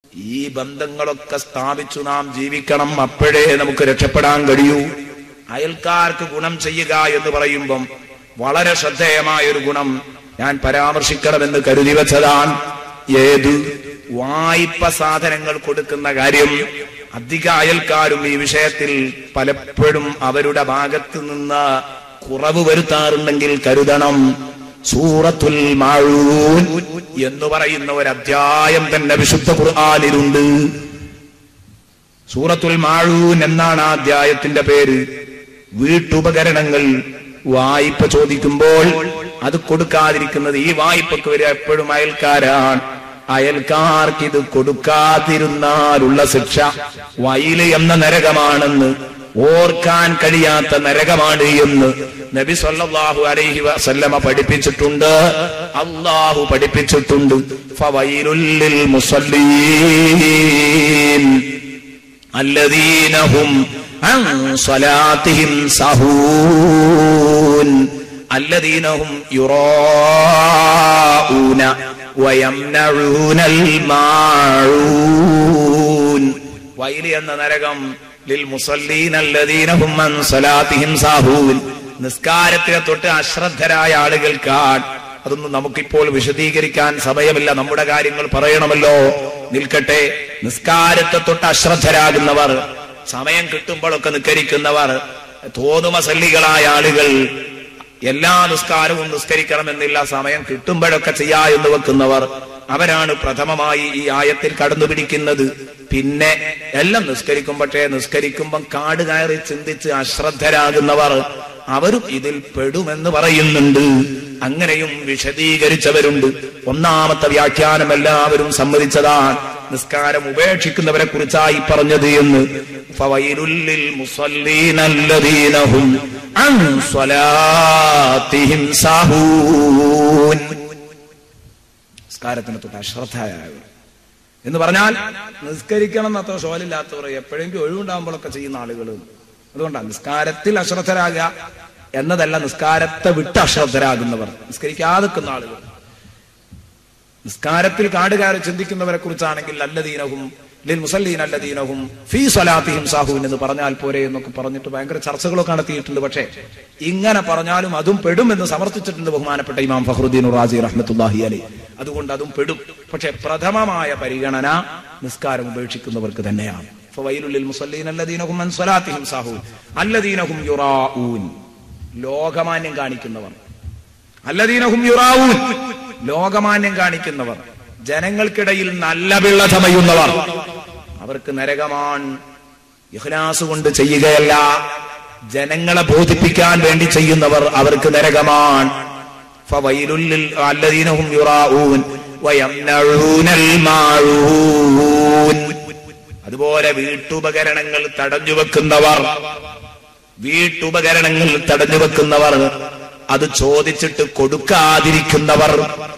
ഈ ബന്ധങ്ങളൊക്കെ സ്ഥാപിച്ചു നാം ജീവിക്കണം അപ്പോഴേ നമുക്ക് രക്ഷപ്പെടാൻ കഴിയൂ അയൽക്കാർക്ക് ഗുണം ചെയ്യുക എന്ന് പറയുമ്പം വളരെ ശ്രദ്ധേയമായ ഒരു ഗുണം ഞാൻ പരാമർശിക്കണമെന്ന് കരുതി വെച്ചതാണ് ഏത് വായ്പ സാധനങ്ങൾ കൊടുക്കുന്ന കാര്യം അധിക അയൽക്കാരും ഈ വിഷയത്തിൽ പലപ്പോഴും അവരുടെ ഭാഗത്ത് നിന്ന് കുറവ് വരുത്താറുണ്ടെങ്കിൽ കരുതണം സൂറത്തുൽ മാഴൂൻ എന്ന് പറയുന്ന ഒരു അധ്യായം തന്നെ വിശുദ്ധ ഖുർആാനിലുണ്ട് സൂറത്തുൽ മാഴൂൻ എന്നാണ് ആ അധ്യായത്തിന്റെ പേര് വീട്ടുപകരണങ്ങൾ വായ്പ ചോദിക്കുമ്പോൾ അത് കൊടുക്കാതിരിക്കുന്നത് ഈ വായ്പക്ക് വരെ എപ്പോഴും അയൽക്കാരാണ് അയൽക്കാർക്ക് ഇത് കൊടുക്കാതിരുന്നാലുള്ള ശിക്ഷ വയല് എന്ന നരകമാണെന്ന് ഓർക്കാൻ കഴിയാത്ത നരകമാണ് എന്ന് നബി സല്ലല്ലാഹു അലൈഹി വസല്ലമ പഠിപ്പിച്ചിട്ടുണ്ട് അള്ളാഹു പഠിപ്പിച്ചിട്ടുണ്ട് ഫവൈലുൽ ലിൽ മുസല്ലീൻ الذين هم عن صلاتهم سهون الذين هم يراءون ويمنعون الماعون വയൽ എന്ന നരകം ലിൽ മുസല്ലീൻ الذين هم عن صلاتهم سهون നിസ്കാരത്തിനെ തൊട്ട് അശ്രദ്ധരായ ആളുകൾക്കാണ് അതൊന്നും നമുക്കിപ്പോൾ വിശദീകരിക്കാൻ സമയമില്ല നമ്മുടെ കാര്യങ്ങൾ പറയണമല്ലോ നിൽക്കട്ടെ നിസ്കാരത്തെ തൊട്ട് അശ്രദ്ധരാകുന്നവർ സമയം കിട്ടുമ്പോഴൊക്കെ നിസ്കരിക്കുന്നവർ തോന്നുമസല്ലികളായ ആളുകൾ എല്ലാ നിസ്കാരവും നിസ്കരിക്കണമെന്നില്ല സമയം കിട്ടുമ്പോഴൊക്കെ ചെയ്യാ എന്ന് വെക്കുന്നവർ അവരാണ് പ്രഥമമായി ഈ ആയത്തിൽ കടന്നു പിടിക്കുന്നത് പിന്നെ എല്ലാം നിസ്കരിക്കും പക്ഷേ നിസ്കരിക്കുമ്പം കാട് കയറി ചിന്തിച്ച് അശ്രദ്ധരാകുന്നവർ അവരും ഇതിൽ പെടുമെന്ന് പറയുന്നുണ്ട് അങ്ങനെയും വിശദീകരിച്ചവരുണ്ട് ഒന്നാമത്തെ വ്യാഖ്യാനം എല്ലാവരും സമ്മതിച്ചതാണ് നിസ്കാരം ഉപേക്ഷിക്കുന്നവരെ കുറിച്ചായി പറഞ്ഞത് എന്ന് ഫവൈലുല്ലിൽ മുസല്ലീനല്ലദീനഹും അൻ സ്വലാത്തിഹിം സാഹൂൻ നിസ്കാരത്തിന് തൊട്ട് അശ്രദ്ധയായവർ എന്ന് പറഞ്ഞാൽ നിസ്കരിക്കണം എന്നത്ര ഷോലില്ലാത്തവർ എപ്പോഴെങ്കിലും ഒഴിവുണ്ടാകുമ്പോഴൊക്കെ ചെയ്യുന്ന ആളുകൾ അതുകൊണ്ടാണ് നിസ്കാരത്തിൽ അശ്രദ്ധരാകുക എന്നതല്ല നിസ്കാരത്തെ വിട്ട് അശ്രദ്ധരാകുന്നവർ നിസ്കരിക്കാതെ നിൽക്കുന്ന ആളുകൾ നിസ്കാരത്തിൽ കാടുകാരെ ചിന്തിക്കുന്നവരെ കുറിച്ചാണെങ്കിൽ അല്ലദീനഹും ലിൽ മുസല്ലീൻ അല്ലദീനഹും ഫീ സ്വലാത്തിഹിം സാഹുവിൻ എന്ന് പറഞ്ഞാൽ പോരെ എന്നൊക്കെ പറഞ്ഞിട്ട് ഭയങ്കര ചർച്ചകളൊക്കെ നടത്തിയിട്ടുണ്ട് പക്ഷേ ഇങ്ങനെ പറഞ്ഞാലും അതും പെടും എന്ന് സമർത്ഥിച്ചിട്ടുണ്ട് ബഹുമാനപ്പെട്ട ഇമാം ഫഹ്റുദ്ദീൻ റാസി റഹ്മത്തുല്ലാഹി അലി അതുകൊണ്ട് അതും പെടും പക്ഷെ പ്രഥമമായ പരിഗണന നിസ്കാരം ഉപേക്ഷിക്കുന്നവർക്ക് തന്നെയാണ് ഫവൈലുൽ മുസല്ലീൻ അല്ലദീനഹും അൻ സ്വലാത്തിഹിം സാഹുവിൻ അല്ലദീനഹും യുറാഊൻ ലോകമാന്യം കാണിക്കുന്നവർ അല്ലദീനഹും യുറാവൂൻ ലോകമാന്യം കാണിക്കുന്നവർ ജനങ്ങൾക്കിടയിൽ നല്ല പിള്ള ചമയുന്നവർ അവർക്ക് നരകമാണ് ഇഖ്ലാസ് കൊണ്ട് ചെയ്യുകയല്ല ജനങ്ങളെ ബോധിപ്പിക്കാൻ വേണ്ടി ചെയ്യുന്നവർ അവർക്ക് നരകമാണ് ഫവൈലുല്ലിൽ അല്ലദീനഹും യുറാഊൻ വയംനഊനൽ മാഊൻ അതുപോലെ വീട്ടുപകരണങ്ങൾ തടഞ്ഞു വെക്കുന്നവർ വീട്ടുപകരണങ്ങൾ തടഞ്ഞു വെക്കുന്നവർ അത് ചോദിച്ചിട്ട് കൊടുക്കാതിരിക്കുന്നവർ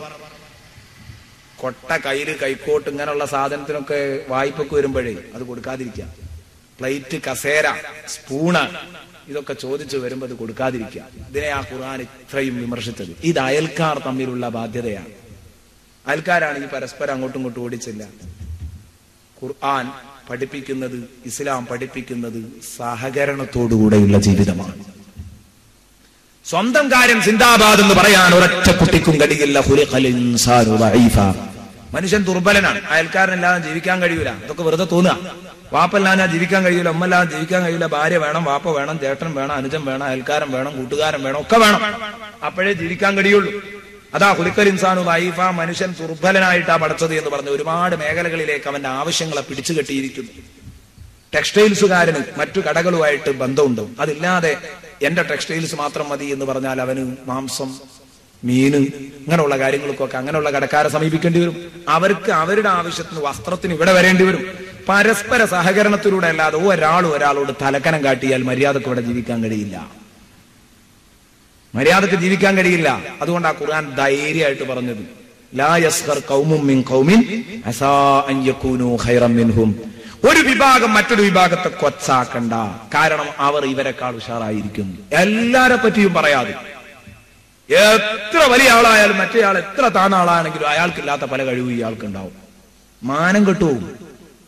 കൊട്ട കയ്യില് കൈക്കോട്ട് ഇങ്ങനെയുള്ള സാധനത്തിനൊക്കെ വായ്പക്ക് വരുമ്പോഴേ അത് കൊടുക്കാതിരിക്കുക പ്ലേറ്റ് കസേര സ്പൂണ് ഇതൊക്കെ ചോദിച്ചു വരുമ്പോൾ അത് കൊടുക്കാതിരിക്കുക ഇതിനെ ആ ഖുർആൻ ഇത്രയും വിമർശിച്ചത് ഇത് അയൽക്കാർ തമ്മിലുള്ള ബാധ്യതയാണ് അയൽക്കാരാണ് ഈ പരസ്പരം അങ്ങോട്ടും ഇങ്ങോട്ടും ഓടിച്ചില്ല ഖുർആൻ പഠിപ്പിക്കുന്നത് ഇസ്ലാം പഠിപ്പിക്കുന്നത് സഹകരണത്തോടുകൂടെയുള്ള ജീവിതമാണ് സ്വന്തം കാര്യം സിന്ദാബാദ് എന്ന് പറയാൻ ഒരൊറ്റ കുട്ടിക്കും കഴിയില്ല ഖുലിഖൽ ഇൻസാനു ദഈഫ. മനുഷ്യൻ ദുർബലനാണ് അയൽക്കാരനില്ലാതെ ജീവിക്കാൻ കഴിയൂല അതൊക്കെ വെറുതെ തോന്നുക വാപ്പല്ലാതെ ജീവിക്കാൻ കഴിയൂല ഉമ്മല്ലാതെ ജീവിക്കാൻ കഴിയൂല ഭാര്യ വേണം വാപ്പ വേണം ചേട്ടൻ വേണം അനുജൻ വേണം അയൽക്കാരൻ വേണം കൂട്ടുകാരൻ വേണം ഒക്കെ വേണം അപ്പോഴേ ജീവിക്കാൻ കഴിയുള്ളൂ അതാ ഹുലിക്കൽ ഇൻസാനു ദൈഫ മനുഷ്യൻ ദുർബലനായിട്ടാ പഠിച്ചത് എന്ന് പറഞ്ഞ് ഒരുപാട് മേഖലകളിലേക്ക് അവന്റെ ആവശ്യങ്ങളെ പിടിച്ചു കെട്ടിയിരിക്കുന്നു ടെക്സ്റ്റൈൽസുകാരന് മറ്റു കടകളുമായിട്ട് ബന്ധമുണ്ട് അതില്ലാതെ എന്റെ ടെക്സ്റ്റൈൽസ് മാത്രം മതി എന്ന് പറഞ്ഞാൽ അവന് മാംസം മീന് ഇങ്ങനെയുള്ള കാര്യങ്ങൾക്കൊക്കെ അങ്ങനെയുള്ള കടക്കാരെ സമീപിക്കേണ്ടി വരും അവർക്ക് അവരുടെ ആവശ്യത്തിന് വസ്ത്രത്തിന് ഇവിടെ വരേണ്ടി വരും പരസ്പര സഹകരണത്തിലൂടെ അല്ലാതെ ഒരാൾ ഒരാളോട് തലക്കനം കാട്ടിയാൽ മര്യാദക്ക് ഇവിടെ ജീവിക്കാൻ കഴിയില്ല മര്യാദക്ക് ജീവിക്കാൻ കഴിയില്ല അതുകൊണ്ട് ആ ഖുർആൻ ധൈര്യമായിട്ട് പറഞ്ഞത് ലാ യസ്ഖർ ഖൗമും മിൻ ഖൗമിൻ അസാ അൻ യകൂനു ഖൈറൻ മിൻഹും ഒരു വിഭാഗം മറ്റൊരു വിഭാഗത്തെ കൊച്ചാക്കണ്ട കാരണം അവർ ഇവരെക്കാൾ ഉഷാറായിരിക്കും എല്ലാരെ പറ്റിയും പറയാതെ എത്ര വലിയ ആളായാലും മറ്റേ ആൾ എത്ര താന്ന ആളാണെങ്കിലും അയാൾക്കില്ലാത്ത പല കഴിവും ഇയാൾക്കുണ്ടാവും മാനം കെട്ടുപോകും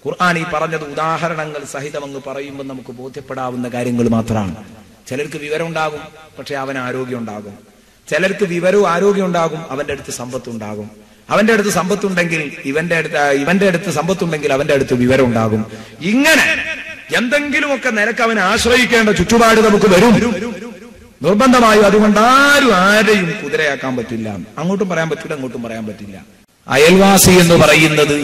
ഖുർആൻ ഈ പറഞ്ഞത് ഉദാഹരണങ്ങൾ സഹിതം അങ്ങ് പറയുമ്പോൾ നമുക്ക് ബോധ്യപ്പെടാവുന്ന കാര്യങ്ങൾ മാത്രമാണ് ചിലർക്ക് വിവരം ഉണ്ടാകും പക്ഷെ അവന് ആരോഗ്യം ഉണ്ടാകും ചിലർക്ക് വിവരവും ആരോഗ്യം ഉണ്ടാകും അവന്റെ അടുത്ത് സമ്പത്ത് ഉണ്ടാകും അവന്റെ അടുത്ത് സമ്പത്തുണ്ടെങ്കിൽ ഇവന്റെ അടുത്ത് ഇവന്റെ അടുത്ത് സമ്പത്തുണ്ടെങ്കിൽ അവന്റെ അടുത്ത് വിവരം ഉണ്ടാകും ഇങ്ങനെ എന്തെങ്കിലുമൊക്കെ നിലക്ക് അവനെ ആശ്രയിക്കേണ്ട ചുറ്റുപാട് നമുക്ക് വരും നിർബന്ധമായും അതുകൊണ്ട് ആരും ആരെയും കുതിരയാക്കാൻ പറ്റില്ല അങ്ങോട്ടും പറയാൻ പറ്റില്ല അങ്ങോട്ടും പറയാൻ പറ്റില്ല അയൽവാസി എന്ന് പറയുന്നത്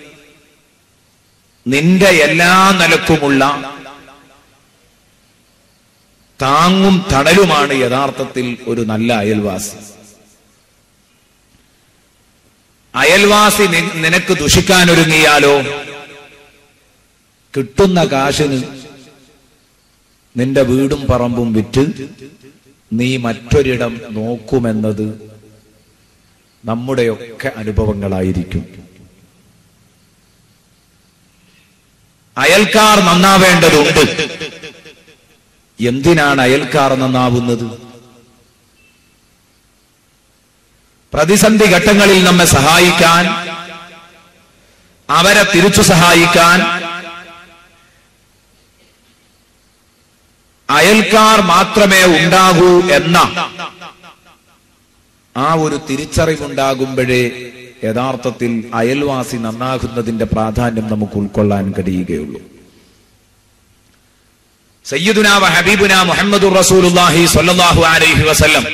നിന്റെ എല്ലാ നിലക്കുമുള്ള താങ്ങും തണലുമാണ് യഥാർത്ഥത്തിൽ ഒരു നല്ല അയൽവാസി അയൽവാസി നി- നിനക്ക് ദുഷിക്കാൻ ഒരുങ്ങിയാലോ കിട്ടുന്ന കാശിന് നിന്റെ വീടും പറമ്പും വിറ്റ് നീ മറ്റൊരിടം നോക്കുമെന്നത് നമ്മുടെയൊക്കെ അനുഭവങ്ങളായിരിക്കും അയൽക്കാർ നന്നാവേണ്ടതുണ്ട് എന്തിനാണ് അയൽക്കാർ നന്നാവുന്നത് പ്രതിസന്ധി ഘട്ടങ്ങളിൽ നമ്മെ സഹായിക്കാൻ അവരെ തിരിച്ചു സഹായിക്കാൻ അയൽക്കാർ മാത്രമേ ഉണ്ടാകൂ എന്ന ആ ഒരു തിരിച്ചറിവുണ്ടാകുമ്പോഴേ യഥാർത്ഥത്തിൽ അയൽവാസി നന്നാകുന്നതിന്റെ പ്രാധാന്യം നമുക്ക് ഉൾക്കൊള്ളാൻ കഴിയുകയുള്ളൂ സയ്യിദുന വ ഹബീബുന മുഹമ്മദുർ റസൂലുള്ളാഹി സ്വല്ലല്ലാഹു അലൈഹി വസല്ലം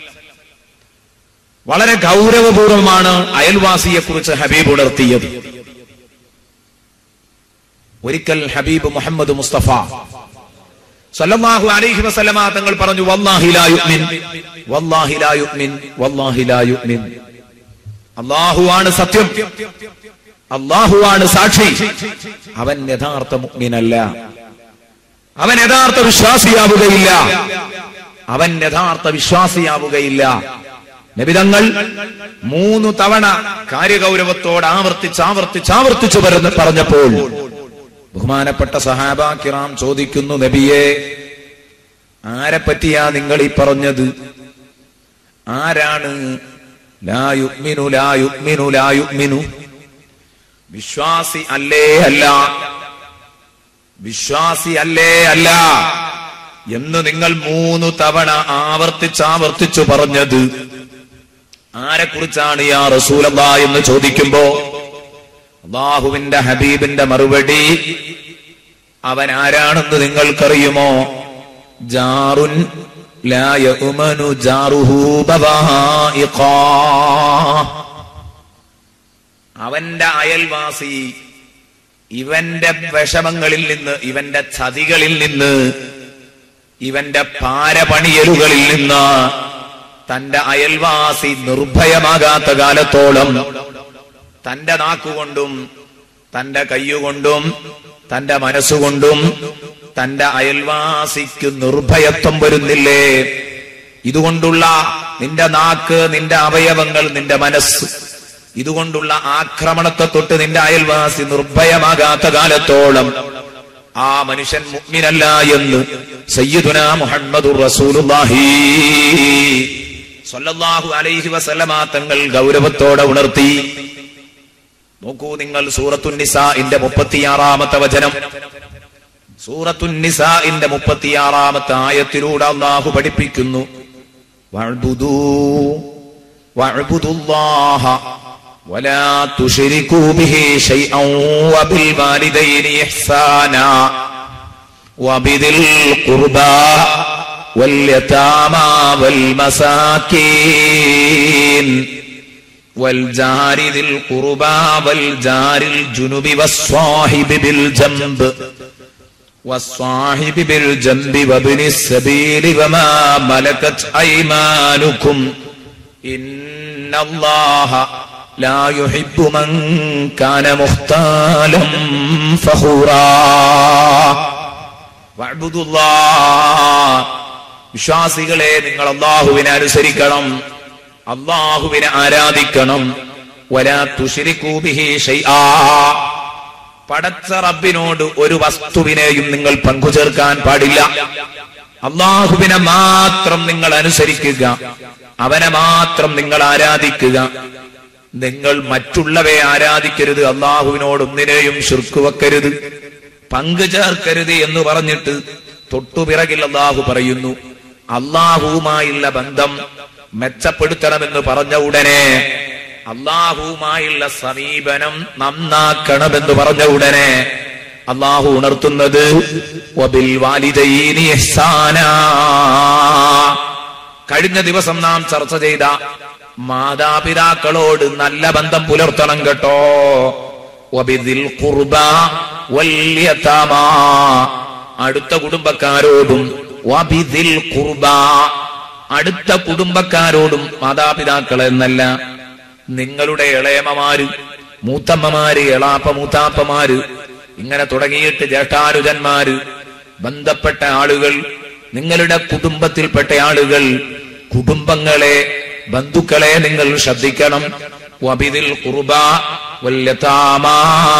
വളരെ ഗൗരവപൂർവമാണ് അയൽവാസിയെ കുറിച്ച് ഹബീബ് ഉണർത്തിയത് ഒരിക്കൽ ഹബീബ് മുഹമ്മദ് മുസ്തഫ സല്ലല്ലാഹു അലൈഹി വസല്ലമ തങ്ങൾ പറഞ്ഞു വല്ലാഹി ലാ യുഅ്മിൻ വല്ലാഹി ലാ യുഅ്മിൻ വല്ലാഹി ലാ യുഅ്മിൻ അല്ലാഹുവാണ് സത്യം അല്ലാഹുവാണ് സാക്ഷി അവൻ യഥാർത്ഥ മുഅ്മിനല്ല അവൻ യഥാർത്ഥ വിശ്വാസിയാവുകയില്ല അവൻ യഥാർത്ഥ വിശ്വാസിയാവുകയില്ല നബിതങ്ങൾ മൂന്ന് തവണ കാര്യഗൗരവത്തോട് ആവർത്തിച്ച് ആവർത്തിച്ച് ആവർത്തിച്ചു വരുന്ന പറഞ്ഞപ്പോൾ ബഹുമാനപ്പെട്ട സഹാബ കിറാം ചോദിക്കുന്നു നബിയെ ആരെ പറ്റിയാ നിങ്ങൾ ഈ പറഞ്ഞത് ആരാണ് ലായുഗ്മിനു ലായുഗ്മിനു ലായുഗ്മിനു വിശ്വാസി അല്ലേ അല്ല വിശ്വാസി അല്ലേ അല്ല എന്ന് നിങ്ങൾ മൂന്ന് തവണ ആവർത്തിച്ച് ആവർത്തിച്ചു പറഞ്ഞത് ആരെക്കുറിച്ചാണ് യാ റസൂലല്ല എന്ന് ചോദിക്കുമ്പോ അള്ളാഹുവിന്റെ ഹബീബിന്റെ മറുപടി അവൻ ആരാണെന്ന് നിങ്ങൾക്കറിയുമോ ജാറുൻ ലാ യഉമനു ജാറുഹു ബവായിഖാ. അവന്റെ അയൽവാസി ഇവന്റെ വിഷമങ്ങളിൽ നിന്ന് ഇവന്റെ ചതികളിൽ നിന്ന് ഇവന്റെ പാരപണിയലുകളിൽ നിന്ന് തന്റെ അയൽവാസി നിർഭയമാകാത്ത കാലത്തോളം തന്റെ നാക്കുകൊണ്ടും തന്റെ കയ്യുകൊണ്ടും തന്റെ മനസ്സുകൊണ്ടും തന്റെ അയൽവാസിക്ക് നിർഭയത്വം വരുന്നില്ലേ ഇതുകൊണ്ടുള്ള നിന്റെ നാക്ക് നിന്റെ അവയവങ്ങൾ നിന്റെ മനസ്സ് ഇതുകൊണ്ടുള്ള ആക്രമണത്തെ തൊട്ട് നിന്റെ അയൽവാസി നിർഭയമാകാത്ത കാലത്തോളം ആ മനുഷ്യൻ മുഗ്മിനല്ല എന്ന് സയ്യിദുന മുഹമ്മദുർ റസൂലുള്ളാഹി സ്വല്ലല്ലാഹു അലൈഹി വസല്ലമ തങ്ങൾ ഗൗരവത്തോടെ ഉണർത്തി നോക്കൂ നിങ്ങൾ സൂറത്തുന്നിസാഇന്റെ മുപ്പത്തിയാറാമത്തെ വചനം സൂറത്തുന്നിസാഇന്റെ മുപ്പത്തിയാറാമത്തെ ആയത്തിലൂടെ അള്ളാഹു പഠിപ്പിക്കുന്നു വഅ്ബുദൂ വഅ്ബുദുല്ലാഹ ولا تشركوا به شيئا وبالوالدين إحسانا وبذي القربى واليتامى والمساكين والجار ذي القربى والجار الجنب والصاحب بالجنب والصاحب بالجنب وابن السبيل وما ملكت أيمانكم إن الله لا يحب من كان مختالا فخورا واعبدوا الله വിശ്വാസികളെ നിങ്ങൾ അള്ളാഹുവിനെ അനുസരിക്കണം അള്ളാഹുവിനെ ആരാധിക്കണം വലാ തുശിരിക്കൂ ബിഹി ഷൈആ പടച്ച റബ്ബിനോട് ഒരു വസ്തുവിനെയും നിങ്ങൾ പങ്കുചേർക്കാൻ പാടില്ല അള്ളാഹുവിനെ മാത്രം നിങ്ങൾ അനുസരിക്കുക അവനെ മാത്രം നിങ്ങൾ ആരാധിക്കുക നിങ്ങൾ മറ്റുള്ളവയെ ആരാധിക്കരുത് അള്ളാഹുവിനോട് ഒന്നിനെയും ശുർക്കുവെക്കരുത് പങ്കു ചേർക്കരുത് എന്ന് പറഞ്ഞിട്ട് തൊട്ടുപിറകിൽ അള്ളാഹു പറയുന്നു അള്ളാഹുവുമായുള്ള ബന്ധം മെച്ചപ്പെടുത്തണമെന്ന് പറഞ്ഞ ഉടനെ അള്ളാഹുവുമായുള്ള സമീപനം നന്നാക്കണമെന്ന് പറഞ്ഞ ഉടനെ അള്ളാഹു ഉണർത്തുന്നത് വബിൽ വാലിദൈനി ഇഹ്സാനാ. കഴിഞ്ഞ ദിവസം നാം ചർച്ച ചെയ്ത മാതാപിതാക്കളോട് നല്ല ബന്ധം പുലർത്തണം കേട്ടോ വബിദിൽ ഖുർബ വൽ യതാമ. അടുത്ത കുടുംബക്കാരോടും വബിദിൽ ഖുർബ അടുത്ത കുടുംബക്കാരോടും മാതാപിതാക്കൾ എന്നല്ല നിങ്ങളുടെ ഇളയമ്മമാര് മൂത്തമ്മമാര് എളാപ്പ മൂത്താപ്പമാര് ഇങ്ങനെ തുടങ്ങിയിട്ട് ജ്യേഷ്ഠാനുജന്മാര് ബന്ധപ്പെട്ട ആളുകൾ നിങ്ങളുടെ കുടുംബത്തിൽപ്പെട്ട ആളുകൾ കുടുംബങ്ങളെ ബന്ധുക്കളെ നിങ്ങൾ ശ്രദ്ധിക്കണം വബിദിൽ ഖുർബ വല്യതാമാ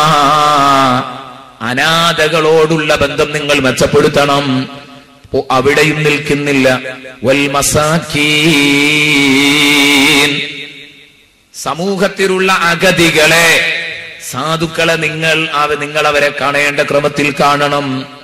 അനാഥകളോടുള്ള ബന്ധം നിങ്ങൾ മെച്ചപ്പെടുത്തണം ഓ, അവിടെയും നിൽക്കുന്നില്ല വൽ മസാക്കീൻ സമൂഹത്തിലുള്ള അഗതികളെ സാധുക്കളെ നിങ്ങൾ അവ നിങ്ങൾ അവരെ കാണേണ്ട ക്രമത്തിൽ കാണണം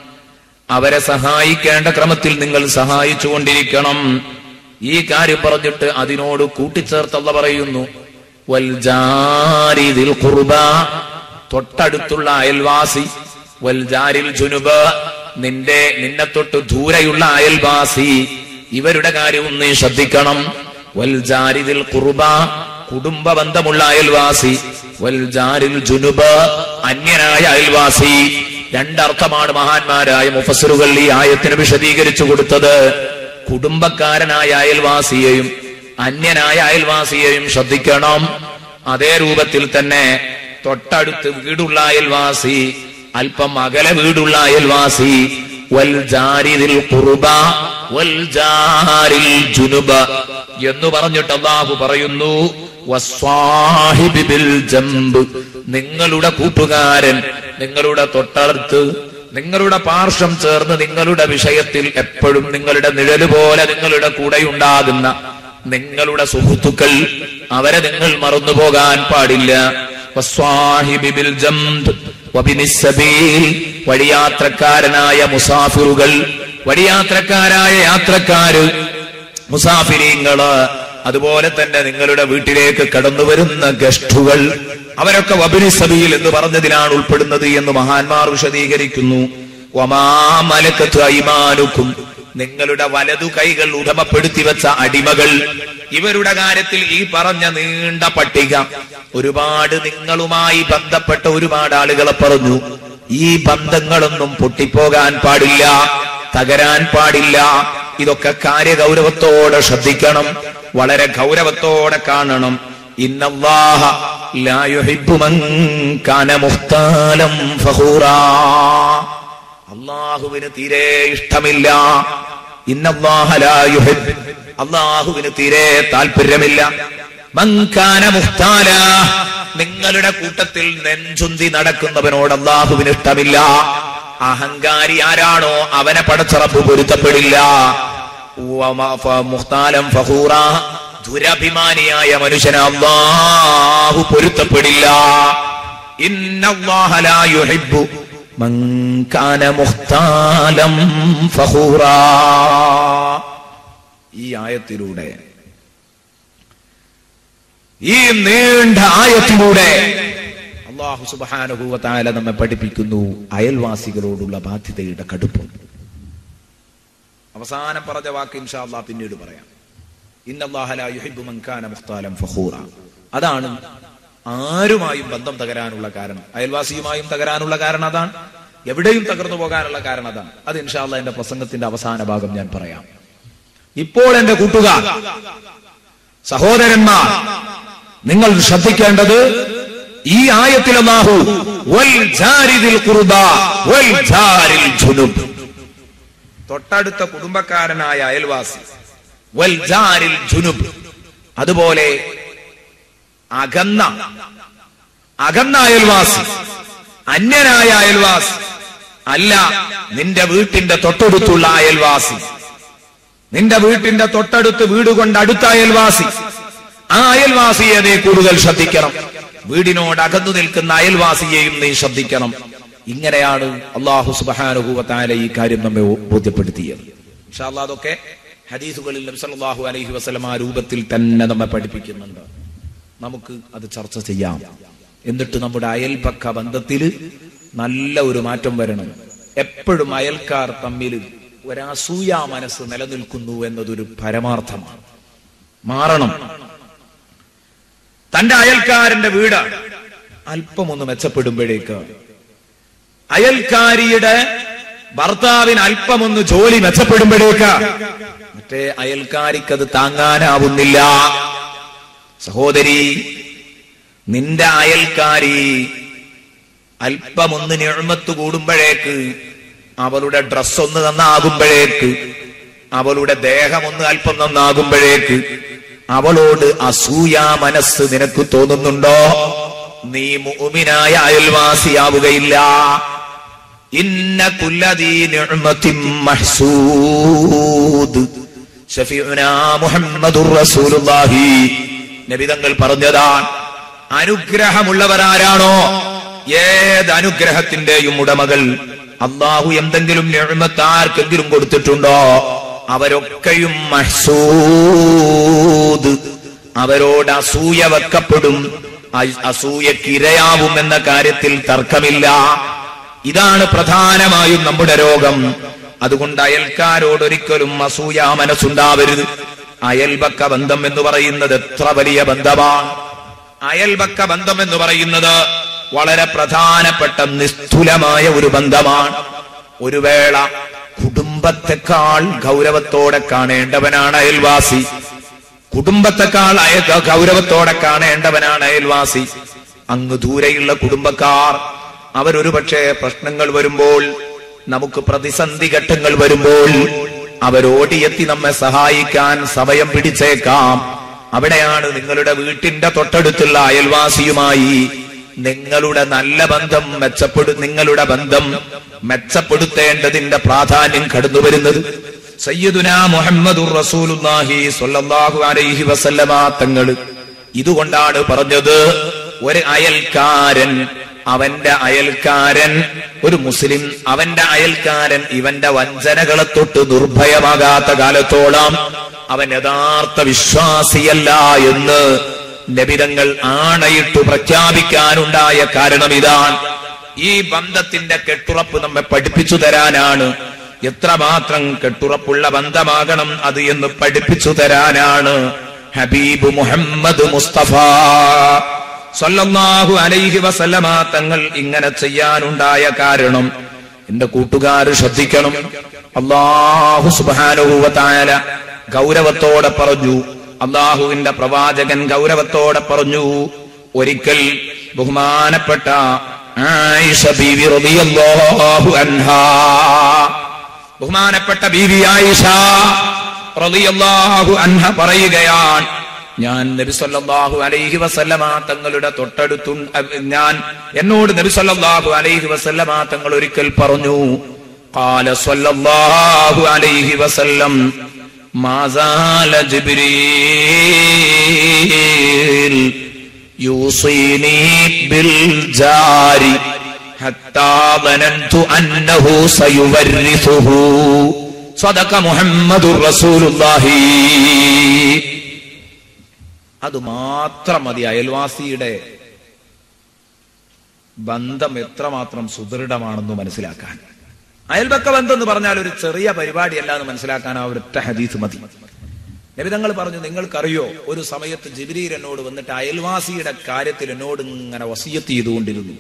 അവരെ സഹായിക്കേണ്ട ക്രമത്തിൽ നിങ്ങൾ സഹായിച്ചുകൊണ്ടിരിക്കണം ഈ കാര്യം പറഞ്ഞിട്ട് അതിനോട് കൂട്ടിച്ചേർത്തല്ല പറയുന്നു വൽ ജാരിദിൽ ഖുർബ തൊട്ടടുത്തുള്ള അയൽവാസി വൽ ജാരിൽ ജുനുബ് നിന്റെ നിന്നെ തൊട്ട് ദൂരെയുള്ള അയൽവാസി ഇവരുടെ കാര്യവും നീ ശ്രദ്ധിക്കണം വൽ ജാരിദിൽ ഖുർബ കുടുംബ ബന്ധമുള്ള അയൽവാസി വൽ ജാരിൽ ജുനുബ് അന്യനായ അയൽവാസി രണ്ടർത്ഥമാണ് മഹാന്മാരായ മുഫസറുകൾ ഈ ആയത്തിന് വിശദീകരിച്ചു കൊടുത്തത് കുടുംബക്കാരനായ അയൽവാസിയെയും അന്യനായ അയൽവാസിയെയും ശ്രദ്ധിക്കണം അതേ രൂപത്തിൽ തന്നെ തൊട്ടടുത്ത് വീടുള്ള അയൽവാസി അല്പം അകലെ വീടുള്ള അയൽവാസി വൽ ജാരിദിൽ ഖുർബ വൽ ജാരിൽ ജുനുബ എന്ന് പറഞ്ഞിട്ട് അള്ളാഹു പറയുന്നു വസ്വാഹിബി ബിൽ ജംബ് നിങ്ങളുടെ കൂട്ടുകാരൻ നിങ്ങളുടെ തൊട്ടടുത്ത് നിങ്ങളുടെ പാർശ്വം ചേർന്ന് നിങ്ങളുടെ വിഷയത്തിൽ എപ്പോഴും നിങ്ങളുടെ നിഴല് പോലെ നിങ്ങളുടെ കൂടെയുണ്ടാകുന്ന നിങ്ങളുടെ സുഹൃത്തുക്കൾ അവരെ നിങ്ങൾ മറന്നുപോകാൻ പാടില്ല വസ്വാഹിബി ബിൽ ജംബ് വബിനിസ് സബീൽ വഴിയാത്രക്കാരനായ മുസാഫിറുകൾ വഴിയാത്രക്കാരായ യാത്രക്കാര് മുസാഫിരീങ്ങള് അതുപോലെ തന്നെ നിങ്ങളുടെ വീട്ടിലേക്ക് കടന്നു വരുന്ന ഗസ്റ്റുകൾ അവരൊക്കെ വബിനി സബീൽ എന്ന് പറഞ്ഞതിലാണ് ഉൾപ്പെടുന്നത് എന്ന് മഹാന്മാർ വിശദീകരിക്കുന്നു വമാമലക്കത്ത് ഐമാനുക്കും നിങ്ങളുടെ വലതു കൈകൾ ഉടമപ്പെടുത്തി വെച്ച അടിമകൾ ഇവരുടെ കാര്യത്തിൽ ഈ പറഞ്ഞ നീണ്ട പട്ടിക ഒരുപാട് നിങ്ങളുമായി ബന്ധപ്പെട്ട ഒരുപാട് ആളുകളെ പറഞ്ഞു ഈ ബന്ധങ്ങളൊന്നും പൊട്ടിപ്പോകാൻ പാടില്ല തകരാൻ പാടില്ല ഇതൊക്കെ കാര്യഗൗരവത്തോടെ ശ്രദ്ധിക്കണം വളരെ ഗൗരവത്തോടെ കാണണം ഇന്നല്ലാഹ ലാ യുഹിബ്ബു മൻ കാന മുഖ്താലം ഫഖൂറാ അള്ളാഹുവിന് തീരെ ഇഷ്ടമില്ല ഇന്നല്ലാഹ ലാ യുഹിബ് അള്ളാഹുവിന് തീരെ താല്പര്യമില്ല മൻ കാന മുഖ്താല നിങ്ങളുടെ കൂട്ടത്തിൽ നെഞ്ചുന്തി നടക്കുന്നവനോട് അള്ളാഹുവിന് ഇഷ്ടമില്ല അഹങ്കാരി ആരാണോ അവനെ പടച്ചറപ്പ് പൊരുത്തപ്പെടില്ല വമ- ഫ- മുഖ്താലം ഫഹൂറ ദുരഭിമാനിയായ മനുഷ്യനെ അള്ളാഹു പൊരുത്തപ്പെടില്ല ഇന്നല്ലാഹ ലാ യുഹിബ്ബു മൻ കാന മുഖ്താലം ഫഹൂറ ഈ ആയത്തിലൂടെ ഈ നീണ്ട ആയത്തിലൂടെ അള്ളാഹു സുബാനുഭൂവത്തായ നമ്മെ പഠിപ്പിക്കുന്നു അയൽവാസികളോടുള്ള ബാധ്യതയുടെ കടുപ്പം അവസാനം പറഞ്ഞ വാക്ക് ഇൻഷാ അള്ളാഹ് പിന്നീട് പറയാം ഇന്നല്ലാഹ ലാ യുഹിബ്ബു മൻ കാന മുഖ്താലൻ ഫഖൂറ അതാണ് ആരുമായും ബന്ധം തകരാനുള്ള കാരണം അയൽവാസിയുമായും തകരാനുള്ള കാരണം അതാണ് എവിടെയും തകർന്നു പോകാനുള്ള കാരണം അതാണ് അത് ഇൻഷാ അള്ളാഹ് എന്റെ പ്രസംഗത്തിന്റെ അവസാന ഭാഗം ഞാൻ പറയാം ഇപ്പോൾ എന്റെ കൂട്ടുകാർ സഹോദരന്മാർ നിങ്ങൾ ശ്രദ്ധിക്കേണ്ടത് ഈ ആയത്തിൽ അല്ലാഹു വൽ ജാരിദിൽ ഖുർബ വൽ ജാരിൽ ജുനുബ് തൊട്ടടുത്ത കുടുംബക്കാരനായ അയൽവാസി വൽ ജാരിൽ ജുനുബ് അതുപോലെ അകന്ന അകന്ന അയൽവാസി അന്യനായ അയൽവാസി അല്ല നിന്റെ വീട്ടിന്റെ തൊട്ടടുത്തുള്ള അയൽവാസി നിന്റെ വീട്ടിന്റെ തൊട്ടടുത്ത് വീട് കൊണ്ട് അടുത്ത അയൽവാസി ആ അയൽവാസിയെ നീ കൂടുതൽ ശ്രദ്ധിക്കണം വീടിനോട് അകന്നു നിൽക്കുന്ന അയൽവാസിയെയും നീ ശ്രദ്ധിക്കണം ഇങ്ങനെയാണ് അള്ളാഹു സുബാനുഭൂവത്തായ ഈ കാര്യം നമ്മെ ബോധ്യപ്പെടുത്തിയത് ഇൻഷാ അല്ലാഹ് അതൊക്കെ ഹദീസുകളിൽ നബി സല്ലല്ലാഹു അലൈഹി വസല്ലം ആ രൂപത്തിൽ തന്നെ നമ്മെ പഠിപ്പിക്കുന്നുണ്ട് നമുക്ക് അത് ചർച്ച ചെയ്യാം എന്നിട്ട് നമ്മുടെ അയൽപക്ക ബന്ധത്തിൽ നല്ല ഒരു മാറ്റം വരണം എപ്പോഴും അയൽക്കാർ തമ്മിൽ ഒരസൂയ മനസ്സ് നിലനിൽക്കുന്നു എന്നതൊരു പരമാർത്ഥമാണ് മാറണം തന്റെ അയൽക്കാരന്റെ വീട് അല്പം ഒന്ന് മെച്ചപ്പെടുമ്പോഴേക്ക് അയൽക്കാരിയുടെ ഭർത്താവിന് അല്പമൊന്ന് ജോലി മെച്ചപ്പെടുമ്പോഴേക്ക് മറ്റേ അയൽക്കാരിക്കത് താങ്ങാനാവുന്നില്ല സഹോദരി നിന്റെ അയൽക്കാരി അല്പമൊന്ന് നിഴമത്ത് കൂടുമ്പോഴേക്ക് അവളുടെ ഡ്രസ് ഒന്ന് നന്നാകുമ്പോഴേക്ക് അവളുടെ ദേഹം ഒന്ന് അല്പം നന്നാകുമ്പോഴേക്ക് അവളോട് അസൂയ മനസ്സ് നിനക്ക് തോന്നുന്നുണ്ടോ നീ മുഅ്മിനായ അയൽവാസിയാവുകയില്ല ഇന്ന കുല്ലദീ നിഅ്മത്തിൻ മഹ്സൂദ് ഷഫീഉനാ മുഹമ്മദുർ റസൂലുള്ളാഹി നബി തങ്ങൾ പറഞ്ഞതാണ് അനുഗ്രഹമുള്ളവരാരാണോ ഏത് അനുഗ്രഹത്തിന്റെയും ഉടമകൾ അള്ളാഹു എന്തെങ്കിലും നിഅ്മത്ത് ആർക്കെങ്കിലും കൊടുത്തിട്ടുണ്ടോ അവരൊക്കെയും മഹ്സൂദ് അവരോട് അസൂയ വെക്കപ്പെടും അ- അസൂയക്കിരയാവും എന്ന കാര്യത്തിൽ തർക്കമില്ല ഇതാണ് പ്രധാനമായും നമ്മുടെ രോഗം അതുകൊണ്ട് അയൽക്കാരോട് ഒരിക്കലും അസൂയ മനസ്സുണ്ടാവരുത് അയൽപക്ക ബന്ധം എന്ന് പറയുന്നത് എത്ര വലിയ ബന്ധമാണ് അയൽപക്ക ബന്ധം എന്ന് പറയുന്നത് വളരെ പ്രധാനപ്പെട്ട നിസ്തുലമായ ഒരു ബന്ധമാണ് ഒരു വേള കുടുംബത്തെക്കാൾ ഗൗരവത്തോടെ കാണേണ്ടവനാണ് അയൽവാസി കുടുംബത്തെക്കാൾ അയ ഗൗരവത്തോടെ കാണേണ്ടവനാണ് അയൽവാസി അങ്ങ് ദൂരെയുള്ള കുടുംബക്കാർ അവരൊരു പക്ഷേ പ്രശ്നങ്ങൾ വരുമ്പോൾ നമുക്ക് പ്രതിസന്ധി ഘട്ടങ്ങൾ വരുമ്പോൾ അവരോടിയെത്തി നമ്മെ സഹായിക്കാൻ സമയം പിടിച്ചേക്കാം അവിടെയാണ് നിങ്ങളുടെ വീട്ടിന്റെ തൊട്ടടുത്തുള്ള അയൽവാസിയുമായി നിങ്ങളുടെ നല്ല ബന്ധം മെച്ചപ്പെടു നിങ്ങളുടെ ബന്ധം മെച്ചപ്പെടുത്തേണ്ടതിന്റെ പ്രാധാന്യം കടന്നു വരുന്നത് സയ്യിദുന മുഹമ്മദുർ റസൂലുള്ളാഹി സ്വല്ലല്ലാഹു അലൈഹി വസല്ലമ തങ്ങൾ ഇതുകൊണ്ടാണ് പറഞ്ഞത് ഒരു അയൽക്കാരൻ അവന്റെ അയൽക്കാരൻ ഒരു മുസ്ലിം അവന്റെ അയൽക്കാരൻ ഇവന്റെ വഞ്ചനകളെ തൊട്ട് നിർഭയമാകാത്ത കാലത്തോളം അവൻ യഥാർത്ഥ വിശ്വാസിയല്ല എന്ന് നബിതങ്ങൾ ആണയിട്ട് പ്രഖ്യാപിക്കാനുണ്ടായ കാരണം ഇതാണ് ഈ ബന്ധത്തിന്റെ കെട്ടുറപ്പ് നമ്മെ പഠിപ്പിച്ചു തരാനാണ് എത്രമാത്രം കെട്ടുറപ്പുള്ള ബന്ധമാകണം അത് എന്ന് പഠിപ്പിച്ചു തരാനാണ് ഹബീബ് മുഹമ്മദ് മുസ്തഫ സല്ലല്ലാഹു അലൈഹി വസല്ലമ തങ്ങൾ ഇങ്ങനെ ചെയ്യാനുണ്ടായ കാരണം എന്റെ കൂട്ടുകാർ ശ്രദ്ധിക്കണം അള്ളാഹു സുബ്ഹാനഹു വ തആല ഗൗരവത്തോടെ പറഞ്ഞു അള്ളാഹുവിന്റെ പ്രവാചകൻ ഗൗരവത്തോടെ പറഞ്ഞു ഒരിക്കൽ ബഹുമാനപ്പെട്ട ആയിഷ ബീവി റളിയല്ലാഹു അൻഹാ ബഹുമാനപ്പെട്ട ബീവി ആയിഷ റളിയല്ലാഹു അൻഹ പറയുകയാണ് ഞാൻ നബി സല്ലല്ലാഹു അലൈഹി വസല്ലമ തങ്ങളുടെ തൊട്ടടുത്തു ഞാൻ എന്നോട് നബി സല്ലല്ലാഹു അലൈഹി വസല്ലമ തങ്ങൾ ഒരിക്കൽ പറഞ്ഞു قال صلى الله عليه وسلم ما زال جبريل يوصيني بالجار حتى ظننت أنه سيورثه صدق محمد رسول الله അത് മാത്രം മതി അയൽവാസിയുടെ ബന്ധം എത്രമാത്രം സുദൃഢമാണെന്ന് മനസ്സിലാക്കാൻ അയൽപക്ക ബന്ധം എന്ന് പറഞ്ഞാൽ ഒരു ചെറിയ പരിപാടിയല്ല എന്ന് മനസ്സിലാക്കാൻ ആ ഒരൊറ്റ ഹദീസ് മതി നബിതങ്ങൾ പറഞ്ഞു നിങ്ങൾക്കറിയോ ഒരു സമയത്ത് ജിബിരീർ എന്നോട് വന്നിട്ട് അയൽവാസിയുടെ കാര്യത്തിൽ എന്നോട് ഇങ്ങനെ വസീയത്ത് ചെയ്തുകൊണ്ടിരുന്നു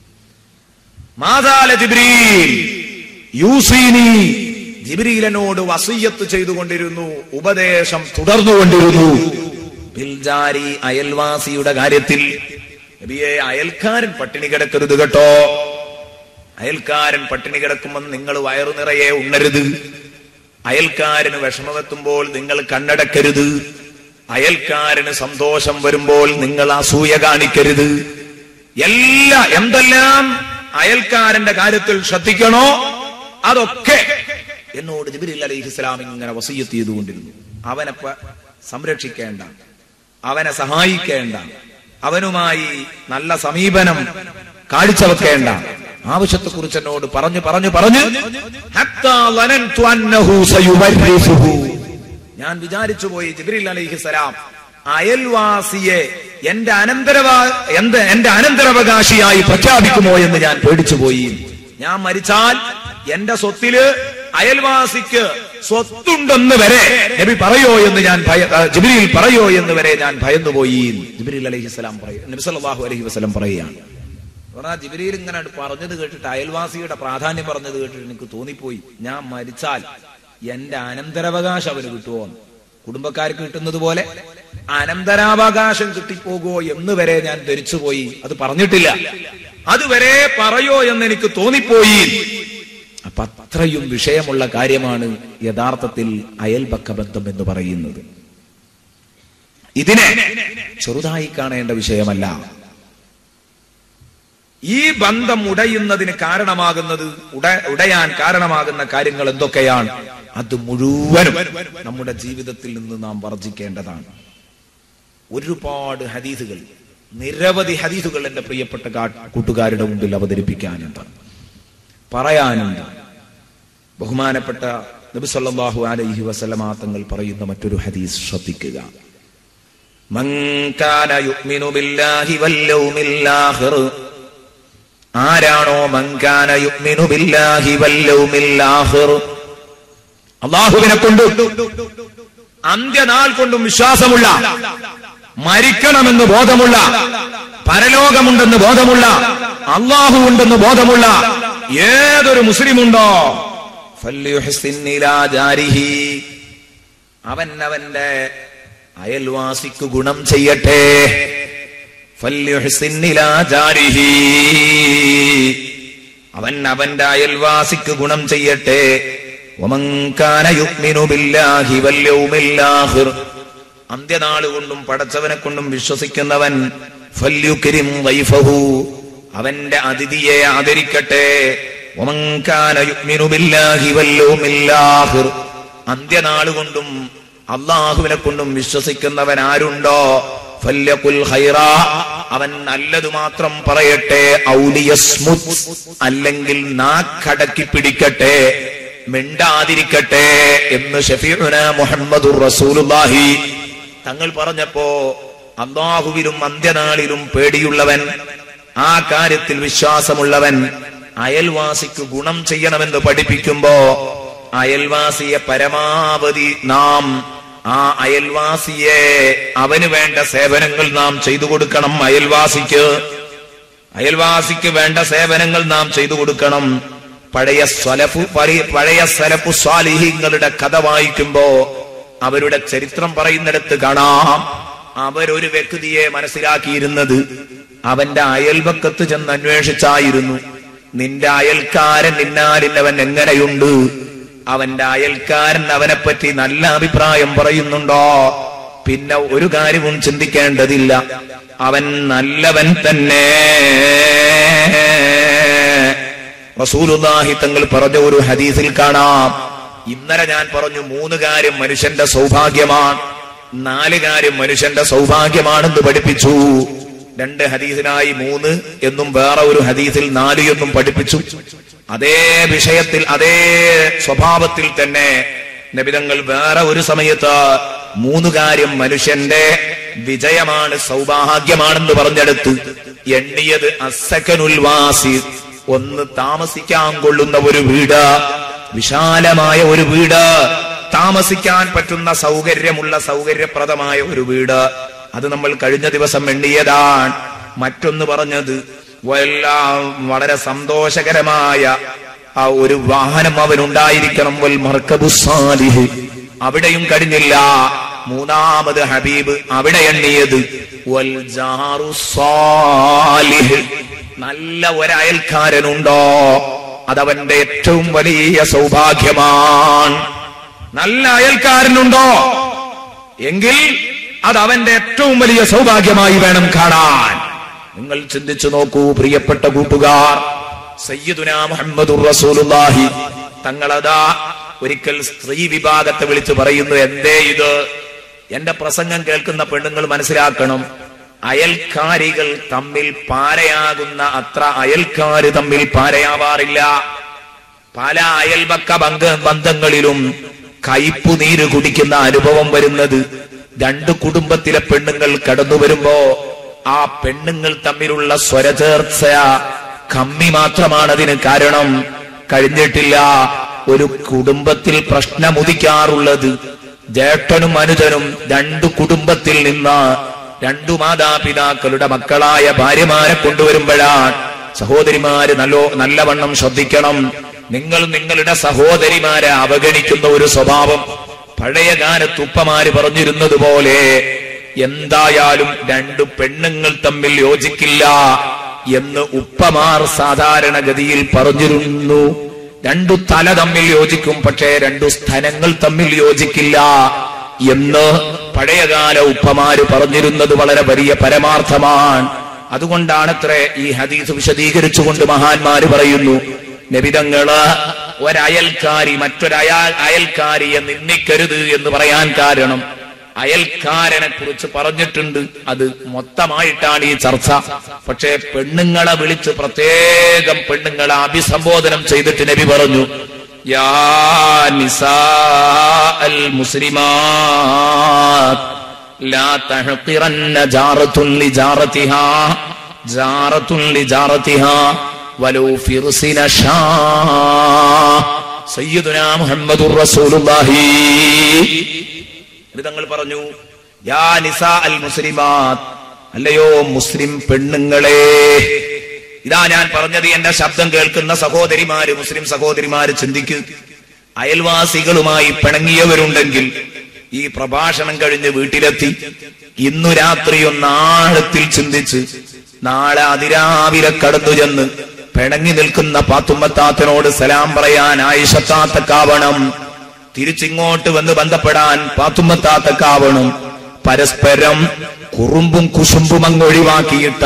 മാതാല ജിബ്രീൽ യൂസീനി ജിബ്രീൽ എന്നോട് വസീയത്ത് ചെയ്തുകൊണ്ടിരുന്നു ഉപദേശം തുടർന്നുകൊണ്ടിരുന്നു ബിൽജാരി അയൽവാസിയുടെ കാര്യത്തിൽ നബിയെ അയൽക്കാരൻ പട്ടിണി കിടക്കരുത് കേട്ടോ അയൽക്കാരൻ പട്ടിണി കിടക്കുമ്പോൾ നിങ്ങൾ വയറു നിറയെ ഉണ്ണരുത് അയൽക്കാരന് വിഷമമെത്തുമ്പോൾ നിങ്ങൾ കണ്ണടക്കരുത് അയൽക്കാരന് സന്തോഷം വരുമ്പോൾ നിങ്ങൾ അസൂയ കാണിക്കരുത് എല്ലാ എന്തെല്ലാം അയൽക്കാരന്റെ കാര്യത്തിൽ ശ്രദ്ധിക്കണോ അതൊക്കെ എന്നോട് ജിബിരിൽ അലൈഹി ഇസ്ലാം ഇങ്ങനെ വസീയത്ത് ചെയ്തുകൊണ്ടിരുന്നു അവനെ പ- സംരക്ഷിക്കേണ്ട അവനെ സഹായിക്കേണ്ട അവനുമായി നല്ല സമീപനം കാഴ്ചവെക്കേണ്ട ആവശ്യത്തെക്കുറിച്ച് എന്നോട് പറഞ്ഞു പറഞ്ഞു പറഞ്ഞു ഹത്താ ളനൻതു അന്നഹു സയുവരിസുഹു. ഞാൻ വിചാരിച്ചു പോയി ജിബ്രീൽ അലൈഹിസ്സലാം അയൽവാസിയെ എന്റെ അനന്തരവാ എന്ത് എന്റെ അനന്തരാവകാശിയായി പ്രഖ്യാപിക്കുമോ എന്ന് ഞാൻ പേടിച്ചു പോയി ഞാൻ മരിച്ചാൽ എന്റെ സ്വത്തില് അയൽവാസിക്ക് സ്വത്തുണ്ടെന്ന് വരെ നബി പറയോ എന്ന് ഞാൻ ഭയ ആ, ജിബ്രീൽ പറയോ എന്ന് വരെ ഞാൻ ഭയന്നുപോയി ജിബ്രീൽ അലൈഹിസ്സലാം പറയും നബി സല്ലല്ലാഹു അലൈഹി വസല്ലം പറയുകയാണ് പറഞ്ഞാൽ ജിബ്രീൽ ഇങ്ങനെ പറഞ്ഞത് കേട്ടിട്ട് അയൽവാസിയുടെ പ്രാധാന്യം പറഞ്ഞത് കേട്ടിട്ട് എനിക്ക് തോന്നിപ്പോയി ഞാൻ മരിച്ചാൽ എന്റെ അനന്തരാവകാശം അവന് കിട്ടുമോ എന്ന്. കുടുംബക്കാർക്ക് കിട്ടുന്നത് പോലെ അനന്തരാവകാശം കിട്ടിപ്പോകുമോ എന്ന് വരെ ഞാൻ ധരിച്ചുപോയി അത് പറഞ്ഞിട്ടില്ല അതുവരെ പറയോ എന്ന് എനിക്ക് തോന്നിപ്പോയി അപ്പൊ അത്രയും വിഷയമുള്ള കാര്യമാണ് യഥാർത്ഥത്തിൽ അയൽപക്ക ബന്ധം എന്ന് പറയുന്നത് ഇതിനെ ചെറുതായി കാണേണ്ട വിഷയമല്ല ഈ ബന്ധം ഉടയുന്നതിന് കാരണമാകുന്നത് ഉട ഉടയാൻ കാരണമാകുന്ന കാര്യങ്ങൾ എന്തൊക്കെയാണ് അത് മുഴുവനും നമ്മുടെ ജീവിതത്തിൽ നിന്ന് നാം വർജിക്കേണ്ടതാണ് ഒരുപാട് ഹദീസുകൾ നിരവധി ഹദീസുകൾ എന്റെ പ്രിയപ്പെട്ട കാ- കൂട്ടുകാരുടെ മുമ്പിൽ അവതരിപ്പിക്കാനുണ്ട് പറയാനുണ്ട് ബഹുമാനപ്പെട്ട നബി സല്ലല്ലാഹു അലൈഹി വസല്ലമ തങ്ങൾ പറയുന്ന മറ്റൊരു ഹദീസ് ശ്രദ്ധിക്കുക മൻ കാന യുഅ്മിനു ബില്ലാഹി വൽ യൗമിൽ ആഖിർ ആരാണോ മങ്കാന യുഅ്മിനു ബില്ലാഹി വൽ യൗമിൽ ആഖിർ അള്ളാഹുവിനെ കൊണ്ട് അന്ത്യനാൾ കൊണ്ടും വിശ്വാസമുള്ള മരിക്കണമെന്ന് ബോധമുള്ള പരലോകമുണ്ടെന്ന് ബോധമുള്ള അള്ളാഹു ഉണ്ടെന്ന് ബോധമുള്ള ഏതൊരു മുസ്ലിമുണ്ടോ ഫല്യുഹ്സിൻ ഇലാ ജാരിഹി. അവൻ അവന്റെ അയൽവാസിക്ക് ഗുണം ചെയ്യട്ടെ ഫല്യുഹ്സിൻ ഇലാ ജാരിഹി. അവൻ അവന്റെ അയൽവാസിക്ക് ഗുണം ചെയ്യട്ടെ വമൻ കാന യുഅ്മിനു ബില്ലാഹി വൽ യൗമിൽ ആഖിർ. അന്ത്യനാള് കൊണ്ടും പടച്ചവനെ കൊണ്ടും വിശ്വസിക്കുന്നവൻ ഫല്യുക്രിം വൈഫഹു അവന്റെ അതിഥിയെ ആദരിക്കട്ടെ വമൻ കാന യുഅ്മിനു ബില്ലാഹി വൽ യൗമിൽ ആഖിർ. അന്ത്യനാള് കൊണ്ടും അള്ളാഹുവിനെ കൊണ്ടും വിശ്വസിക്കുന്നവൻ ആരുണ്ടോ ഫല്യഖുൽ ഖൈറ അവൻ നല്ലത് മാത്രം പറയട്ടെ ഔലിയസ്മുത് അല്ലെങ്കിൽ നാക്കടക്കി പിടിക്കട്ടെ മിണ്ടാതിരിക്കട്ടെ എന്ന് ഷഫീഉന മുഹമ്മദുർ റസൂലുള്ളാഹി തങ്ങൾ പറഞ്ഞപ്പോ അള്ളാഹുവിലും അന്ത്യനാളിലും പേടിയുള്ളവൻ ആ കാര്യത്തിൽ വിശ്വാസമുള്ളവൻ അയൽവാസിക്ക് ഗുണം ചെയ്യണമെന്ന് പഠിപ്പിക്കുമ്പോ അയൽവാസിയെ പരമാവധി നാം ആ അയൽവാസിയെ അവന് വേണ്ട സേവനങ്ങൾ നാം ചെയ്തു കൊടുക്കണം അയൽവാസിക്ക് അയൽവാസിക്ക് വേണ്ട സേവനങ്ങൾ നാം ചെയ്തു കൊടുക്കണം പഴയ സ്വലഫു പഴയ- പഴയ സലഫു സ്വാലിഹിങ്ങളുടെ കഥ വായിക്കുമ്പോ അവരുടെ ചരിത്രം പറയുന്നിടത്ത് കാണാം അവരൊരു വ്യക്തിയെ മനസ്സിലാക്കിയിരുന്നത് അവന്റെ അയൽപക്കത്ത് ചെന്ന് അന്വേഷിച്ചായിരുന്നു നിന്റെ അയൽക്കാരൻ നിന്നാലിന്നവൻ എങ്ങനെയുണ്ട് അവന്റെ അയൽക്കാരൻ അവനെപ്പറ്റി നല്ല അഭിപ്രായം പറയുന്നുണ്ടോ പിന്നെ ഒരു കാര്യവും ചിന്തിക്കേണ്ടതില്ല അവൻ നല്ലവൻ തന്നെ റസൂലുള്ളാഹി തങ്ങൾ പറഞ്ഞ ഒരു ഹദീസിൽ കാണാം ഇന്നലെ ഞാൻ പറഞ്ഞു മൂന്ന് കാര്യം മനുഷ്യന്റെ സൗഭാഗ്യമാണ് നാല് കാര്യം മനുഷ്യന്റെ സൗഭാഗ്യമാണെന്ന് പഠിപ്പിച്ചു രണ്ട് ഹദീസിനായി മൂന്ന് എന്നും വേറെ ഒരു ഹദീസിൽ നാല് എന്നും പഠിപ്പിച്ചു അതേ വിഷയത്തിൽ അതേ സ്വഭാവത്തിൽ തന്നെ നബിതങ്ങൾ വേറെ ഒരു സമയത്ത് മൂന്ന് കാര്യം മനുഷ്യന്റെ വിജയമാണ് സൗഭാഗ്യമാണെന്ന് പറഞ്ഞെടുത്ത് എണ്ണിയത് അസക്കനുൽവാസി ഒന്ന് താമസിക്കാൻ കൊള്ളുന്ന ഒരു വീട് വിശാലമായ ഒരു വീട് താമസിക്കാൻ പറ്റുന്ന സൗകര്യമുള്ള സൗകര്യപ്രദമായ ഒരു വീട് അത് നമ്മൾ കഴിഞ്ഞ ദിവസം എണ്ണിയതാണ് മറ്റൊന്ന് പറഞ്ഞത് എല്ലാം വളരെ സന്തോഷകരമായ ആ ഒരു വാഹനം അവനുണ്ടായിരിക്കണം വൽ മർക്കബു സാലിഹ് അവിടെയും കഴിഞ്ഞില്ല മൂന്നാമത് ഹബീബ് അവിടെ എണ്ണിയത് വൽ ജാറു സാലിഹ് നല്ല ഒരയൽക്കാരനുണ്ടോ അതവന്റെ ഏറ്റവും വലിയ സൗഭാഗ്യമാണ് നല്ല അയൽക്കാരനുണ്ടോ എങ്കിൽ അത് അവന്റെ ഏറ്റവും വലിയ സൗഭാഗ്യമായി വേണം കാണാൻ നിങ്ങൾ ചിന്തിച്ചു നോക്കൂ പ്രിയപ്പെട്ട കൂട്ടുകാർ സയ്യിദുന മുഹമ്മദുർ റസൂലുള്ളാഹി തങ്ങളതാ ഒരിക്കൽ സ്ത്രീ വിഭാഗത്തെ വിളിച്ചു പറയുന്നു എന്തേ ഇത് എന്റെ പ്രസംഗം കേൾക്കുന്ന പെണ്ണുങ്ങൾ മനസ്സിലാക്കണം അയൽക്കാരികൾ തമ്മിൽ പാരയാകുന്ന അത്ര അയൽക്കാര് തമ്മിൽ പാരയാവാറില്ല പല അയൽപക്ക ബന്ധ ബന്ധങ്ങളിലും കയ്പുനീര് കുടിക്കുന്ന അനുഭവം വരുന്നത് രണ്ട് കുടുംബത്തിലെ പെണ്ണുങ്ങൾ കടന്നു വരുമ്പോ ആ പെണ്ണുങ്ങൾ തമ്മിലുള്ള സ്വരചേർച്ച കമ്മി മാത്രമാണ് അതിന് കാരണം കഴിഞ്ഞിട്ടില്ല ഒരു കുടുംബത്തിൽ പ്രശ്നമുദിക്കാറുള്ളത് ജ്യേഷ്ഠനും അനുജനും രണ്ടു കുടുംബത്തിൽ നിന്ന് രണ്ടു മാതാപിതാക്കളുടെ മക്കളായ ഭാര്യമാരെ കൊണ്ടുവരുമ്പോഴാണ് സഹോദരിമാര് നല്ലോ നല്ലവണ്ണം ശ്രദ്ധിക്കണം നിങ്ങൾ നിങ്ങളുടെ സഹോദരിമാരെ അവഗണിക്കുന്ന ഒരു സ്വഭാവം പഴയ കാലത്ത് ഉപ്പമാര് പറഞ്ഞിരുന്നത് പോലെ എന്തായാലും രണ്ടു പെണ്ണുങ്ങൾ തമ്മിൽ യോജിക്കില്ല എന്ന് ഉപ്പമാർ സാധാരണഗതിയിൽ പറഞ്ഞിരുന്നു രണ്ടു തല തമ്മിൽ യോജിക്കും പക്ഷേ രണ്ടു സ്ഥലങ്ങൾ തമ്മിൽ യോജിക്കില്ല എന്ന് പഴയകാല ഉപ്പമാര് പറഞ്ഞിരുന്നത് വളരെ വലിയ പരമാർത്ഥമാണ് അതുകൊണ്ടാണത്രേ ഈ ഹദീസ് വിശദീകരിച്ചുകൊണ്ട് മഹാന്മാര് പറയുന്നു നബിതങ്ങള് ഒരയൽക്കാരി മറ്റൊരയാ അയൽക്കാരിയെ നിന്ദിക്കരുത് എന്ന് പറയാൻ കാരണം അയൽക്കാരനെ കുറിച്ച് പറഞ്ഞിട്ടുണ്ട് അത് മൊത്തമായിട്ടാണ് ഈ ചർച്ച പക്ഷേ പെണ്ണുങ്ങളെ വിളിച്ച് പ്രത്യേകം പെണ്ണുങ്ങളെ അഭിസംബോധനം ചെയ്തിട്ട് നബി പറഞ്ഞു യാ നിസാ അൽ മുസ്ലിമാത് لا تحقرن جارة لجارتها جارة لجارتها ولو فرس نشاء سيدنا محمد رسول الله തങ്ങൾ പറഞ്ഞു യാ നിസാ അൽ മുസ്ലിമാത് അല്ലയോ മുസ്ലിം പെണ്ണുങ്ങളെ ഇതാ ഞാൻ പറഞ്ഞത് എന്റെ ശബ്ദം കേൾക്കുന്ന സഹോദരിമാര് മുസ്ലിം സഹോദരിമാര് ചിന്തിക്കൂ അയൽവാസികളുമായി പിണങ്ങിയവരുണ്ടെങ്കിൽ ഈ പ്രഭാഷണം കഴിഞ്ഞ് വീട്ടിലെത്തി ഇന്നു രാത്രി ഒന്നാഴത്തിൽ ചിന്തിച്ച് നാളെ അതിരാവിലെ കടന്നു ചെന്ന് പിണങ്ങി നിൽക്കുന്ന പാത്തുമ്മത്താത്തനോട് സലാം പറയാൻ ആയിഷത്താത്തക്കാവണം തിരിച്ചിങ്ങോട്ട് വന്ന് ബന്ധപ്പെടാൻ പാത്തുമ്മത്താത്തക്കാവണം പരസ്പരം കുറുമ്പും കുശുമ്പും അങ്ങ് ഒഴിവാക്കിയിട്ട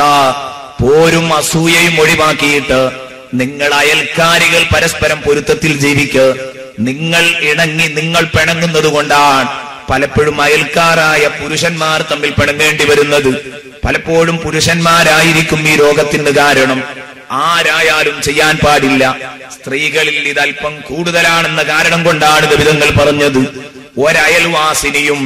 പോരും അസൂയയും ഒഴിവാക്കിയിട്ട് നിങ്ങൾ അയൽക്കാരികൾ പരസ്പരം പൊരുത്തത്തിൽ ജീവിക്ക് നിങ്ങൾ ഇണങ്ങി നിങ്ങൾ പിണങ്ങുന്നത് കൊണ്ടാണ് പലപ്പോഴും അയൽക്കാരായ പുരുഷന്മാർ തമ്മിൽ പിണങ്ങേണ്ടി വരുന്നത് പലപ്പോഴും പുരുഷന്മാരായിരിക്കും ഈ രോഗത്തിന് കാരണം ആരായാലും ചെയ്യാൻ പാടില്ല സ്ത്രീകളിൽ ഇത് അല്പം കൂടുതലാണെന്ന കാരണം കൊണ്ടാണ് വിധങ്ങൾ പറഞ്ഞത് ഒരയൽവാസിനിയും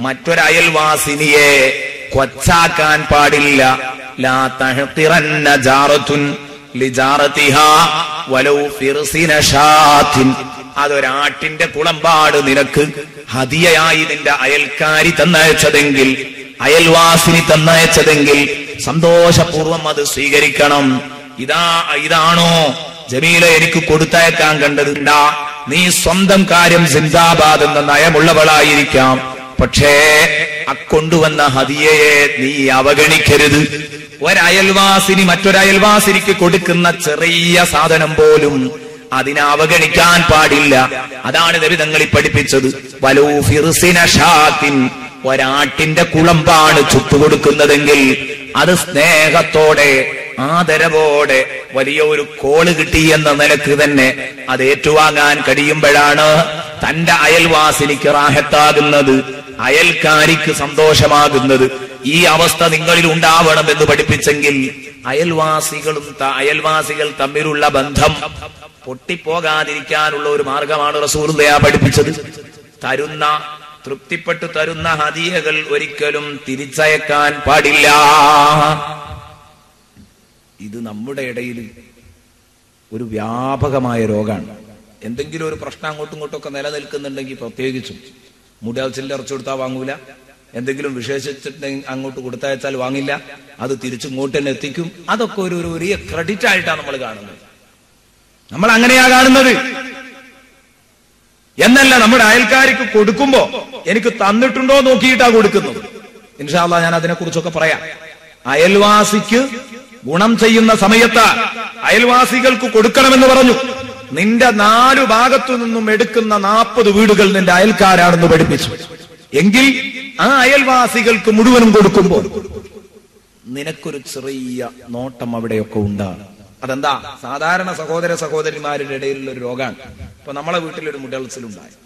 മറ്റൊരയൽവാസിനിയെ കൊച്ചാക്കാൻ പാടില്ല ലാ തഹ്തിറന്ന ജാറത്തുൻ ലിജാറത്തിഹാ വലൗ ഫിർസിന ഷാത്തിൻ അതൊരാട്ടിന്റെ കുളമ്പാട് നിനക്ക് ഹതിയായി നിന്റെ അയൽക്കാരി തന്നയച്ചതെങ്കിൽ അയൽവാസിനി തന്നയച്ചതെങ്കിൽ സന്തോഷപൂർവം അത് സ്വീകരിക്കണം ഇതാ ഇതാണോ ജമീല എനിക്ക് കൊടുത്തയക്കാൻ കണ്ടതുണ്ടാ നീ സ്വന്തം കാര്യം സിന്ദാബാദ് എന്ന നയമുള്ളവളായിരിക്കാം പക്ഷേ അക്കൊണ്ടുവന്ന ഹതിയയെ നീ അവഗണിക്കരുത് ഒരയൽവാസിനി മറ്റൊരയൽവാസിനിക്ക് കൊടുക്കുന്ന ചെറിയ സാധനം പോലും അതിനെ അവഗണിക്കാൻ പാടില്ല അതാണ് നബിതങ്ങളി പഠിപ്പിച്ചത് വലൂ ഫിർസിന ഷാത്തിൻ ഒരാട്ടിന്റെ കുളമ്പാണ് ചുട്ടുകൊടുക്കുന്നതെങ്കിൽ അത് സ്നേഹത്തോടെ ആദരവോടെ വലിയ ഒരു കോള് കിട്ടി എന്ന നിലക്ക് തന്നെ അത് ഏറ്റുവാങ്ങാൻ കഴിയുമ്പോഴാണ് തന്റെ അയൽവാസിനിക്ക് റാഹത്താകുന്നത് അയൽക്കാരിക്ക് സന്തോഷമാകുന്നത് ഈ അവസ്ഥ നിങ്ങളിൽ ഉണ്ടാവണമെന്ന് പഠിപ്പിച്ചെങ്കിൽ അയൽവാസികളും ത- അയൽവാസികൾ തമ്മിലുള്ള ബന്ധം പൊട്ടിപ്പോകാതിരിക്കാനുള്ള ഒരു മാർഗമാണ് റസൂർദയ പഠിപ്പിച്ചത് തരുന്ന തൃപ്തിപ്പെട്ടു തരുന്ന ഹദിയകൾ ഒരിക്കലും തിരിച്ചയക്കാൻ പാടില്ല ഇത് നമ്മുടെ ഇടയിൽ ഒരു വ്യാപകമായ രോഗമാണ് എന്തെങ്കിലും ഒരു പ്രശ്നം അങ്ങോട്ടും ഇങ്ങോട്ടും ഒക്കെ നിലനിൽക്കുന്നുണ്ടെങ്കിൽ പ്രത്യേകിച്ചും മുടിയാച്ചിൽ ഇറച്ചു കൊടുത്താൽ വാങ്ങൂല എന്തെങ്കിലും വിശേഷിച്ചിട്ടുണ്ടെങ്കിൽ അങ്ങോട്ട് കൊടുത്തയച്ചാൽ വാങ്ങില്ല അത് തിരിച്ചിങ്ങോട്ട് തന്നെ എത്തിക്കും അതൊക്കെ ഒരു ഒരു വലിയ ക്രെഡിറ്റ് ആയിട്ടാണ് നമ്മൾ കാണുന്നത് നമ്മൾ അങ്ങനെയാ കാണുന്നത് എന്നല്ല നമ്മുടെ അയൽക്കാർക്ക് കൊടുക്കുമ്പോ എനിക്ക് തന്നിട്ടുണ്ടോ നോക്കിയിട്ടാ കൊടുക്കുന്നത് ഇൻഷാല്ല ഞാൻ അതിനെ കുറിച്ചൊക്കെ പറയാം അയൽവാസിക്ക് ഗുണം ചെയ്യുന്ന സമയത്ത് അയൽവാസികൾക്ക് കൊടുക്കണമെന്ന് പറഞ്ഞു നിന്റെ നാലു ഭാഗത്തു നിന്നും എടുക്കുന്ന നാൽപ്പത് വീടുകൾ നിന്റെ അയൽക്കാരാണെന്ന് പഠിപ്പിച്ചു എങ്കിൽ ആ അയൽവാസികൾക്ക് മുഴുവനും കൊടുക്കുമ്പോൾ നിനക്കൊരു ചെറിയ നോട്ടം അവിടെയൊക്കെ ഉണ്ടാകും അതെന്താ സാധാരണ സഹോദര സഹോദരിമാരുടെ ഇടയിലുള്ള ഒരു രോഗമാണ് ഇപ്പൊ നമ്മളെ വീട്ടിലൊരു മുടൽസിലുണ്ടായി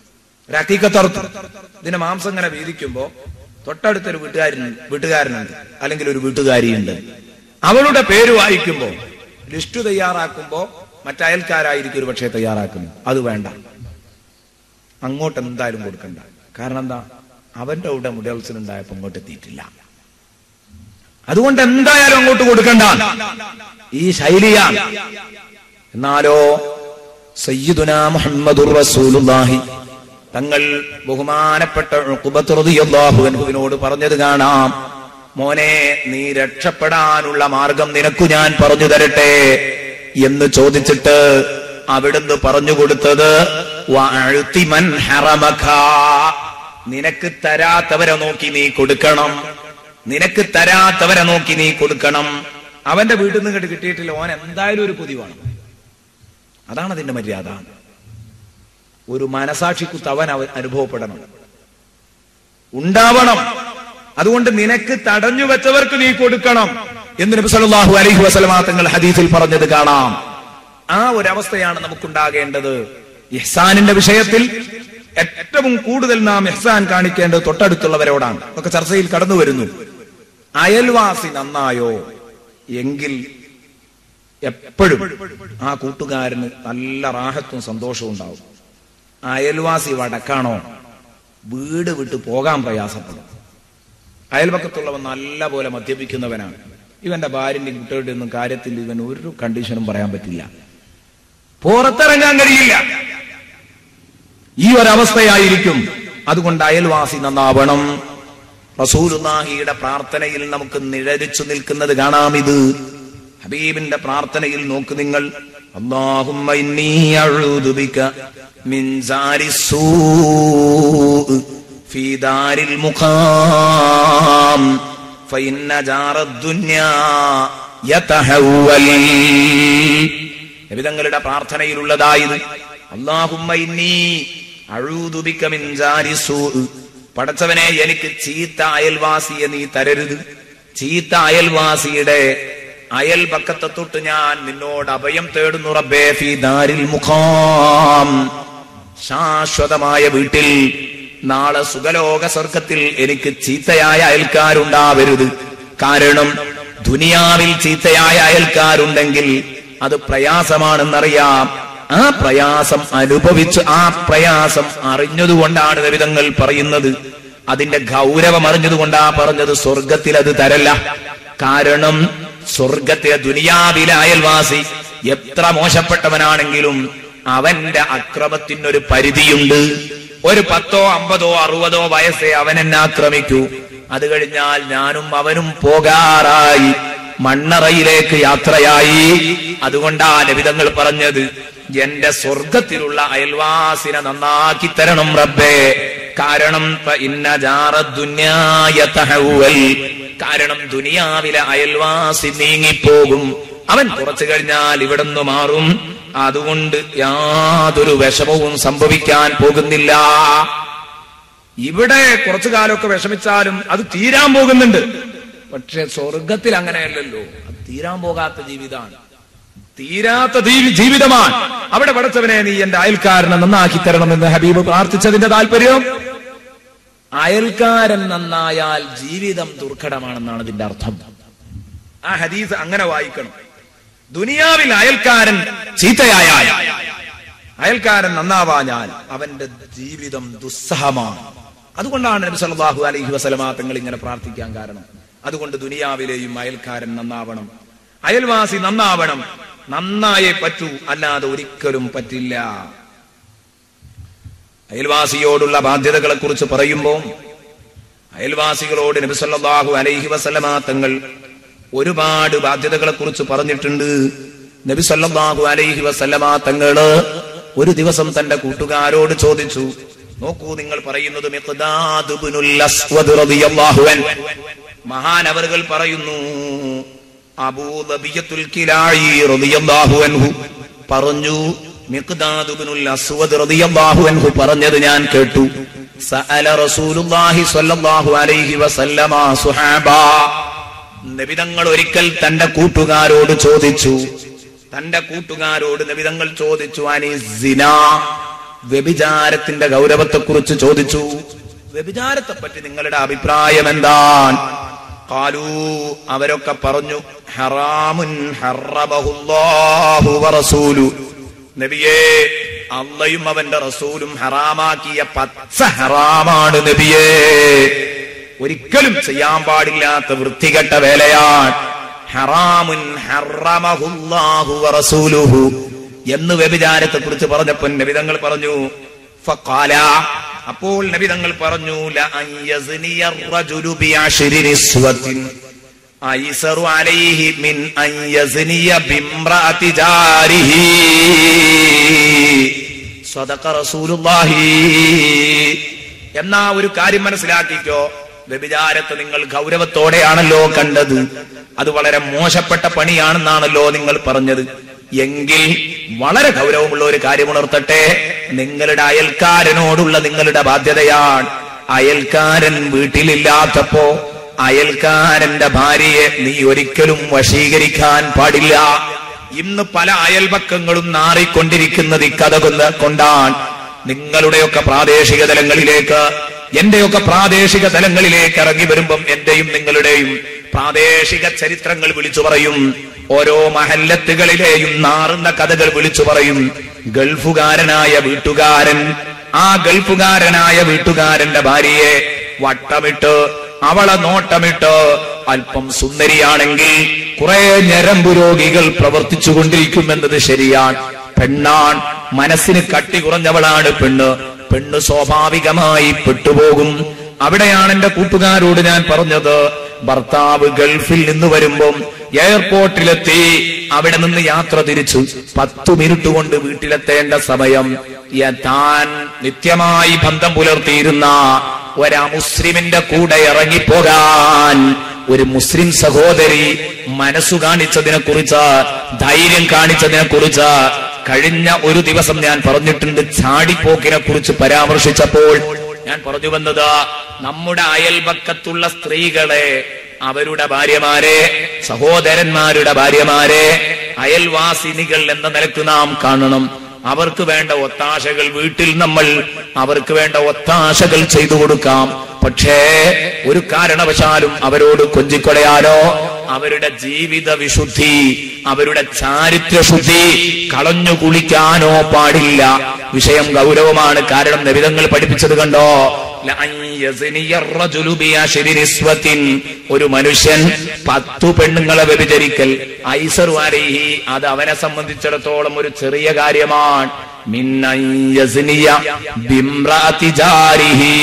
ഒരക്കീക്കത്തറുത്തു ഇതിന്റെ മാംസം ഇങ്ങനെ വീതിക്കുമ്പോ തൊട്ടടുത്തൊരു വീട്ടുകാരൻ വീട്ടുകാരനുണ്ട് അല്ലെങ്കിൽ ഒരു വീട്ടുകാരിയുണ്ട് അവളുടെ പേര് വായിക്കുമ്പോ ലിസ്റ്റ് തയ്യാറാക്കുമ്പോ മറ്റയൽക്കാരായിരിക്കും ഒരു പക്ഷേ തയ്യാറാക്കുന്നത് അത് വേണ്ട അങ്ങോട്ട് എന്തായാലും കൊടുക്കണ്ട കാരണം എന്താ അവന്റെ കൂടെ മുടിയൽസിനുണ്ടായപ്പോ ഇങ്ങോട്ട് എത്തിയിട്ടില്ല അതുകൊണ്ട് എന്തായാലും അങ്ങോട്ട് കൊടുക്കണ്ട ഈ ശൈലിയാണ് എന്നാലോ സയ്യിദുന മുഹമ്മദുർ റസൂലുള്ളാഹി തങ്ങൾ ബഹുമാനപ്പെട്ട ഉഖബത്ത് റളിയല്ലാഹു അൻഹുവിനോട് പറഞ്ഞത് കാണാം മോനെ നീ രക്ഷപ്പെടാനുള്ള മാർഗം നിനക്കു ഞാൻ പറഞ്ഞു തരട്ടെ എന്ന് ചോദിച്ചിട്ട് അവിടുന്ന് പറഞ്ഞു കൊടുത്തത് വഅഴ്തി മൻ ഹറമക നിനക്ക് തരാത്തവരെ നോക്കി നീ കൊടുക്കണം നിനക്ക് തരാത്തവരെ നോക്കി നീ കൊടുക്കണം അവന്റെ വീട്ടിൽ നിന്ന് ഇങ്ങോട്ട് കിട്ടിയിട്ടില്ല ഓൻ എന്തായാലും ഒരു കൊതി വേണം അതാണ് അതിന്റെ മര്യാദ ഒരു മനസാക്ഷിക്കുത്ത് അവൻ അവൻ അനുഭവപ്പെടണം ഉണ്ടാവണം അതുകൊണ്ട് നിനക്ക് തടഞ്ഞു വെച്ചവർക്ക് നീ കൊടുക്കണം എന്ന് നബി സല്ലല്ലാഹു അലൈഹി വസല്ലമ തങ്ങൾ ഹദീസിൽ പറഞ്ഞത് കാണാം ആ ഒരു അവസ്ഥയാണ് നമുക്കുണ്ടാകേണ്ടത് ഇഹ്സാനിന്റെ വിഷയത്തിൽ ഏറ്റവും കൂടുതൽ നാം ഇഹ്സാൻ കാണിക്കേണ്ടത് തൊട്ടടുത്തുള്ളവരോടാണ് ഒക്കെ ചർച്ചയിൽ കടന്നു വരുന്നു അയൽവാസി നന്നായോ എങ്കിൽ എപ്പോഴും ആ കൂട്ടുകാരന് നല്ല റാഹത്തും സന്തോഷവും ഉണ്ടാവും അയൽവാസി വടക്കാണോ വീട് വിട്ട് പോകാൻ പ്രയാസപ്പെടും അയൽപക്കത്തുള്ളവൻ നല്ല പോലെ മദ്യപിക്കുന്നവനാണ് ഇവന്റെ ഭാര്യന്റെയും കുട്ടികളുടെ ഒന്നും കാര്യത്തിൽ ഇവൻ ഒരു കണ്ടീഷനും പറയാൻ പറ്റില്ല പുറത്തിറങ്ങാൻ കഴിയില്ല ഈ ഒരവസ്ഥയായിരിക്കും അതുകൊണ്ട് അയൽവാസി നന്നാവണം റസൂലുല്ലാഹിയുടെ പ്രാർത്ഥനയിൽ നമുക്ക് നിഴലിച്ചു നിൽക്കുന്നത് കാണാം ഇത് ഹബീബിന്റെ പ്രാർത്ഥനയിൽ നോക്ക് നിങ്ങൾ അല്ലാഹുമ്മ ഇന്നി അഊദു ബിക മിൻ സാരി സൂഅ് ഫീ ദാരിൽ മുഖാം ഫഇന്ന ജാറ ദുനിയാ യതഹവൽ നബിതങ്ങളുടെ പ്രാർത്ഥനയിലുള്ളതായത് അല്ലാഹുമ്മ ഇന്നി അഊദു ബിക മിൻ സാരി സൂഅ് പടച്ചവനെ എനിക്ക് ചീത്ത അയൽവാസിയെ നീ തരരുത് ചീത്ത അയൽവാസിയുടെ അയൽപക്കത്തെ തൊട്ട് ഞാൻ നിന്നോട് അഭയം തേടുന്നു റബ്ബേ ഫീ ദാരിൽ മുഖാം ശാശ്വതമായ വീട്ടിൽ നാളെ സുഖലോക സ്വർഗത്തിൽ എനിക്ക് ചീത്തയായ അയൽക്കാരുണ്ടാവരുത് കാരണം ദുനിയാവിൽ ചീത്തയായ അയൽക്കാരുണ്ടെങ്കിൽ അത് പ്രയാസമാണെന്നറിയാം ആ പ്രയാസം അനുഭവിച്ച് ആ പ്രയാസം അറിഞ്ഞതുകൊണ്ടാണ് വിധങ്ങൾ പറയുന്നത് അതിന്റെ ഗൗരവം അറിഞ്ഞതുകൊണ്ടാ പറഞ്ഞത് സ്വർഗത്തിൽ അത് തരല്ല കാരണം സ്വർഗത്തിലെ ദുനിയാവിലെ അയൽവാസി എത്ര മോശപ്പെട്ടവനാണെങ്കിലും അവന്റെ അക്രമത്തിനൊരു പരിധിയുണ്ട് ഒരു പത്തോ അമ്പതോ അറുപതോ വയസ്സേ അവൻ എന്നെ ആക്രമിക്കൂ അത് കഴിഞ്ഞാൽ ഞാനും അവനും പോകാറായി മണ്ണറയിലേക്ക് യാത്രയായി അതുകൊണ്ടാ ലഭിതങ്ങൾ പറഞ്ഞത് എന്റെ സ്വർഗത്തിലുള്ള അയൽവാസിനെ നന്നാക്കി തരണം റബ്ബേ കാരണം ഫ ഇന്ന ജാറ ദുന്യായ തഹവ്വൽ. കാരണം ദുനിയാവിലെ അയൽവാസി നീങ്ങിപ്പോകും അവൻ കുറച്ചു കഴിഞ്ഞാൽ ഇവിടുന്ന് മാറും അതുകൊണ്ട് യാതൊരു വിഷമവും സംഭവിക്കാൻ പോകുന്നില്ല ഇവിടെ കുറച്ചു കാലമൊക്കെ വിഷമിച്ചാലും അത് തീരാൻ പോകുന്നുണ്ട് പക്ഷെ സ്വർഗത്തിൽ അങ്ങനെയല്ലല്ലോ അത് തീരാൻ പോകാത്ത ജീവിതമാണ് തീരാത്ത ദീ- ജീവിതമാണ് അവിടെ പടച്ചവനെ നീ എന്റെ അയൽക്കാരനെ നന്നാക്കി തരണമെന്ന് ഹബീബ് പ്രാർത്ഥിച്ചതിന്റെ താല്പര്യം അയൽക്കാരൻ നന്നായാൽ ജീവിതം ദുർഘടമാണെന്നാണ് ഇതിന്റെ അർത്ഥം ആ ഹദീസ് അങ്ങനെ വായിക്കണം ദുനിയാവിൽ അയൽക്കാരൻ ചീത്തയായാൽ അയൽക്കാരൻ നന്നാവാഞ്ഞാൽ അവന്റെ ജീവിതം ദുസ്സഹമാണ് അതുകൊണ്ടാണ് നബി സല്ലല്ലാഹു അലൈഹി വസല്ലമ തങ്ങൾ ഇങ്ങനെ പ്രാർത്ഥിക്കാൻ കാരണം അതുകൊണ്ട് ദുനിയാവിലെയും അയൽക്കാരൻ നന്നാവണം അയൽവാസി നന്നാവണം നന്നായേ പറ്റൂ അല്ലാതെ ഒരിക്കലും പറ്റില്ല അയൽവാസിയോടുള്ള ബാധ്യതകളെ കുറിച്ച് പറയുമ്പോൾ അയൽവാസികളോട് നബി സല്ലല്ലാഹു അലൈഹി വസല്ലമ തങ്ങൾ ഒരുപാട് ബാധ്യതകളെ കുറിച്ച് പറഞ്ഞിട്ടുണ്ട് നബി സല്ലല്ലാഹു അലൈഹി വസല്ലമ തങ്ങള് ഒരു ദിവസം തന്റെ കൂട്ടുകാരോട് ചോദിച്ചു നോക്കൂ നിങ്ങൾ പറയുന്നത് മിഖ്ദാദ് ഇബ്നുൽ അസ്വദ് റളിയല്ലാഹു അൻഹു മഹാനവറുകൾ പറയുന്നു അബൂദബിയത്തുൽ കിലായി റളിയല്ലാഹു അൻഹു പറഞ്ഞു മിഖ്ദാദ് ഇബ്നുൽ അസ്വദ് റളിയല്ലാഹു അൻഹു പറഞ്ഞത് ഞാൻ കേട്ടു സഅല റസൂലുള്ളാഹി സ്വല്ലല്ലാഹു അലൈഹി വസല്ലമ സുഹാബാ നബിതങ്ങൾ ഒരിക്കൽ തന്റെ കൂട്ടുകാരോട് ചോദിച്ചു തന്റെ കൂട്ടുകാരോട് നബിതങ്ങൾ ചോദിച്ചു അനി സിന വ്യഭിചാരത്തിന്റെ ഗൗരവത്തെക്കുറിച്ച് ചോദിച്ചു വ്യഭിചാരത്തെ പറ്റി നിങ്ങളുടെ അഭിപ്രായം എന്താണ് കാലൂ അവരൊക്കെ പറഞ്ഞു ഹറാമുൻ ഹറമഹുല്ലാഹു വറസൂലു നബിയേ അള്ളയും അവന്റെ റസൂലും ഹറാമാക്കിയ പച്ച ഹറാമാണ് നബിയേ ഒരിക്കലും ചെയ്യാൻ പാടില്ലാത്ത വൃത്തികെട്ട വേലയാണ് ഹറാമുൻ ഹറമഹുല്ലാഹു വറസൂലുഹു എന്ന് വ്യഭിചാരത്തെ കുറിച്ച് പറഞ്ഞപ്പോൾ നബിതങ്ങൾ പറഞ്ഞു ഫഖാല അപ്പോൾ നബിതങ്ങൾ പറഞ്ഞു ലഅൻ യസ്നിയ الرجل بعشر نسوة أيسر عليه من أن يزني بامرأة جاره صدق رسول الله എന്നാ ഒരു കാര്യം മനസ്സിലാക്കിക്കോ വ്യഭിചാരത്തെ നിങ്ങൾ ഗൗരവത്തോടെയാണല്ലോ കണ്ടത് അത് വളരെ മോശപ്പെട്ട പണിയാണെന്നാണല്ലോ നിങ്ങൾ പറഞ്ഞത് എങ്കിൽ വളരെ ഗൗരവമുള്ള ഒരു കാര്യം ഉണർത്തട്ടെ നിങ്ങളുടെ അയൽക്കാരനോടുള്ള നിങ്ങളുടെ ബാധ്യതയാണ് അയൽക്കാരൻ വീട്ടിലില്ലാത്തപ്പോ അയൽക്കാരന്റെ ഭാര്യയെ നീ ഒരിക്കലും വശീകരിക്കാൻ പാടില്ല ഇന്ന് പല അയൽപക്കങ്ങളും നാറിക്കൊണ്ടിരിക്കുന്നത് ഇക്കഥ കൊന്ന് കൊണ്ടാണ് നിങ്ങളുടെയൊക്കെ പ്രാദേശിക തലങ്ങളിലേക്ക് എന്റെയൊക്കെ പ്രാദേശിക തലങ്ങളിലേക്ക് ഇറങ്ങി വരുമ്പം എന്റെയും നിങ്ങളുടെയും പ്രാദേശിക ചരിത്രങ്ങൾ വിളിച്ചു പറയും ഓരോ മഹല്ലത്തുകളിലെയും നാറുന്ന കഥകൾ വിളിച്ചു പറയും ഗൾഫുകാരനായ വീട്ടുകാരൻ ആ ഗൾഫുകാരനായ വീട്ടുകാരന്റെ ഭാര്യയെ വട്ടമിട്ട് അവളെ നോട്ടമിട്ട് അല്പം സുന്ദരിയാണെങ്കിൽ കുറെ ഞരമ്പു രോഗികൾ പ്രവർത്തിച്ചുകൊണ്ടിരിക്കുമെന്നത് ശരിയാണ് പെണ്ണാൺ മനസ്സിന് കട്ടി കുറഞ്ഞവളാണ് പെണ്ണ് പെണ്ണ് സ്വാഭാവികമായി പെട്ടുപോകും അവിടെയാണ് എന്റെ കൂട്ടുകാരോട് ഞാൻ പറഞ്ഞത് ഭർത്താവ് ഗൾഫിൽ നിന്ന് വരുമ്പം എയർപോർട്ടിലെത്തി അവിടെ നിന്ന് യാത്ര തിരിച്ചു പത്തു മിനിറ്റ് കൊണ്ട് വീട്ടിലെത്തേണ്ട സമയം യ- താൻ നിത്യമായി ബന്ധം പുലർത്തിയിരുന്ന ഒരാ മുസ്ലിമിന്റെ കൂടെ ഇറങ്ങിപ്പോകാൻ ഒരു മുസ്ലിം സഹോദരി മനസ്സു കാണിച്ചതിനെ കുറിച്ച് ധൈര്യം കാണിച്ചതിനെ കുറിച്ച് കഴിഞ്ഞ ഒരു ദിവസം ഞാൻ പറഞ്ഞിട്ടുണ്ട് ചാടിപ്പോക്കിനെ കുറിച്ച് പരാമർശിച്ചപ്പോൾ ഞാൻ പറഞ്ഞു വന്നത് നമ്മുടെ അയൽപക്കത്തുള്ള സ്ത്രീകളെ അവരുടെ ഭാര്യമാരെ സഹോദരന്മാരുടെ ഭാര്യമാരെ അയൽവാസിനികൾ എന്ന നിലക്ക് നാം കാണണം അവർക്ക് വേണ്ട ഒത്താശകൾ വീട്ടിൽ നമ്മൾ അവർക്ക് വേണ്ട ഒത്താശകൾ ചെയ്തു കൊടുക്കാം പക്ഷേ ഒരു കാരണവശാലും അവരോട് കൊഞ്ചിക്കൊടയാനോ അവരുടെ ജീവിത വിശുദ്ധി അവരുടെ ചാരിത്രശുദ്ധി കളഞ്ഞു കുളിക്കാനോ പാടില്ല വിഷയം ഗൗരവമാണ് കാരണം നബിതങ്ങൾ പഠിപ്പിച്ചത് കണ്ടോ ലഅൻ യസ്നിയ الرجل بعشر نسوة. ഒരു മനുഷ്യൻ പത്തു പെണ്ണുങ്ങളെ വ്യഭിചരിക്കൽ ഐസറു അലൈഹി അത് അവനെ സംബന്ധിച്ചിടത്തോളം ഒരു ചെറിയ കാര്യമാണ് മിൻ അൻ യസ്നിയ ബിംറഅതി ജാരിഹി.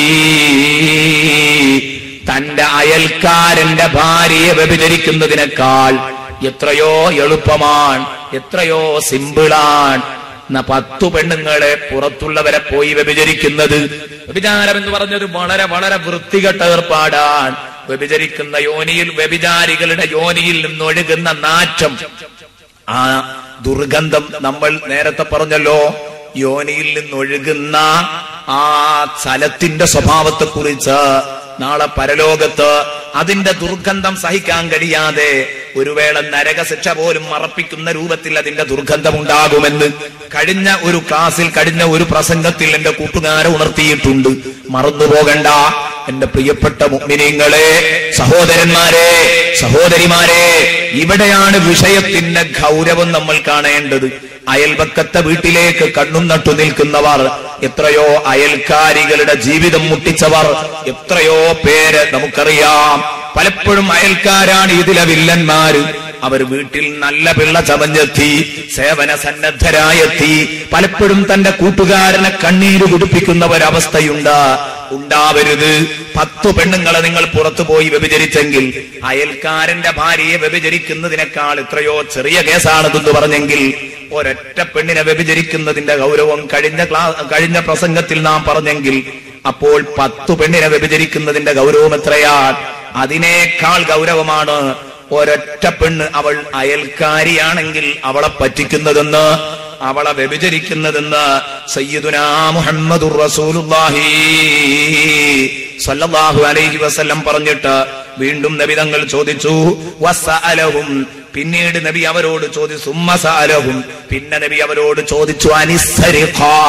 തന്റെ അയൽക്കാരന്റെ ഭാര്യയെ വ്യഭിചരിക്കുന്നതിനേക്കാൾ എത്രയോ എളുപ്പമാണ് എത്രയോ സിമ്പിളാണ് എന്ന പത്തു പെണ്ണുങ്ങളെ പുറത്തുള്ളവരെ പോയി വ്യഭിചരിക്കുന്നത് വ്യഭിചാരം എന്ന് പറഞ്ഞത് വളരെ വളരെ വൃത്തികെട്ട ഏർപ്പാടാണ് വ്യഭിചരിക്കുന്ന യോനിയിൽ വ്യഭിചാരികളുടെ യോനിയിൽ നിന്നൊഴുകുന്ന നാറ്റം ആ ദുർഗന്ധം നമ്മൾ നേരത്തെ പറഞ്ഞല്ലോ യോനിയിൽ നിന്നൊഴുകുന്ന ആ സ്ഥലത്തിന്റെ സ്വഭാവത്തെ കുറിച്ച് നാളെ പരലോകത്ത് അതിന്റെ ദുർഗന്ധം സഹിക്കാൻ കഴിയാതെ ഒരു വേള നരകശിക്ഷ പോലും മറപ്പിക്കുന്ന രൂപത്തിൽ അതിന്റെ ദുർഗന്ധം ഉണ്ടാകുമെന്ന് കഴിഞ്ഞ ഒരു ക്ലാസ്സിൽ കഴിഞ്ഞ ഒരു പ്രസംഗത്തിൽ എന്റെ കൂട്ടുകാരെ ഉണർത്തിയിട്ടുണ്ട് മറന്നുപോകണ്ട എന്റെ പ്രിയപ്പെട്ട മുഗ്മിനീങ്ങളെ സഹോദരന്മാരെ സഹോദരിമാരെ ഇവിടെയാണ് വിഷയത്തിന്റെ ഗൗരവം നമ്മൾ കാണേണ്ടത് അയൽപക്കത്തെ വീട്ടിലേക്ക് കണ്ണും നട്ടു നിൽക്കുന്നവർ എത്രയോ അയൽക്കാരികളുടെ ജീവിതം മുട്ടിച്ചവർ എത്രയോ പേര് നമുക്കറിയാം പലപ്പോഴും അയൽക്കാരാണ് ഇതിലെ വില്ലന്മാര് അവർ വീട്ടിൽ നല്ല പിള്ള ചമഞ്ഞെത്തി സേവന സന്നദ്ധരായെത്തി പലപ്പോഴും തന്റെ കൂട്ടുകാരനെ കണ്ണീര് കുടിപ്പിക്കുന്ന ഒരവസ്ഥയുണ്ട് ഉണ്ടാവരുത് പത്തു പെണ്ണുങ്ങളെ നിങ്ങൾ പുറത്തു പോയി വ്യഭിചരിച്ചെങ്കിൽ അയൽക്കാരന്റെ ഭാര്യയെ വ്യഭിചരിക്കുന്നതിനേക്കാൾ എത്രയോ ചെറിയ കേസാണിതെന്ന് പറഞ്ഞെങ്കിൽ ഒരൊറ്റ പെണ്ണിനെ വ്യഭിചരിക്കുന്നതിന്റെ ഗൗരവം കഴിഞ്ഞ ക്ലാ കഴിഞ്ഞ പ്രസംഗത്തിൽ നാം പറഞ്ഞെങ്കിൽ അപ്പോൾ പത്തു പെണ്ണിനെ വ്യഭിചരിക്കുന്നതിന്റെ ഗൗരവം എത്രയാണ് അതിനേക്കാൾ ഗൗരവമാണ് ഒരൊറ്റ പെണ്ണ് അവൾ അയൽക്കാരിയാണെങ്കിൽ അവളെ പറ്റിക്കുന്നതെന്ന് അവളെ വ്യഭിചരിക്കുന്നതെന്ന് സയ്യിദുനാ മുഹമ്മദുർ റസൂലുള്ളാഹി സല്ലല്ലാഹു അലൈഹി വസല്ലം പറഞ്ഞിട്ട് വീണ്ടും നബി തങ്ങൾ ചോദിച്ചു വസഅലഹും പിന്നീട് നബി അവരോട് ചോദിച്ചു സുമ്മ സഅലഹും പിന്നെ നബി അവരോട് ചോദിച്ചു അനിസ്സരിഖ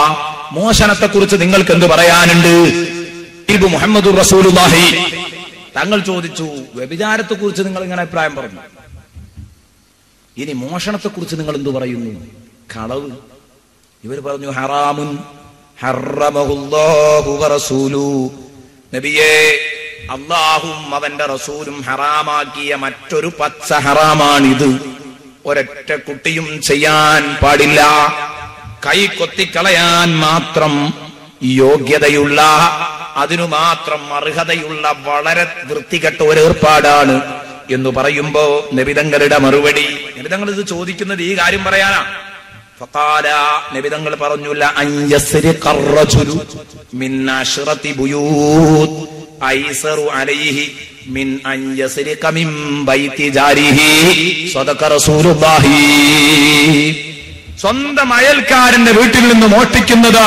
മോശനത്തെ കുറിച്ച് നിങ്ങൾക്ക് എന്ത് പറയാനുണ്ട് ഇത് മുഹമ്മദ് റസൂലുള്ളാഹി തങ്ങൾ ചോദിച്ചു വ്യഭിചാരത്തെ കുറിച്ച് നിങ്ങൾ ഇങ്ങനെ അഭിപ്രായം പറഞ്ഞു ഇനി മോഷണത്തെ കുറിച്ച് നിങ്ങൾ എന്തു പറയുന്നു കളവ് ഇവർ പറഞ്ഞു ഹറാമുൻ ഹറമഹുല്ലാഹു വറസൂലു നബിയേ അള്ളാഹും അവന്റെ റസൂലും ഹറാമാക്കിയ മറ്റൊരു പച്ച ഹറാമാണിത് ഒരൊറ്റ കുട്ടിയും ചെയ്യാൻ പാടില്ല കൈ കൊത്തിക്കളയാൻ മാത്രം യോഗ്യതയുള്ള അതിനു മാത്രം അർഹതയുള്ള വളരെ വൃത്തികെട്ട ഒരു ഏർപ്പാടാണ് എന്ന് പറയുമ്പോ നബിതങ്ങളുടെ മറുപടി നബിതങ്ങൾ ഇത് ചോദിക്കുന്നത് ഈ കാര്യം പറയാനാ ഫഖാല നബിതങ്ങൾ പറഞ്ഞില്ല മിൻ അശ്റതി ബുയൂത് ഐസറു അലൈഹി മിൻ അൻ യസ്രിക മിൻ ബൈതി ജാരിഹി സദഖ റസൂലുള്ളാഹി സ്വന്തം അയൽക്കാരന്റെ വീട്ടിൽ നിന്ന് മോഷ്ടിക്കുന്നത്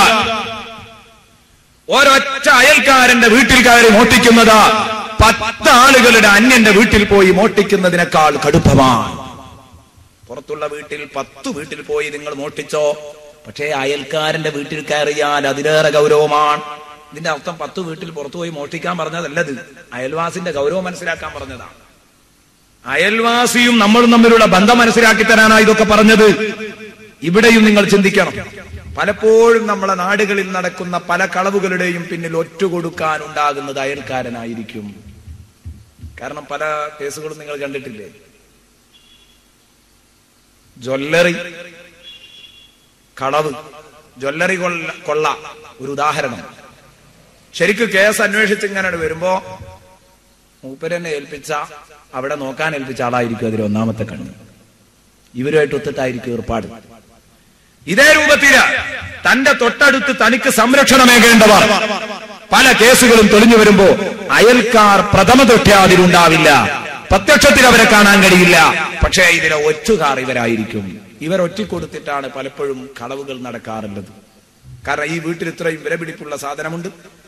ഒരൊറ്റ അയൽക്കാരന്റെ വീട്ടിൽ കയറി മോഷ്ടിക്കുന്നത് പത്ത് ആളുകളുടെ അന്യന്റെ വീട്ടിൽ പോയി മോഷ്ടിക്കുന്നതിനേക്കാൾ കടുപ്പമാണ് പുറത്തുള്ള വീട്ടിൽ പത്ത് വീട്ടിൽ പോയി നിങ്ങൾ മോഷ്ടിച്ചോ പക്ഷേ അയൽക്കാരന്റെ വീട്ടിൽ കയറിയാൽ അതിലേറെ ഗൗരവമാണ് ഇതിന്റെ അർത്ഥം പത്ത് വീട്ടിൽ പുറത്തു പോയി മോഷ്ടിക്കാൻ പറഞ്ഞതല്ലത് അയൽവാസിന്റെ ഗൗരവം മനസ്സിലാക്കാൻ പറഞ്ഞതാണ് അയൽവാസിയും നമ്മളും തമ്മിലുള്ള ബന്ധം മനസ്സിലാക്കി തരാനാ ഇതൊക്കെ പറഞ്ഞത് ഇവിടെയും നിങ്ങൾ ചിന്തിക്കണം പലപ്പോഴും നമ്മളെ നാടുകളിൽ നടക്കുന്ന പല കളവുകളുടെയും പിന്നിൽ ഒറ്റുകൊടുക്കാൻ ഉണ്ടാകുന്നത് അയൽക്കാരനായിരിക്കും കാരണം പല കേസുകളും നിങ്ങൾ കണ്ടിട്ടില്ലേ ജ്വല്ലറി കളവ് ജ്വല്ലറി കൊള്ള കൊള്ള ഒരു ഉദാഹരണം ശരിക്കും കേസ് അന്വേഷിച്ച് ഇങ്ങനെ വരുമ്പോ മൂപ്പരെന്നെ ഏൽപ്പിച്ച അവിടെ നോക്കാൻ ഏൽപ്പിച്ച ആളായിരിക്കും അതിൽ ഒന്നാമത്തെ കണ്ണ് ഇവരുമായിട്ട് ഒത്തിട്ടായിരിക്കും ഏർപ്പാട് ഇതേ രൂപത്തില് തന്റെ തൊട്ടടുത്ത് തനിക്ക് സംരക്ഷണമേകേണ്ടവർ പല കേസുകളും തെളിഞ്ഞു വരുമ്പോ അയൽക്കാർ പ്രഥമ തൊട്ടാതിലുണ്ടാവില്ല പ്രത്യക്ഷത്തിൽ അവരെ കാണാൻ കഴിയില്ല പക്ഷേ ഇതിലെ ഒറ്റുകാർ ഇവരായിരിക്കും ഇവർ ഒറ്റിക്കൊടുത്തിട്ടാണ് പലപ്പോഴും കളവുകൾ നടക്കാറുള്ളത് കാരണം ഈ വീട്ടിൽ ഇത്രയും വിലപിടിപ്പുള്ള സാധനമുണ്ട്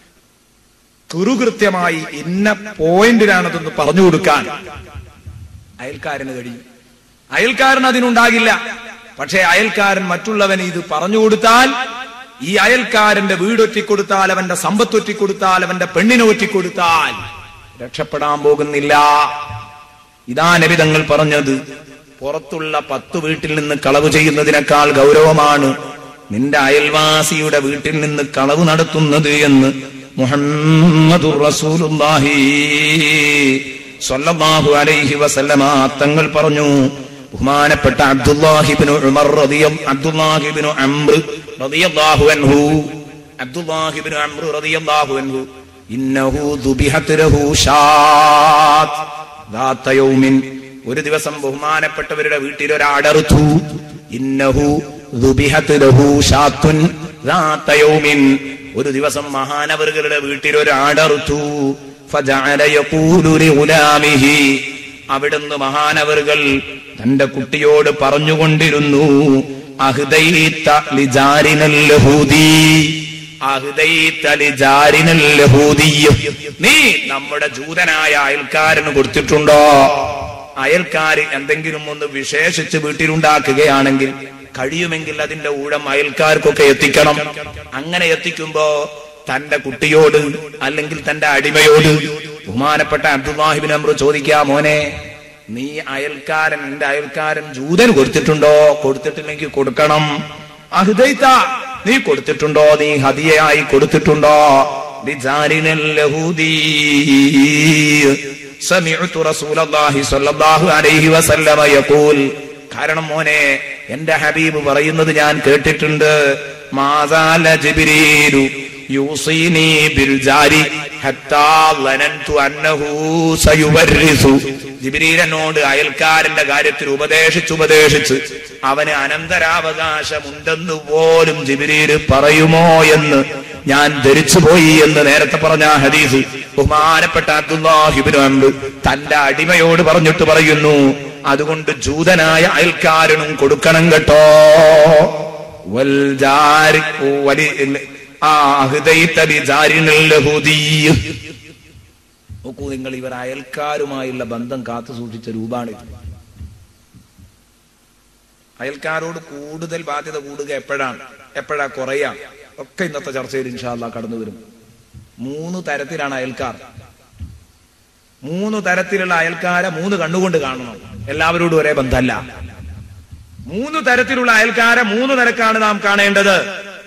കുറുകൃത്യമായി ഇന്ന പോയിന്റിലാണതെന്ന് പറഞ്ഞു കൊടുക്കാൻ അയൽക്കാരന് കഴിയും അയൽക്കാരൻ അതിനുണ്ടാകില്ല പക്ഷേ അയൽക്കാരൻ മറ്റുള്ളവന് ഇത് പറഞ്ഞു കൊടുത്താൽ ഈ അയൽക്കാരന്റെ വീട് ഒറ്റിക്കൊടുത്താൽ അവന്റെ സമ്പത്ത് ഒറ്റിക്കൊടുത്താൽ അവന്റെ പെണ്ണിനെ ഒറ്റിക്കൊടുത്താൽ രക്ഷപ്പെടാൻ പോകുന്നില്ല ഇതാ നബിതങ്ങൾ പറഞ്ഞത് പുറത്തുള്ള പത്ത് വീട്ടിൽ നിന്ന് കളവ് ചെയ്യുന്നതിനേക്കാൾ ഗൗരവമാണ് നിന്റെ അയൽവാസിയുടെ വീട്ടിൽ നിന്ന് കളവ് നടത്തുന്നത് എന്ന് മുഹമ്മദുർ റസൂലുള്ളാഹി സ്വല്ലല്ലാഹു അലൈഹി വസല്ലമ തങ്ങൾ പറഞ്ഞു ബഹുമാനപ്പെട്ട അബ്ദുല്ലാഹിബ്നു ഉമർ റളിയ അബ്ദുല്ലാഹിബ്നു അംർ റളിയല്ലാഹു അൻഹു അബ്ദുല്ലാഹിബ്നു അംർ റളിയല്ലാഹു അൻഹു ഇന്നഹു ദുബിഹത് ലഹു ഷാത്ത് ദാത്ത യൗമിൻ ഒരു ദിവസം ബഹുമാനപ്പെട്ടവരുടെ വീട്ടിൽ ഒരാടറുത്തു ഇന്നഹു ദുബിഹത് ലഹു ഷാത്തുൻ ദാത്ത യൗമിൻ ഒരു ദിവസം മഹാനവറുകളുടെ വീട്ടിൽ ഒരാടറുത്തു ഫജഅല യഖൂലു ലിഗുലാമിഹി അവിടുന്ന് മഹാനവറുകൾ തന്റെ കുട്ടിയോട് പറഞ്ഞുകൊണ്ടിരുന്നു അഹ്ദൈത ലിജാരിനൽ യഹൂദി അഹ്ദൈത ലിജാരിനൽ യഹൂദി നീ നമ്മുടെ ജൂതനായ അയൽക്കാരന് കൊടുത്തിട്ടുണ്ടോ അയൽക്കാര് എന്തെങ്കിലും ഒന്ന് വിശേഷിച്ച് വീട്ടിലുണ്ടാക്കുകയാണെങ്കിൽ കഴിയുമെങ്കിൽ അതിന്റെ ഊഴം അയൽക്കാർക്കൊക്കെ എത്തിക്കണം അങ്ങനെ എത്തിക്കുമ്പോ തന്റെ കുട്ടിയോട് അല്ലെങ്കിൽ തന്റെ അടിമയോട് ബഹുമാനപ്പെട്ട അബ്ദുല്ലാഹിബിൻ അമ്രു ചോദിക്കാ മോനെ നീ അയൽക്കാരൻ എന്റെ അയൽക്കാരൻ ജൂതന് കൊടുത്തിട്ടുണ്ടോ കൊടുത്തിട്ടില്ലെങ്കിൽ കൊടുക്കണം അഹ്ദൈത്ത നീ കൊടുത്തിട്ടുണ്ടോ നീ ഹദിയയായി കൊടുത്തിട്ടുണ്ടോ ബിജാരിനൽ യഹൂദീ സമിഅ്തു റസൂലല്ലാഹി സ്വല്ലല്ലാഹു അലൈഹി വസല്ലമ യഖൂൽ കാരണം മോനെ എന്റെ ഹബീബ് പറയുന്നത് ഞാൻ കേട്ടിട്ടുണ്ട് മാസാല ജിബ്രീലു യൂസീനി ബിൽ ജാരി ഹത്താ ലനൻതു അന്നഹു സയുവരിസു ജിബ്രീൽ എന്നോട് അയൽക്കാരന്റെ കാര്യത്തിൽ ഉപദേശിച്ച് ഉപദേശിച്ച് അവന് അനന്തരാവകാശമുണ്ടെന്ന് പോലും ജിബ്രീല് പറയുമോ എന്ന് ഞാൻ ധരിച്ചുപോയി എന്ന് നേരത്തെ പറഞ്ഞ ആ ഹദീസ് ബഹുമാനപ്പെട്ട അബ്ദുല്ലാഹിബിന് അമ്പ് തന്റെ അടിമയോട് പറഞ്ഞിട്ട് പറയുന്നു അതുകൊണ്ട് ജൂതനായ അയൽക്കാരനും കൊടുക്കണം കേട്ടോ വൽ ജാരി വലി ആ അഹ്ദൈത ബിജാരിനിൽ ലഹൂദിയ്യ്. നോക്കൂ നിങ്ങൾ ഇവർ അയൽക്കാരുമായുള്ള ബന്ധം കാത്തു സൂക്ഷിച്ച രൂപാണിത് അയൽക്കാരോട് കൂടുതൽ ബാധ്യത കൂടുക എപ്പോഴാണ് എപ്പോഴാ കുറയാ ഒക്കെ ഇന്നത്തെ ചർച്ചയിൽ ഇൻഷാല്ല കടന്നു വരും മൂന്ന് തരത്തിലാണ് അയൽക്കാർ മൂന്ന് തരത്തിലുള്ള അയൽക്കാരെ മൂന്ന് കണ്ണുകൊണ്ട് കാണണം എല്ലാവരോടും ഒരേ ബന്ധമല്ല മൂന്ന് തരത്തിലുള്ള അയൽക്കാരെ മൂന്ന് നിരക്കാണ് നാം കാണേണ്ടത്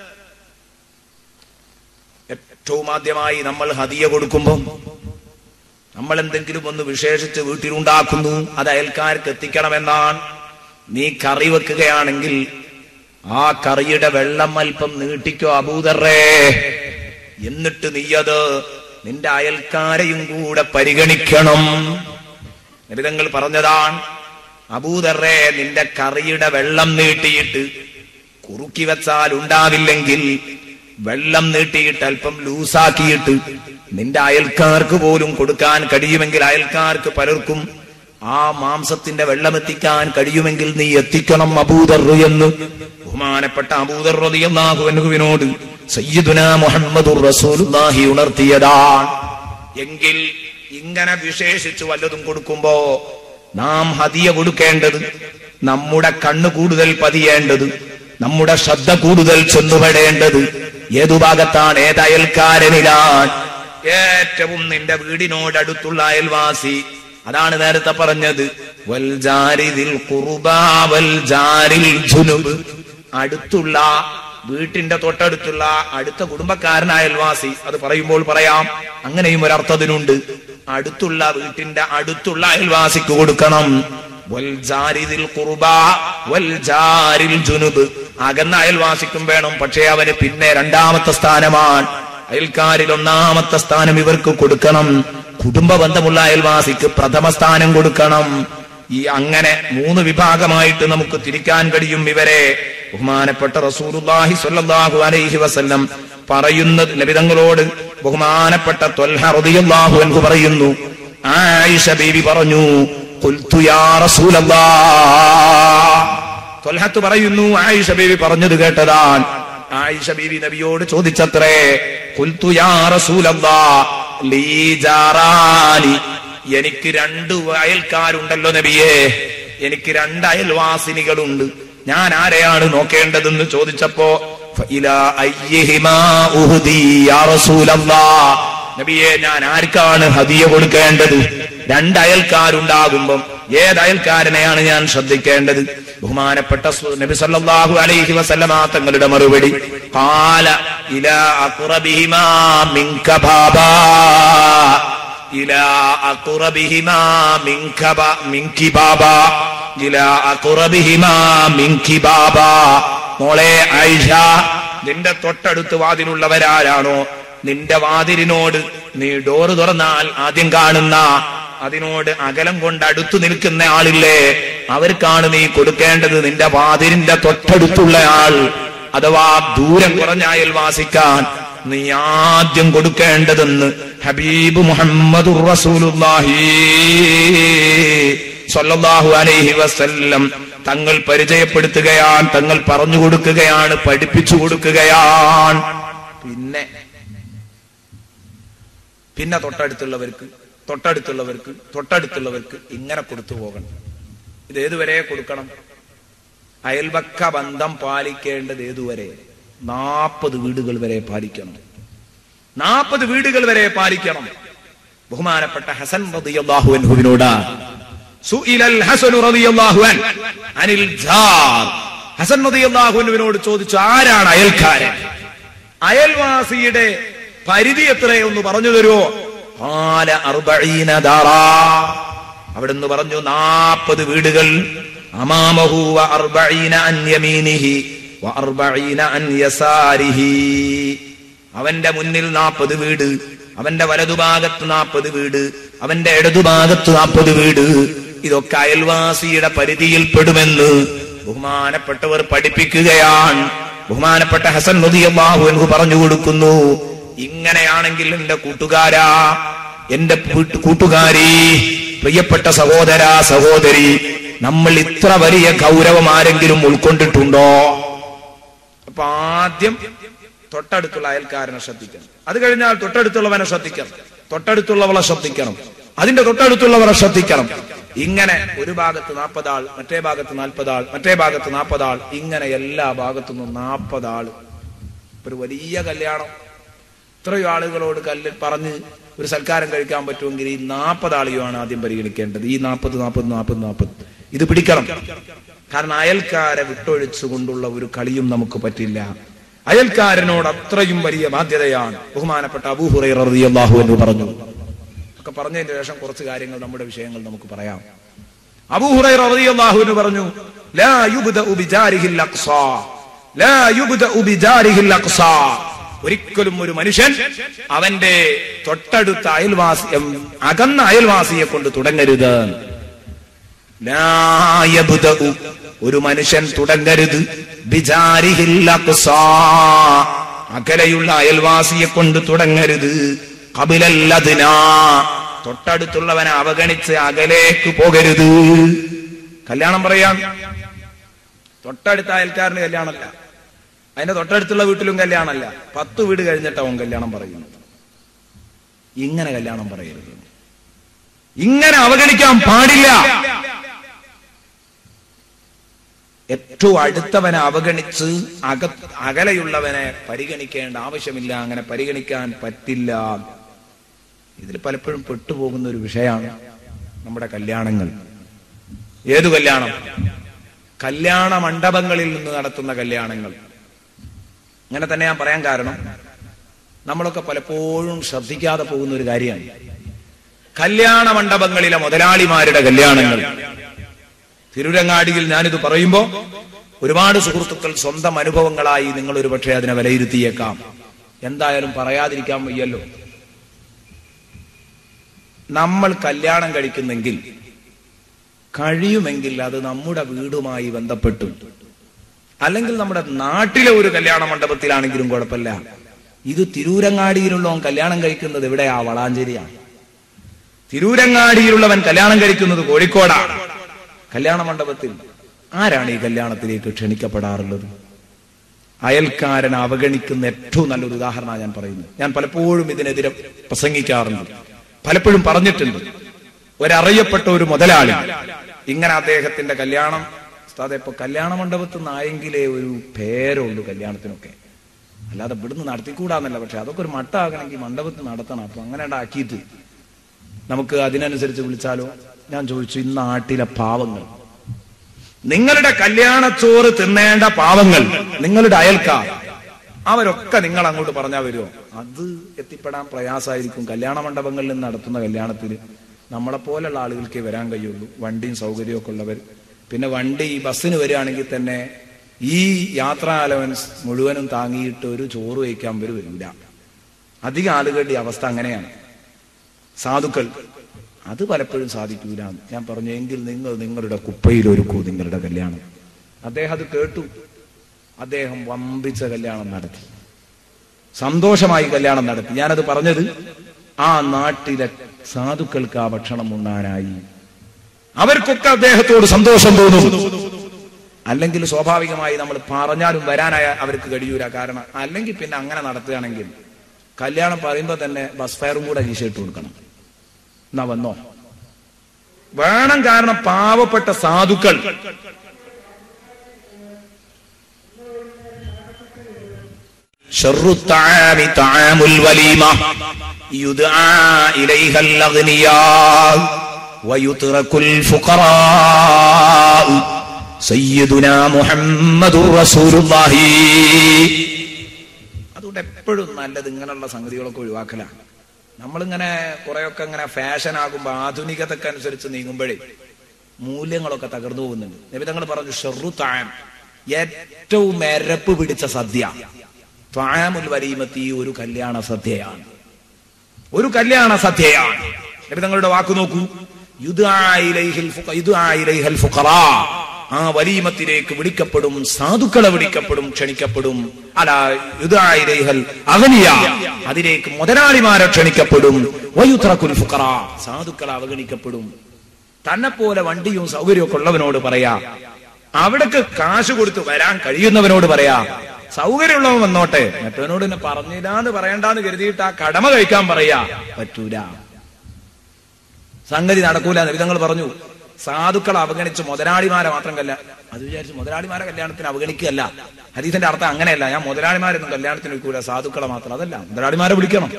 ഏറ്റവും ആദ്യമായി നമ്മൾ ഹദിയ കൊടുക്കുമ്പോൾ നമ്മൾ എന്തെങ്കിലും ഒന്ന് വിശേഷിച്ച് വീട്ടിലുണ്ടാക്കുന്നു അത് അയൽക്കാർക്ക് എത്തിക്കണമെന്നാണ് നീ കറി വെക്കുകയാണെങ്കിൽ ആ കറിയുടെ വെള്ളം അല്പം നീട്ടിക്കോ അബൂദറേ എന്നിട്ട് നീയത് നിന്റെ അയൽക്കാരെയും കൂടെ പരിഗണിക്കണം നിബിതങ്ങൾ പറഞ്ഞതാണ് അബൂദറേ നിന്റെ കറിയുടെ വെള്ളം നീട്ടിയിട്ട് കുറുക്കി വെച്ചാൽ ഉണ്ടാവില്ലെങ്കിൽ വെള്ളം നീട്ടിയിട്ട് അല്പം ലൂസാക്കിയിട്ട് നിന്റെ അയൽക്കാർക്ക് പോലും കൊടുക്കാൻ കഴിയുമെങ്കിൽ അയൽക്കാർക്ക് പലർക്കും ആ മാംസത്തിന്റെ വെള്ളം എത്തിക്കാൻ കഴിയുമെങ്കിൽ നീ എത്തിക്കണം അബൂദർ എന്ന് ബഹുമാനപ്പെട്ട അബൂദർ റളിയല്ലാഹുവിനോട് സയ്യിദുന മുഹമ്മദുർ റസൂലുള്ളാഹി ഉണർത്തിയതാണ് എങ്കിൽ ഇങ്ങനെ വിശേഷിച്ച് വല്ലതും കൊടുക്കുമ്പോ നാം ഹദിയ കൊടുക്കേണ്ടത് നമ്മുടെ കണ്ണ് കൂടുതൽ പതിയേണ്ടത് നമ്മുടെ ശ്രദ്ധ കൂടുതൽ ചെന്നുപെടേണ്ടത് ഏതു ഭാഗത്താണ് ഏത് അയൽക്കാരനിലാണ് ഏറ്റവും നിന്റെ വീടിനോടടുത്തുള്ള അയൽവാസി അതാണ് നേരത്തെ പറഞ്ഞത് വൽ ജാരിദിൽ ഖുർബാ വൽ ജാരിൽ ജുനുബ് അടുത്തുള്ള വീട്ടിന്റെ തൊട്ടടുത്തുള്ള അടുത്ത കുടുംബക്കാരനായ അയൽവാസി അത് പറയുമ്പോൾ പറയാം അങ്ങനെയും ഒരർത്ഥത്തിനുണ്ട് അടുത്തുള്ള വീട്ടിന്റെ അടുത്തുള്ള അയൽവാസിക്ക് കൊടുക്കണം വൽ ജാരിദിൽ ഖുർബാ വൽ ജാരിൽ ജുനുബ് അകന്ന അയൽവാസിക്കും വേണം പക്ഷേ അവന് പിന്നെ രണ്ടാമത്തെ സ്ഥാനമാണ് അയൽക്കാരിൽ ഒന്നാമത്തെ സ്ഥാനം ഇവർക്ക് കൊടുക്കണം കുടുംബ ബന്ധമുള്ള അയൽവാസിക്ക് പ്രഥമ സ്ഥാനം കൊടുക്കണം ഈ അങ്ങനെ മൂന്ന് വിഭാഗമായിട്ട് നമുക്ക് തിരിക്കാൻ കഴിയും ഇവരെ ബഹുമാനപ്പെട്ട റസൂലുള്ളാഹി സ്വല്ലല്ലാഹു അലൈഹി വസല്ലം പറയുന്നത് നബിതങ്ങളോട് ബഹുമാനപ്പെട്ട ത്വൽഹ റളിയല്ലാഹു അൻഹു പറയുന്നു ആയിഷ ബീവി പറഞ്ഞു ഖുൽതു യാ റസൂലല്ലാഹ് ത്വൽഹത്ത് പറയുന്നു ആയിഷ ബീവി പറഞ്ഞത് കേട്ടതാണ് ആയിഷ ബീവി നബിയോട് ചോദിച്ചത്രേ ഖുൽതു യാ റസൂലല്ലാഹ് ലീ ജാറാനി എനിക്ക് രണ്ട് അയൽക്കാരുണ്ടല്ലോ നബിയേ എനിക്ക് രണ്ട് അയൽവാസിനികളുണ്ട് ഞാൻ ആരെയാണ് നോക്കേണ്ടതെന്ന് ചോദിച്ചപ്പോ ഫഇലാ അയ്യിഹിമാ ഉഹ്ദി യാ റസൂലല്ലാഹ് നബിയെ ഞാൻ ആർക്കാണ് ഹദിയ കൊടുക്കേണ്ടത് രണ്ട് അയൽക്കാരുണ്ടാകുമ്പം ഏത് അയൽക്കാരനെയാണ് ഞാൻ ശ്രദ്ധിക്കേണ്ടത് ബഹുമാനപ്പെട്ട സു- നബി സല്ലല്ലാഹു അലൈഹി വസല്ലമ തങ്ങളുടെ മറുപടി ഖാല ഇലാ അഖ്റബിഹിമാ മിൻക ബാബാ ഇലാ അഖ്റബിഹിമാ മിൻക ബ- മിൻകി ബാബാ ഇലാ അഖ്റബിഹിമാ മിൻകി ബാബാ മോളെ ആയിഷ നിന്റെ തൊട്ടടുത്ത് വാതിലുള്ളവരാരാണോ നിന്റെ വാതിലിനോട് നീ ഡോറ് തുറന്നാൽ ആദ്യം കാണുന്ന അതിനോട് അകലം കൊണ്ട് അടുത്തു നിൽക്കുന്ന ആളില്ലേ അവർക്കാണ് നീ കൊടുക്കേണ്ടത് നിന്റെ വാതിലിന്റെ തൊട്ടടുത്തുള്ള ആൾ അഥവാ ദൂരം കുറഞ്ഞ അയൽവാസിക്കാൻ നീ ആദ്യം കൊടുക്കേണ്ടതെന്ന് ഹബീബ് മുഹമ്മദ് റസൂലുള്ളാഹി സ്വല്ലല്ലാഹു അലൈഹി വസല്ലം തങ്ങൾ പരിചയപ്പെടുത്തുകയാണ് തങ്ങൾ പറഞ്ഞു കൊടുക്കുകയാണ് പഠിപ്പിച്ചു കൊടുക്കുകയാണ് പിന്നെ പിന്നെ തൊട്ടടുത്തുള്ളവർക്ക് തൊട്ടടുത്തുള്ളവർക്ക് തൊട്ടടുത്തുള്ളവർക്ക് ഇങ്ങനെ കൊടുത്തു പോകണം ഇത് ഏതുവരെ കൊടുക്കണം അയൽവക്ക ബന്ധം പാലിക്കേണ്ടത് ഏതുവരെ നാൽപ്പത് വീടുകൾ വരെ പാലിക്കണം നാൽപ്പത് വീടുകൾ വരെ പാലിക്കണം ബഹുമാനപ്പെട്ട ഹസൻ റളിയല്ലാഹു അൻഹുവിനോട് സുഇലൽ ഹസൻ റളിയല്ലാഹു അൻ അനിൽ ജാർ ഹസൻ റളിയല്ലാഹു അൻഹുവിനോട് ചോദിച്ചു ആരാണ് അയൽക്കാരൻ അയൽവാസിയുടെ പരിധി എത്രയൊന്ന് പറഞ്ഞു തരുമോ ആല അർബഈന ദാറാ അവിടുന്ന് പറഞ്ഞു നാൽപ്പത് വീടുകൾ അമാമഹു വ അർബഈന അൻ യമീനിഹി വ അർബഈന അൻ യസാരിഹി അവന്റെ മുന്നിൽ നാൽപ്പത് വീട് അവന്റെ വലതുഭാഗത്ത് നാൽപ്പത് വീട് അവന്റെ ഇടതുഭാഗത്ത് നാൽപ്പത് വീട് ഇതൊക്കെ അയൽവാസിയുടെ പരിധിയിൽ പെടുമെന്ന് ബഹുമാനപ്പെട്ടവർ പഠിപ്പിക്കുകയാണ് ബഹുമാനപ്പെട്ട ഹസൻ നദിയല്ലാഹു എന്ന് പറഞ്ഞു കൊടുക്കുന്നു ഇങ്ങനെയാണെങ്കിൽ എന്റെ കൂട്ടുകാരാ എന്റെ വീട്ടു- കൂട്ടുകാരി പ്രിയപ്പെട്ട സഹോദര സഹോദരി നമ്മൾ ഇത്ര വലിയ ഗൗരവം ആരെങ്കിലും ഉൾക്കൊണ്ടിട്ടുണ്ടോ അപ്പൊ ആദ്യം തൊട്ടടുത്തുള്ള അയൽക്കാരനെ ശ്രദ്ധിക്കണം അത് കഴിഞ്ഞാൽ തൊട്ടടുത്തുള്ളവനെ ശ്രദ്ധിക്കണം തൊട്ടടുത്തുള്ളവളെ ശ്രദ്ധിക്കണം അതിന്റെ തൊട്ടടുത്തുള്ളവരെ ശ്രദ്ധിക്കണം ഇങ്ങനെ ഒരു ഭാഗത്ത് നാൽപ്പതാൾ മറ്റേ ഭാഗത്ത് നാൽപ്പതാൾ മറ്റേ ഭാഗത്ത് നാൽപ്പതാൾ ഇങ്ങനെ എല്ലാ ഭാഗത്തു നിന്നും നാൽപ്പതാൾ ഒരു വലിയ കല്യാണം ഇത്രയും ആളുകളോട് കല്ല് പറഞ്ഞ് ഒരു സൽക്കാരം കഴിക്കാൻ പറ്റുമെങ്കിൽ ഈ നാൽപ്പത് ആളുകളാണ് ആദ്യം പരിഗണിക്കേണ്ടത് ഈ നാൽപ്പത് നാൽപ്പത് നാൽപ്പത് നാൽപ്പത് ഇത് പിടിക്കണം കാരണം അയൽക്കാരെ വിട്ടൊഴിച്ചുകൊണ്ടുള്ള ഒരു കളിയും നമുക്ക് പറ്റില്ല അയൽക്കാരനോട് അത്രയും വലിയ ബാധ്യതയാണ് ബഹുമാനപ്പെട്ട അബൂഹുറൈ റളിയല്ലാഹു എന്ന് പറഞ്ഞു ഒക്കെ പറഞ്ഞതിന് ശേഷം കുറച്ച് കാര്യങ്ങൾ നമ്മുടെ വിഷയങ്ങൾ നമുക്ക് പറയാം അബൂഹുറൈ റളിയല്ലാഹു എന്ന് പറഞ്ഞു ലാ യുബ്ദഉ ബിജാരിഹിൽ അഖ്സാ ലാ യുബ്ദഉ ബിജാരിഹിൽ അഖ്സാ ഒരിക്കലും ഒരു മനുഷ്യൻ അവന്റെ തൊട്ടടുത്ത അയൽവാസി ഉം, അകന്ന അയൽവാസിയെ കൊണ്ട് തുടങ്ങരുത് ലാ യബ്ദഉ ഒരു മനുഷ്യൻ തുടങ്ങരുത് ബിജാരിഹിൽ അഖ്സാ അകലെയുള്ള അയൽവാസിയെ കൊണ്ട് തുടങ്ങരുത് കപിലല്ലതിനാ തൊട്ടടുത്തുള്ളവനെ അവഗണിച്ച് അകലേക്ക് പോകരുത് കല്യാണം പറയാം തൊട്ടടുത്ത അയൽക്കാരന് കല്യാണമല്ല അതിന്റെ തൊട്ടടുത്തുള്ള വീട്ടിലും കല്യാണമല്ല പത്ത് വീട് കഴിഞ്ഞിട്ടാവും കല്യാണം പറയുന്നത് ഇങ്ങനെ കല്യാണം പറയരുത് ഇങ്ങനെ അവഗണിക്കാൻ പാടില്ല ഏറ്റവും അടുത്തവനെ അവഗണിച്ച് അക അകലെയുള്ളവനെ പരിഗണിക്കേണ്ട ആവശ്യമില്ല അങ്ങനെ പരിഗണിക്കാൻ പറ്റില്ല ഇതിൽ പലപ്പോഴും പെട്ടുപോകുന്ന ഒരു വിഷയമാണ് നമ്മുടെ കല്യാണങ്ങൾ ഏതു കല്യാണം കല്യാണ മണ്ഡപങ്ങളിൽ നിന്ന് നടത്തുന്ന കല്യാണങ്ങൾ അങ്ങനെ തന്നെ ഞാൻ പറയാൻ കാരണം നമ്മളൊക്കെ പലപ്പോഴും ശ്രദ്ധിക്കാതെ പോകുന്ന ഒരു കാര്യമാണ് കല്യാണ മണ്ഡപങ്ങളിലെ മുതലാളിമാരുടെ കല്യാണങ്ങൾ തിരുരങ്ങാടിയിൽ ഞാനിത് പറയുമ്പോ ഒരുപാട് സുഹൃത്തുക്കൾ സ്വന്തം അനുഭവങ്ങളായി നിങ്ങൾ ഒരു പക്ഷേ അതിനെ വിലയിരുത്തിയേക്കാം എന്തായാലും പറയാതിരിക്കാൻ വയ്യല്ലോ നമ്മൾ കല്യാണം കഴിക്കുന്നെങ്കിൽ കഴിയുമെങ്കിൽ അത് നമ്മുടെ വീടുമായി ബന്ധപ്പെട്ടു അല്ലെങ്കിൽ നമ്മുടെ നാട്ടിലെ ഒരു കല്യാണ മണ്ഡപത്തിലാണെങ്കിലും കുഴപ്പമില്ല ഇത് തിരൂരങ്ങാടിയിലുള്ളവൻ കല്യാണം കഴിക്കുന്നത് എവിടെയാ വളാഞ്ചേരിയാണ് തിരൂരങ്ങാടിയിലുള്ളവൻ കല്യാണം കഴിക്കുന്നത് കോഴിക്കോടാണ് കല്യാണ മണ്ഡപത്തിൽ ആരാണ് ഈ കല്യാണത്തിലേക്ക് ക്ഷണിക്കപ്പെടാറുള്ളത് അയൽക്കാരൻ അവഗണിക്കുന്ന ഏറ്റവും നല്ലൊരു ഉദാഹരണമാണ് ഞാൻ പറയുന്നത് ഞാൻ പലപ്പോഴും ഇതിനെതിരെ പ്രസംഗിക്കാറുണ്ട് പലപ്പോഴും പറഞ്ഞിട്ടുണ്ട് ഒരറിയപ്പെട്ട ഒരു മുതലാളി ഇങ്ങനെ അദ്ദേഹത്തിന്റെ കല്യാണം ഉസ്താദെ ഇപ്പൊ കല്യാണ മണ്ഡപത്തിൽ നിന്നായെങ്കിലേ ഒരു പേരുള്ളൂ കല്യാണത്തിനൊക്കെ അല്ലാതെ ഇവിടുന്ന് നടത്തിക്കൂടാന്നല്ല പക്ഷെ അതൊക്കെ ഒരു മട്ടാകണമെങ്കിൽ മണ്ഡപത്തിൽ നടത്തണം അപ്പൊ അങ്ങനെ ആക്കിയിട്ട് നമുക്ക് അതിനനുസരിച്ച് വിളിച്ചാലോ ഞാൻ ചോദിച്ചു ഈ നാട്ടിലെ പാവങ്ങൾ നിങ്ങളുടെ കല്യാണച്ചോറ് തിന്നേണ്ട പാവങ്ങൾ നിങ്ങളുടെ അയൽക്കാർ അവരൊക്കെ നിങ്ങൾ അങ്ങോട്ട് പറഞ്ഞാൽ വരുമോ അത് എത്തിപ്പെടാൻ പ്രയാസമായിരിക്കും കല്യാണ മണ്ഡപങ്ങളിൽ നിന്ന് നടത്തുന്ന കല്യാണത്തിന് നമ്മളെ പോലുള്ള ആളുകൾക്ക് വരാൻ കഴിയുള്ളൂ വണ്ടിയും സൗകര്യമൊക്കെ ഉള്ളവർ പിന്നെ വണ്ടി ഈ ബസ്സിന് വരികയാണെങ്കിൽ തന്നെ ഈ യാത്രാ അലവൻസ് മുഴുവനും താങ്ങിയിട്ട് ഒരു ചോറ് വയ്ക്കാൻ അവർ വരില്ല അധികം ആളുകളുടെ ഈ അവസ്ഥ അങ്ങനെയാണ് സാധുക്കൾ അത് പലപ്പോഴും സാധിക്കൂല ഞാൻ പറഞ്ഞു എങ്കിൽ നിങ്ങൾ നിങ്ങളുടെ കുപ്പയിൽ ഒരുക്കൂ നിങ്ങളുടെ കല്യാണം അദ്ദേഹം അത് കേട്ടു അദ്ദേഹം വമ്പിച്ച കല്യാണം നടത്തി സന്തോഷമായി കല്യാണം നടത്തി ഞാനത് പറഞ്ഞത് ആ നാട്ടിലെ സാധുക്കൾക്ക് ആ ഭക്ഷണം ഉണ്ണാനായി അവർക്കൊക്കെ അദ്ദേഹത്തോട് സന്തോഷം തോന്നും അല്ലെങ്കിൽ സ്വാഭാവികമായി നമ്മൾ പറഞ്ഞാലും വരാനായ അവർക്ക് കഴിയൂല കാരണം അല്ലെങ്കിൽ പിന്നെ അങ്ങനെ നടത്തുകയാണെങ്കിൽ കല്യാണം പറയുമ്പോൾ തന്നെ ബസ് ഫെയറും കൂടെ വീശിട്ട് കൊടുക്കണം എന്നാ വന്നോ വേണം കാരണം പാവപ്പെട്ട സാധുക്കൾ شر الطعام طعام الوليمة يدعى إليها الأغنياء ويترك الفقراء سيدنا محمد رسول الله അതുകൊണ്ട് എപ്പോഴും നല്ലത് ഇങ്ങനെയുള്ള സംഗതികളൊക്കെ ഒഴിവാക്കലാണ് നമ്മളിങ്ങനെ കുറെയൊക്കെ ഇങ്ങനെ ഫാഷൻ ആകുമ്പോ ആധുനികതയ്ക്ക് അനുസരിച്ച് നീങ്ങുമ്പോഴേ മൂല്യങ്ങളൊക്കെ തകർന്നു പോകുന്നുണ്ട് നിബിധങ്ങൾ പറഞ്ഞു ഷെറു താൻ ഏറ്റവും എരപ്പ് പിടിച്ച സദ്യ ത്വാമുൽ വരീമത്തി ഒരു കല്യാണ സദ്യയാണ് ഒരു കല്യാണ സദ്യയാണ് നിബിധങ്ങളുടെ വാക്ക് നോക്കൂ യുദ്ധായിലൈഹിൽ ഫുഖ- യുദ്ധായിലൈഹൽ ഫുഖറാ. ആ വലീമത്തിലേക്ക് വിളിക്കപ്പെടും സാധുക്കളെ വിളിക്കപ്പെടും ക്ഷണിക്കപ്പെടും അല്ല യുദ്ധായിലൈഹൽ അഗനിയ അതിലേക്ക് മുതലാളിമാരെ ക്ഷണിക്കപ്പെടും വയുത്രക്കുൽ ഫുഖറ സാധുക്കളെ അവഗണിക്കപ്പെടും തന്നെ പോലെ വണ്ടിയും സൗകര്യമൊക്കെ ഉള്ളവനോട് പറയാ അവിടേക്ക് കാശ് കൊടുത്ത് വരാൻ കഴിയുന്നവനോട് പറയാ സൗകര്യമുള്ളവൻ വന്നോട്ടെ മറ്റവനോട് എന്നെ പറഞ്ഞില്ലാന്ന് പറയണ്ടെന്ന് കരുതിയിട്ട് ആ കടമ കഴിക്കാൻ പറയാ പറ്റൂല സംഗതി നടക്കൂല വിധങ്ങൾ പറഞ്ഞു സാധുക്കളെ അവഗണിച്ച് മുതലാളിമാരെ മാത്രം കല്യാണം അത് വിചാരിച്ച് മുതലാളിമാരെ കല്യാണത്തിന് അവഗണിക്കുകയല്ല ഹരീതിന്റെ അർത്ഥം അങ്ങനെയല്ല ഞാൻ മുതലാളിമാരൊന്നും കല്യാണത്തിന് വിൽക്കൂല സാധുക്കളെ മാത്രം അതല്ല മുതലാളിമാരെ വിളിക്കണം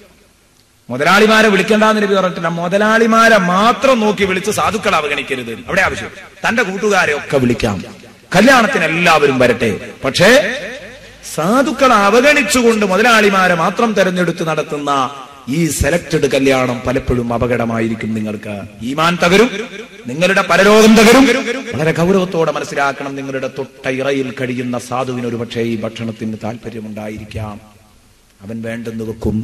മുതലാളിമാരെ വിളിക്കേണ്ടെന്ന് നബി പറഞ്ഞിട്ടില്ല മുതലാളിമാരെ മാത്രം നോക്കി വിളിച്ച് സാധുക്കളെ അവഗണിക്കരുത് അവിടെ ആവശ്യം തന്റെ കൂട്ടുകാരെ ഒക്കെ വിളിക്കാം കല്യാണത്തിന് എല്ലാവരും വരട്ടെ പക്ഷേ സാധുക്കളെ അവഗണിച്ചുകൊണ്ട് മുതലാളിമാരെ മാത്രം തെരഞ്ഞെടുത്ത് നടത്തുന്ന ഈ സെലക്ടഡ് കല്യാണം പലപ്പോഴും അപകടമായിരിക്കും നിങ്ങൾക്ക് ഈമാൻ തകരും നിങ്ങളുടെ പരലോകം തകരും വളരെ ഗൗരവത്തോടെ മനസ്സിലാക്കണം നിങ്ങളുടെ തൊട്ടയിറയിൽ കഴിയുന്ന സാധുവിന് ഒരു പക്ഷേ ഈ ഭക്ഷണത്തിന് താല്പര്യമുണ്ടായിരിക്കാം അവൻ വേണ്ടെന്ന് വെക്കും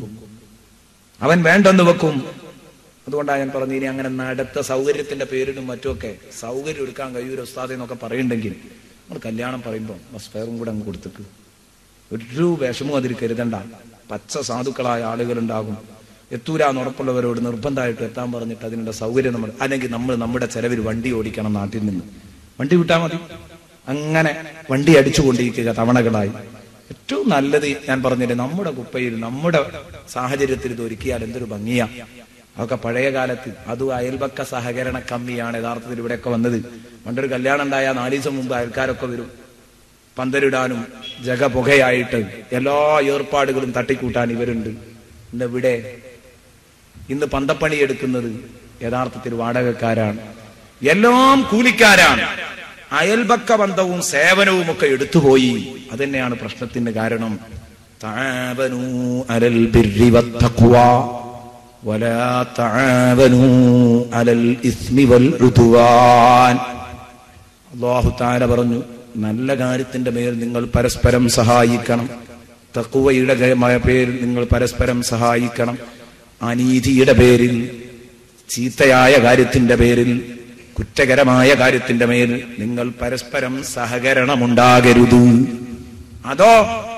അവൻ വേണ്ടെന്ന് വെക്കും അതുകൊണ്ടാണ് ഞാൻ പറഞ്ഞു ഇനി അങ്ങനെ നടത്ത സൗകര്യത്തിന്റെ പേരിലും മറ്റുമൊക്കെ സൗകര്യം എടുക്കാൻ കഴിയൂല ഉസ്താദ് എന്നൊക്കെ പറയുന്നുണ്ടെങ്കിൽ നമ്മൾ കല്യാണം പറയുമ്പോൾ ബസ്ഫെയറും കൂടെ അങ്ങ് കൊടുത്തേക്ക് ഒരു വിഷമവും അതിൽ കരുതണ്ട പച്ച സാധുക്കളായ ആളുകളുണ്ടാകും എത്തൂരാന്ന് ഉറപ്പുള്ളവരോട് നിർബന്ധമായിട്ട് എത്താൻ പറഞ്ഞിട്ട് അതിനുള്ള സൗകര്യം നമ്മൾ അല്ലെങ്കിൽ നമ്മൾ നമ്മുടെ ചെലവിൽ വണ്ടി ഓടിക്കണം നാട്ടിൽ നിന്ന് വണ്ടി വിട്ടാൽ മതി അങ്ങനെ വണ്ടി അടിച്ചുകൊണ്ടിരിക്കുക തവണകളായി ഏറ്റവും നല്ലത് ഞാൻ പറഞ്ഞില്ലേ നമ്മുടെ കുപ്പയിൽ നമ്മുടെ സാഹചര്യത്തിൽ ഇത് ഒരുക്കിയാൽ എന്തൊരു ഭംഗിയാ അതൊക്കെ പഴയ കാലത്ത് അതും അയൽപക്ക സഹകരണ കമ്മിയാണ് യഥാർത്ഥത്തിൽ ഇവിടെയൊക്കെ വന്നത് പണ്ടൊരു കല്യാണം ഉണ്ടായ നാല് ദിവസം മുമ്പ് അയൽക്കാരൊക്കെ വരും പന്തലിടാനും ജഗപുകയായിട്ട് എല്ലാ ഏർപ്പാടുകളും തട്ടിക്കൂട്ടാൻ ഇവരുണ്ട് ഇന്ന് ഇവിടെ ഇന്ന് പന്തപ്പണി എടുക്കുന്നത് യഥാർത്ഥത്തിൽ വാടകക്കാരാണ് എല്ലാം കൂലിക്കാരാണ് അയൽപക്ക ബന്ധവും സേവനവും ഒക്കെ എടുത്തുപോയി അതന്നെയാണ് പ്രശ്നത്തിന് കാരണം തആവനൂ അലൽ ബിർരി വത്തഖ്വ വലാ തആവനൂ അലൽ ഇസ്മി വൽ ഉദ്വാൻ അള്ളാഹു താല പറഞ്ഞു നല്ല കാര്യത്തിന്റെ മേൽ നിങ്ങൾ പരസ്പരം സഹായിക്കണം തക്കുവയുടെ പേരിൽ നിങ്ങൾ പരസ്പരം സഹായിക്കണം അനീതിയുടെ പേരിൽ ചീത്തയായ കാര്യത്തിന്റെ പേരിൽ കുറ്റകരമായ കാര്യത്തിന്റെ മേൽ നിങ്ങൾ പരസ്പരം സഹകരണമുണ്ടാകരുത് അതോ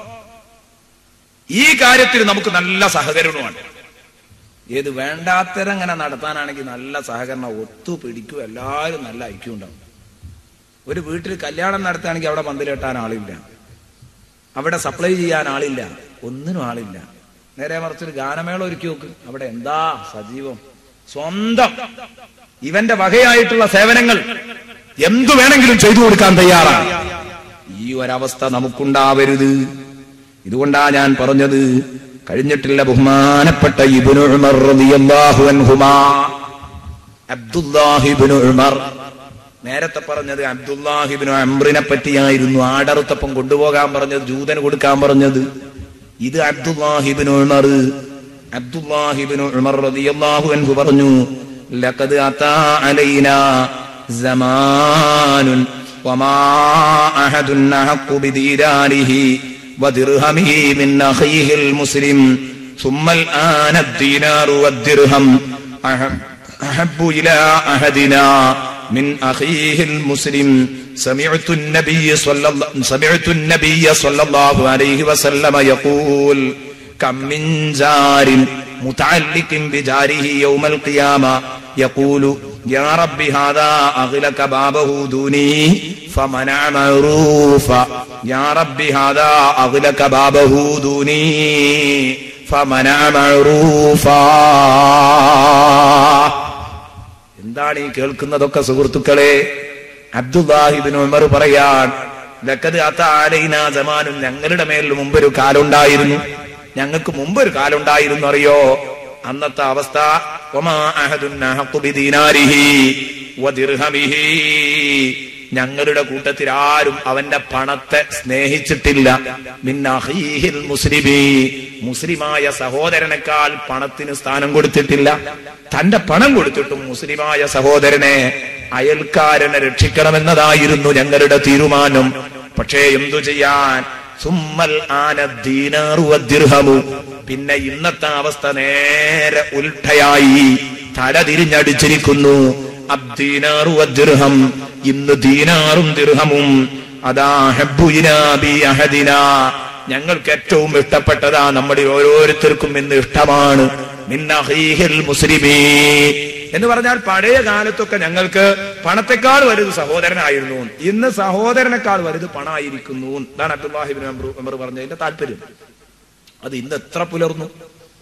ഈ കാര്യത്തിൽ നമുക്ക് നല്ല സഹകരണമാണ് ഏത് വേണ്ടാത്തരങ്ങനെ നടത്താനാണെങ്കിൽ നല്ല സഹകരണം ഒത്തുപിടിക്കും എല്ലാവരും നല്ല ഐക്യം ഉണ്ടാവും ഒരു വീട്ടിൽ കല്യാണം നടത്തുകയാണെങ്കിൽ അവിടെ പന്തിലെട്ടാൻ ആളില്ല അവിടെ സപ്ലൈ ചെയ്യാൻ ആളില്ല ഒന്നിനും ആളില്ല നേരെ മറിച്ചൊരു ഗാനമേള ഒരുക്കി നോക്ക് അവിടെ എന്താ സജീവം സ്വന്തം ഇവന്റെ വകയായിട്ടുള്ള സേവനങ്ങൾ എന്തു വേണമെങ്കിലും ചെയ്തു കൊടുക്കാൻ തയ്യാറാണ് ഈ ഒരവസ്ഥ നമുക്കുണ്ടാവരുത് ഇതുകൊണ്ടാ ഞാൻ പറഞ്ഞത് കഴിഞ്ഞിട്ടില്ല ബഹുമാനപ്പെട്ട ഇബ്നു ഉമർ റളിയല്ലാഹു അൻഹുമാ അബ്ദുല്ലാഹിബ്നു ഉമർ നേരത്തെ പറഞ്ഞത് അബ്ദുല്ലാഹിബിന് അംറിനെ പറ്റിയായിരുന്നു ആടറുത്തപ്പം കൊണ്ടുപോകാൻ പറഞ്ഞത് ജൂതന് കൊടുക്കാൻ പറഞ്ഞത് ഇത് അബ്ദുല്ലാഹിബിന് ഉമർ അബ്ദുല്ലാഹിബിന് ഉമർ റളിയല്ലാഹു അൻഹു പറഞ്ഞു ലഖദ് അതാ അലൈനാ സമാനുൻ വമാ അഹദുൻ അഹഖു ബിദീരാനിഹി വദിർഹമിഹി മിൻ അഖീഹിൽ മുസ്ലിം ثم الآن الدينار والدرهم أحب إلى أحدنا من أخيه المسلم سمعت النبي صلى الله سمعت النبي صلى الله عليه وسلم يقول كم من جار متعلق بجاره يوم القيامة يقول يا رب هذا أغلق بابه دوني فمنع معروفا يا رب هذا أغلق بابه دوني فمنع معروفا എന്താണ് ഈ കേൾക്കുന്നതൊക്കെ സുഹൃത്തുക്കളെ അബ്ദുല്ലാഹിബിൻ ഉമർ പറയാൻ ലക്കത് അത്താലൈന ജമാനും ഞങ്ങളുടെ മേൽ മുമ്പൊരു കാലുണ്ടായിരുന്നു ഞങ്ങൾക്ക് മുമ്പൊരു കാലുണ്ടായിരുന്നു അറിയോ അന്നത്തെ അവസ്ഥ ഒമാ അഹദുൻ അഹഖു ബിദീനാരിഹി വദിർഹമിഹി ഞങ്ങളുടെ കൂട്ടത്തിൽ ആരും അവന്റെ പണത്തെ സ്നേഹിച്ചിട്ടില്ല മിന്നഹീഹിൽ മുസ്ലിമി മുസ്ലിമായ സഹോദരനേക്കാൾ പണത്തിന് സ്ഥാനം കൊടുത്തിട്ടില്ല തന്റെ പണം കൊടുത്തിട്ടും മുസ്ലിമായ സഹോദരനെ അയൽക്കാരനെ രക്ഷിക്കണമെന്നതായിരുന്നു ഞങ്ങളുടെ തീരുമാനം പക്ഷേ എന്തു ചെയ്യാൻ സുമ്മൽ ആന ദീനാറു വദ്ദിർഹമു പിന്നെ ഇന്നത്തെ അവസ്ഥ നേരെ ഉൽട്ടയായി തല തിരിഞ്ഞടിച്ചിരിക്കുന്നു അബ്ദീനാറു വദ്ദിർഹം ഇന്ന് ദീനാറും ദിർഹമും അതാ ഹബ്ബു ഇലാ ബി അഹദിനാ ഞങ്ങൾക്ക് ഏറ്റവും ഇഷ്ടപ്പെട്ടതാ നമ്മുടെ ഓരോരുത്തർക്കും ഇന്ന് ഇഷ്ടമാണ് മിന്നഹീഹിൽ മുസ്ലിമീ എന്ന് പറഞ്ഞാൽ പഴയ കാലത്തൊക്കെ ഞങ്ങൾക്ക് പണത്തെക്കാൾ വലുത് സഹോദരനായിരുന്നു ഇന്ന് സഹോദരനേക്കാൾ വലുത് പണമായിരിക്കുന്നു ഇതാണ് അബ്ദുല്ലാഹിബിൻ ഉമർ പറഞ്ഞതിന്റെ താല്പര്യം അത് ഇന്ന് എത്ര പുലർന്നു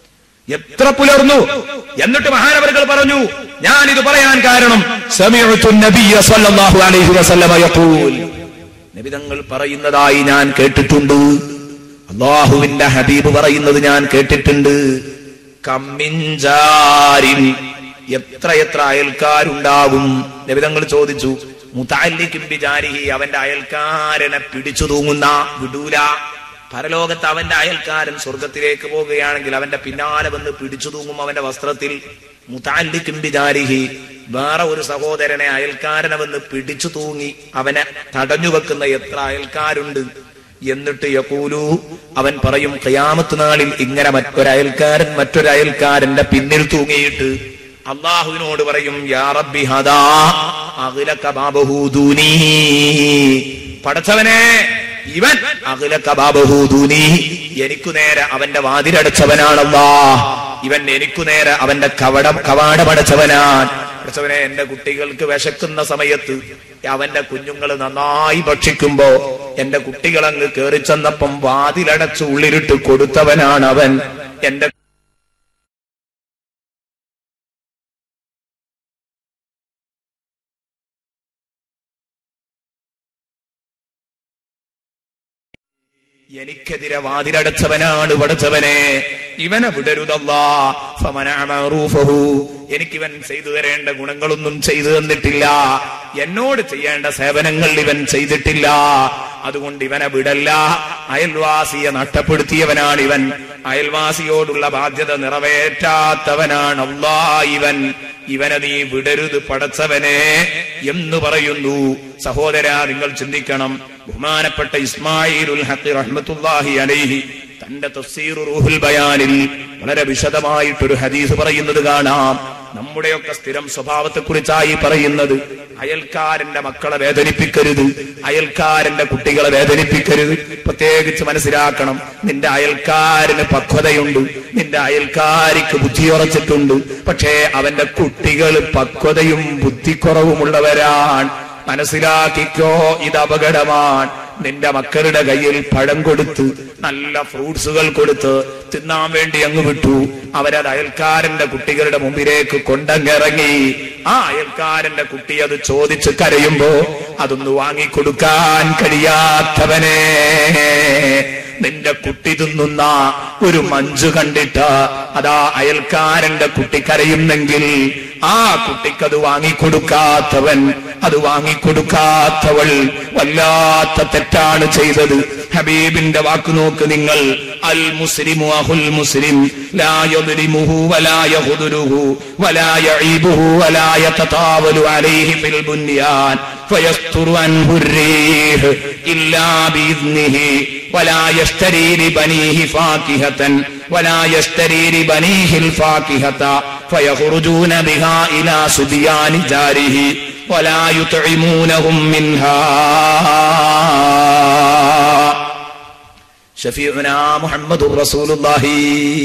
എത്ര പുലർന്നു എന്നിട്ട് മഹാനവറുകൾ പറഞ്ഞു ഞാൻ ഇത് പറയാൻ കാരണം സമീഅത്തു നബിയ്യ സ്വല്ലല്ലാഹു അലൈഹി വസല്ലമ യഖൂൽ നബി തങ്ങൾ പറയുന്നതായി ഞാൻ കേട്ടിട്ടുണ്ട് അള്ളാഹുവിന്റെ ഹബീബ് പറയുന്നത് ഞാൻ കേട്ടിട്ടുണ്ട് കമ്മിഞ്ചാരിൻ എത്ര എത്ര അയൽക്കാരുണ്ടാകും നബി തങ്ങൾ ചോദിച്ചു മുതാലിക്കും ബിജാരിഹി അവന്റെ അയൽക്കാരനെ പിടിച്ചു തൂങ്ങുന്ന വിടൂല പരലോകത്ത് അവന്റെ അയൽക്കാരൻ സ്വർഗത്തിലേക്ക് പോകുകയാണെങ്കിൽ അവന്റെ പിന്നാലെ വന്ന് പിടിച്ചു തൂങ്ങും അവന്റെ വസ്ത്രത്തിൽ മുതാലിക്കും ബിജാരിഹി വേറെ ഒരു സഹോദരനെ അയൽക്കാരനെ വന്ന് പിടിച്ചു തൂങ്ങി അവനെ തടഞ്ഞു വെക്കുന്ന എത്ര അയൽക്കാരുണ്ട് എന്നിട്ട് യക്കൂലു അവൻ പറയും ഖിയാമത്ത് നാളിൽ ഇങ്ങനെ മറ്റൊരയൽക്കാരൻ മറ്റൊരയൽക്കാരന്റെ പിന്നിൽ തൂങ്ങിയിട്ട് അള്ളാഹുവിനോട് പറയും യാ റബ്ബി ഹദാ അഖിലക ബാബഹൂദൂനി പടച്ചവനെ ഇവൻ അഖിലക ബാബഹൂദൂനി എനിക്കു നേരെ അവന്റെ വാതിലടച്ചവനാണല്ലാ ഇവൻ എനിക്കു നേരെ അവന്റെ കവടം കവാടമടച്ചവനാൻ പഠിച്ചവനെ എന്റെ കുട്ടികൾക്ക് വിശക്കുന്ന സമയത്ത് അവന്റെ കുഞ്ഞുങ്ങൾ നന്നായി ഭക്ഷിക്കുമ്പോ എന്റെ കുട്ടികൾ അങ്ങ് കയറി ചെന്നപ്പം വാതിലടച്ച് ഉള്ളിലിട്ട് കൊടുത്തവനാണ് അവൻ എന്റെ എനിക്കെതിരെ വാതിലടച്ചവനാണ് പഠിച്ചവനെ ഇവനെ വിടരുതല്ലാ ഫമനഅമറൂഫഹു എനിക്കിവൻ ചെയ്തു തരേണ്ട ഗുണങ്ങളൊന്നും ചെയ്തു തന്നിട്ടില്ല എന്നോട് ചെയ്യേണ്ട സേവനങ്ങൾ ഇവൻ ചെയ്തിട്ടില്ല അതുകൊണ്ട് ഇവനെ വിടല്ല അയൽവാസിയെ നഷ്ടപ്പെടുത്തിയവനാണ് ഇവൻ അയൽവാസിയോടുള്ള ബാധ്യത നിറവേറ്റാത്തവനാണ് അള്ളാ ഇവൻ ഇവനെ നീ വിടരുത് പടച്ചവനെ എന്ന് പറയുന്നു സഹോദര നിങ്ങൾ ചിന്തിക്കണം ബഹുമാനപ്പെട്ട ഇസ്മായിലുൽ ഹഖി റഹ്മത്തുല്ലാഹി അലൈഹി തന്റെ തഫ്സീർ റൂഹുൽ ബയാനിൽ വളരെ വിശദമായിട്ടൊരു ഹദീസ് പറയുന്നത് കാണാം നമ്മുടെയൊക്കെ സ്ഥിരം സ്വഭാവത്തെ കുറിച്ചായി പറയുന്നത് അയൽക്കാരന്റെ മക്കളെ വേദനിപ്പിക്കരുത് അയൽക്കാരന്റെ കുട്ടികളെ വേദനിപ്പിക്കരുത് പ്രത്യേകിച്ച് മനസ്സിലാക്കണം നിന്റെ അയൽക്കാരന് പക്വതയുണ്ട് നിന്റെ അയൽക്കാരിക്ക് ബുദ്ധിയുറച്ചിട്ടുണ്ട് പക്ഷേ അവന്റെ കുട്ടികൾ പക്വതയും ബുദ്ധിക്കുറവുമുള്ളവരാണ് മനസ്സിലാക്കിക്കോ ഇത് അപകടമാണ് നിന്റെ മക്കളുടെ കയ്യിൽ പഴം കൊടുത്ത് നല്ല ഫ്രൂട്ട്സുകൾ കൊടുത്ത് തിന്നാൻ വേണ്ടി അങ്ങ് വിട്ടു അവരത് അയൽക്കാരന്റെ കുട്ടികളുടെ മുമ്പിലേക്ക് കൊണ്ടങ്ങിറങ്ങി ആ അയൽക്കാരന്റെ കുട്ടി അത് ചോദിച്ച് കരയുമ്പോ അതൊന്ന് വാങ്ങിക്കൊടുക്കാൻ കഴിയാത്തവനെ നിന്റെ കുട്ടി തിന്നുന്ന ഒരു മഞ്ചു കണ്ടിട്ട് അതാ അയൽക്കാരന്റെ കുട്ടി കരയുന്നെങ്കിൽ ആ കുട്ടിക്കത് വാങ്ങിക്കൊടുക്കാത്തവൻ അത് വാങ്ങിക്കൊടുക്കാത്തവൾ വല്ലാത്ത തെറ്റാണ് ചെയ്തത് ഹബീബിന്റെ വാക്ക് നോക്ക് നിങ്ങൾ അൽ മുസ്ലിമു അഹുൽ മുസ്ലിം ലാ യദ്രിമുഹു വലാ യഹുദുരുഹു വലാ യഈബുഹു വലാ യതതാവലു അലൈഹി ഫിൽ ബുനിയാൻ ഫയസ്തുറു അൻഹു الريح إلا بإذنه ولا يشتري لبنيه فاكهة ولا يشتري لبنيه الفاكهة فيخرجون بها إلى صبيان جاره ولا يطعمونهم منها ഷഫീഉന മുഹമ്മദുർ റസൂലുള്ളാഹി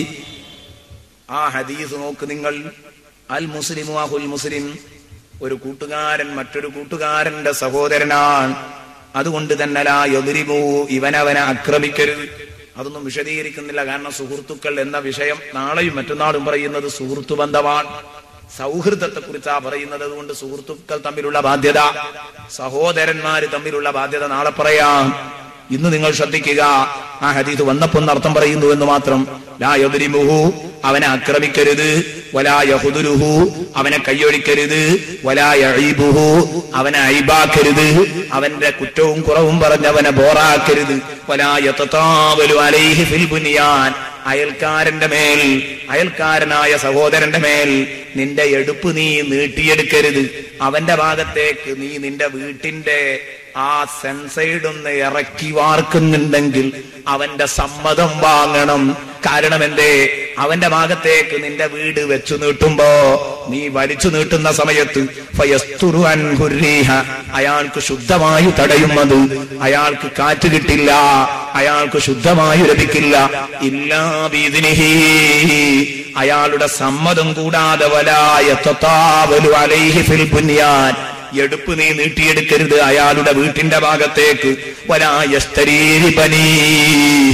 ആ ഹദീസ് നോക്ക് നിങ്ങൾ അൽ മുസ്ലിമു അഹുൽ മുസ്ലിം ഒരു കൂട്ടുകാരൻ മറ്റൊരു കൂട്ടുകാരന്റെ സഹോദരനാണ് അതുകൊണ്ട് തന്നെ ലാ യദ്രിമു ഇവനവനെ ആക്രമിക്കരുത് അതൊന്നും വിശദീകരിക്കുന്നില്ല കാരണം സുഹൃത്തുക്കൾ എന്ന വിഷയം നാളെയും മറ്റന്നാളും പറയുന്നത് സുഹൃത്തു ബന്ധമാണ് സൗഹൃദത്തെ കുറിച്ചാ പറയുന്നത് അതുകൊണ്ട് സുഹൃത്തുക്കൾ തമ്മിലുള്ള ബാധ്യത സഹോദരന്മാര് തമ്മിലുള്ള ബാധ്യത നാളെ പറയാം ഇന്ന് നിങ്ങൾ ശ്രദ്ധിക്കുക ആ ഹദീസ് വന്നപ്പോ അർത്ഥം പറയുന്നു എന്ന് മാത്രം ലാ യദ്രിമുഹു അവനെ ആക്രമിക്കരുത് വലാ യഹുദുരുഹു അവനെ കൈയൊഴിക്കരുത് വലാ യഈബുഹു അവനെ അയിബാക്കരുത് അവന്റെ കുറ്റവും കുറവും പറഞ്ഞ് അവനെ ബോറാക്കരുത് വലാ യതതാവലു അലൈഹി ഫിൽ ബുനിയാൻ അയൽക്കാരന്റെ മേൽ അയൽക്കാരനായ സഹോദരന്റെ മേൽ നിന്റെ എടുപ്പ് നീ നീട്ടിയെടുക്കരുത് അവന്റെ ഭാഗത്തേക്ക് നീ നിന്റെ വീട്ടിന്റെ ആ സെൻസൈഡ് ഒന്ന് ഇറക്കി വാർക്കുന്നുണ്ടെങ്കിൽ അവന്റെ സമ്മതം വാങ്ങണം കാരണം എന്തേ അവന്റെ ഭാഗത്തേക്ക് നിന്റെ വീട് വെച്ചു നീട്ടുമ്പോ നീ വലിച്ചു നീട്ടുന്ന സമയത്ത് ഫയസ്തുറു അൻഹുരീഹ അയാൾക്ക് ശുദ്ധമായി തടയും അത് അയാൾക്ക് കാറ്റ് കിട്ടില്ല അയാൾക്ക് ശുദ്ധമായി ലഭിക്കില്ല ഇല്ലാ ബീദിനിഹി അയാളുടെ സമ്മതം കൂടാതെ വലായ തൊത്താവലു അലൈഹി ഫിൽ ബുനിയാൻ എടുപ്പ് നീ നീട്ടിയെടുക്കരുത് അയാളുടെ വീട്ടിന്റെ ഭാഗത്തേക്ക് വലായസ്തരീരിപനീ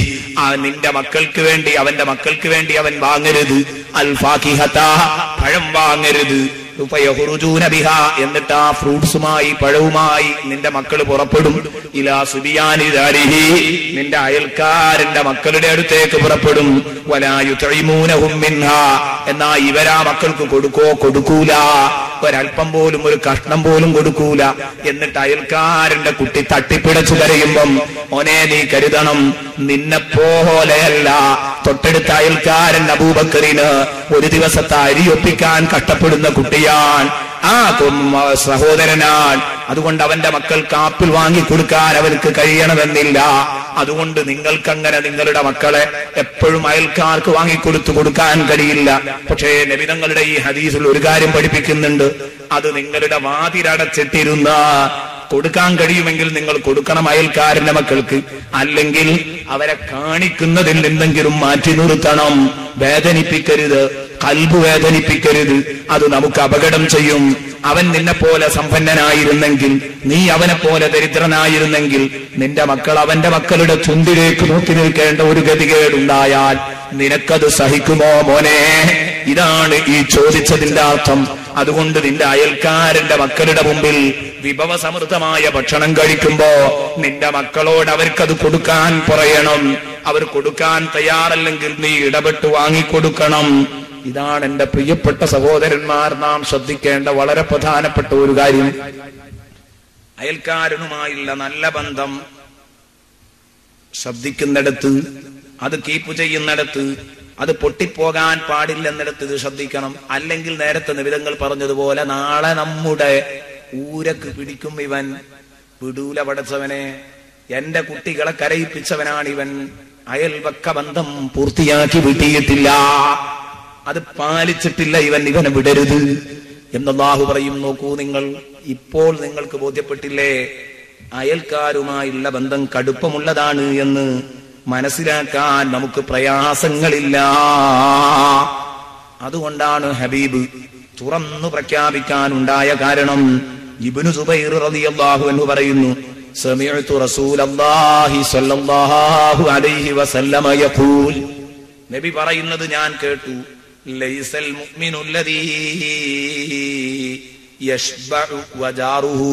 ആ നിന്റെ മക്കൾക്ക് വേണ്ടി അവന്റെ മക്കൾക്ക് വേണ്ടി അവൻ വാങ്ങരുത് അൽ ഫാക്കിഹത പഴം വാങ്ങരുത് ഫയഖ്റുജൂന ബിഹാ എന്നിട്ട് ആ ഫ്രൂട്ട്സുമായി പഴവുമായി നിന്റെ മക്കൾ പുറപ്പെടും ഇലാ സുബിയാനി ദാരിഹി നിന്റെ അയൽക്കാരന്റെ മക്കളുടെ അടുത്തേക്ക് പുറപ്പെടും വലാ യുതഇമൂനഹും മിൻഹാ എന്നാ ഇവരാ മക്കൾക്ക് കൊടുക്കോ കൊടുക്കൂല ഒരല്പം പോലും ഒരു കഷ്ണം പോലും കൊടുക്കൂല എന്നിട്ട് അയൽക്കാരന്റെ കുട്ടി തട്ടിപ്പിടച്ചു കരയുമ്പം ഓനെ നീ കരുതണം നിന്നെ പോലെയല്ല തൊട്ടടുത്ത അയൽക്കാരൻ അബൂബക്കറിന് ഒരു ദിവസത്തെ അരിയൊപ്പിക്കാൻ കഷ്ടപ്പെടുന്ന കുട്ടിയാൻ ആ കും- സഹോദരനാൻ അതുകൊണ്ട് അവന്റെ മക്കൾ കാപ്പിൽ വാങ്ങിക്കൊടുക്കാൻ അവർക്ക് കഴിയണമെന്നില്ല അതുകൊണ്ട് നിങ്ങൾക്കങ്ങനെ നിങ്ങളുടെ മക്കളെ എപ്പോഴും അയൽക്കാർക്ക് വാങ്ങിക്കൊടുത്തു കൊടുക്കാൻ കഴിയില്ല പക്ഷേ നബിതങ്ങളുടെ ഈ ഹദീസിൽ ഒരു കാര്യം പഠിപ്പിക്കുന്നുണ്ട് അത് നിങ്ങളുടെ വാതിലടച്ചിട്ടിരുന്ന കൊടുക്കാൻ കഴിയുമെങ്കിൽ നിങ്ങൾ കൊടുക്കണം അയൽക്കാരന്റെ മക്കൾക്ക് അല്ലെങ്കിൽ അവരെ കാണിക്കുന്നതിൽ എന്തെങ്കിലും മാറ്റി നിർത്തണം വേദനിപ്പിക്കരുത് കൽബ് വേദനിപ്പിക്കരുത് അത് നമുക്ക് അപകടം ചെയ്യും അവൻ നിന്നെ പോലെ സമ്പന്നനായിരുന്നെങ്കിൽ നീ അവനെ പോലെ ദരിദ്രനായിരുന്നെങ്കിൽ നിന്റെ മക്കൾ അവന്റെ മക്കളുടെ ചുണ്ടിലേക്ക് നോക്കി നിൽക്കേണ്ട ഒരു ഗതികേടുണ്ടായാൽ നിനക്കത് സഹിക്കുമോ മോനെ ഇതാണ് ഈ ചോദിച്ചതിന്റെ അർത്ഥം അതുകൊണ്ട് നിന്റെ അയൽക്കാരന്റെ മക്കളുടെ മുമ്പിൽ വിഭവസമൃദ്ധമായ ഭക്ഷണം കഴിക്കുമ്പോ നിന്റെ മക്കളോട് അവർക്കത് കൊടുക്കാൻ പറയണം അവർ കൊടുക്കാൻ തയ്യാറല്ലെങ്കിൽ നീ ഇടപെട്ട് വാങ്ങിക്കൊടുക്കണം ഇതാണ് എന്റെ പ്രിയപ്പെട്ട സഹോദരന്മാർ നാം ശ്രദ്ധിക്കേണ്ട വളരെ പ്രധാനപ്പെട്ട ഒരു കാര്യം അയൽക്കാരനുമായുള്ള നല്ല ബന്ധം ശ്രദ്ധിക്കുന്നിടത്ത് അത് കീപ്പ് ചെയ്യുന്നിടത്ത് അത് പൊട്ടിപ്പോകാൻ പാടില്ലെന്നിടത്ത് ഇത് ശ്രദ്ധിക്കണം അല്ലെങ്കിൽ നേരത്തെ നിമിതങ്ങൾ പറഞ്ഞതുപോലെ നാളെ നമ്മുടെ ഊരക്ക് പിടിക്കും ഇവൻ വിടൂല പടച്ചവനെ എന്റെ കുട്ടികളെ കരയിപ്പിച്ചവനാണ് ഇവൻ അയൽവക്ക ബന്ധം പൂർത്തിയാക്കി വിട്ടിയിട്ടില്ല അത് പാലിച്ചിട്ടില്ല ഇവൻ ഇവനെ വിടരുത് എന്നല്ലാഹു പറയും നോക്കൂ നിങ്ങൾ ഇപ്പോൾ നിങ്ങൾക്ക് ബോധ്യപ്പെട്ടില്ലേ അയൽക്കാരുമായുള്ള ബന്ധം കടുപ്പമുള്ളതാണ് എന്ന് മനസ്സിലാക്കാൻ നമുക്ക് പ്രയാസങ്ങളില്ല അതുകൊണ്ടാണ് ഹബീബ് തുറന്നു പ്രഖ്യാപിക്കാനുണ്ടായ കാരണം ഇബ്നു സുബൈർ റളിയല്ലാഹു അൻഹു പറയുന്നു സമിഅ്തു റസൂലല്ലാഹി സ്വല്ലല്ലാഹു അലൈഹി വസല്ലമ യഖൂൽ നബി പറയുന്നത് ഞാൻ കേട്ടു ലൈസൽ മുഅ്മിനു അല്ലദീ യശ്ബഉ വജാറുഹു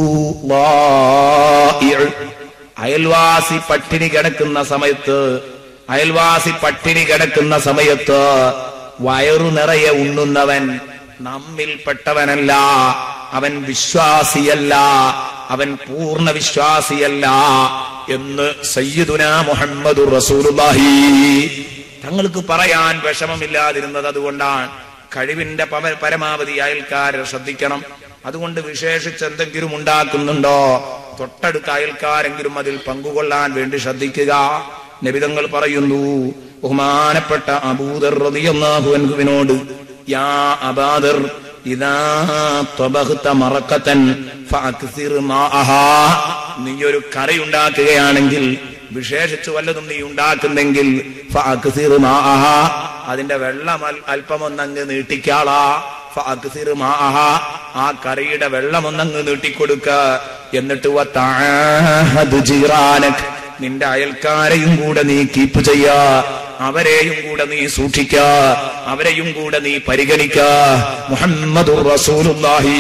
ളായിഉ അയൽവാസി പട്ടിണി കിടക്കുന്ന സമയത്ത് അയൽവാസി പട്ടിണി കിടക്കുന്ന സമയത്ത് വയറു നിറയെ ഉണ്ണുന്നവൻ നമ്മിൽപ്പെട്ടവനല്ല അവൻ വിശ്വാസിയല്ല അവൻ പൂർണ്ണ വിശ്വാസിയല്ല എന്ന് സയ്യിദുന മുഹമ്മദ് റസൂലുള്ളാഹി തങ്ങൾക്ക് പറയാൻ വിഷമമില്ലാതിരുന്നത് അതുകൊണ്ടാണ് കഴിവിന്റെ പവ- പരമാവധി അയൽക്കാരെ ശ്രദ്ധിക്കണം അതുകൊണ്ട് വിശേഷിച്ച് എന്തെങ്കിലും ഉണ്ടാക്കുന്നുണ്ടോ തൊട്ടടുത്ത അയൽക്കാരെങ്കിലും അതിൽ പങ്കുകൊള്ളാൻ വേണ്ടി ശ്രദ്ധിക്കുക നബിതങ്ങൾ പറയുന്നു ബഹുമാനപ്പെട്ട അബൂദർ റളിയല്ലാഹു അൻഹുവിനോട് യാ അബാദർ ഇദാ ത്വബഹ്ത മറക്കത്തൻ ഫഅക്സിർ മാഅഹാ നീ ഒരു കറി ഉണ്ടാക്കുകയാണെങ്കിൽ വിശേഷിച്ച് വല്ലതും നീ ഉണ്ടാക്കുന്നെങ്കിൽ ഫഅക്സിർ മാഅഹാ അതിന്റെ വെള്ളം അൽ- അല്പമൊന്നങ്ങ് നീട്ടിക്കാളാ ഫഅക്സിർ മാഅഹാ ആ കറിയുടെ വെള്ളം ഒന്നങ്ങ് നീട്ടിക്കൊടുക്ക എന്നിട്ട് വതഅഹദ് ജീറാനക് നിന്റെ അയൽക്കാരെയും കൂടെ നീ കീപ്പ് ചെയ്യ അവരെയും കൂടെ നീ സൂക്ഷിക്ക അവരെയും കൂടെ നീ പരിഗണിക്ക മുഹമ്മദുർ റസൂലുള്ളാഹി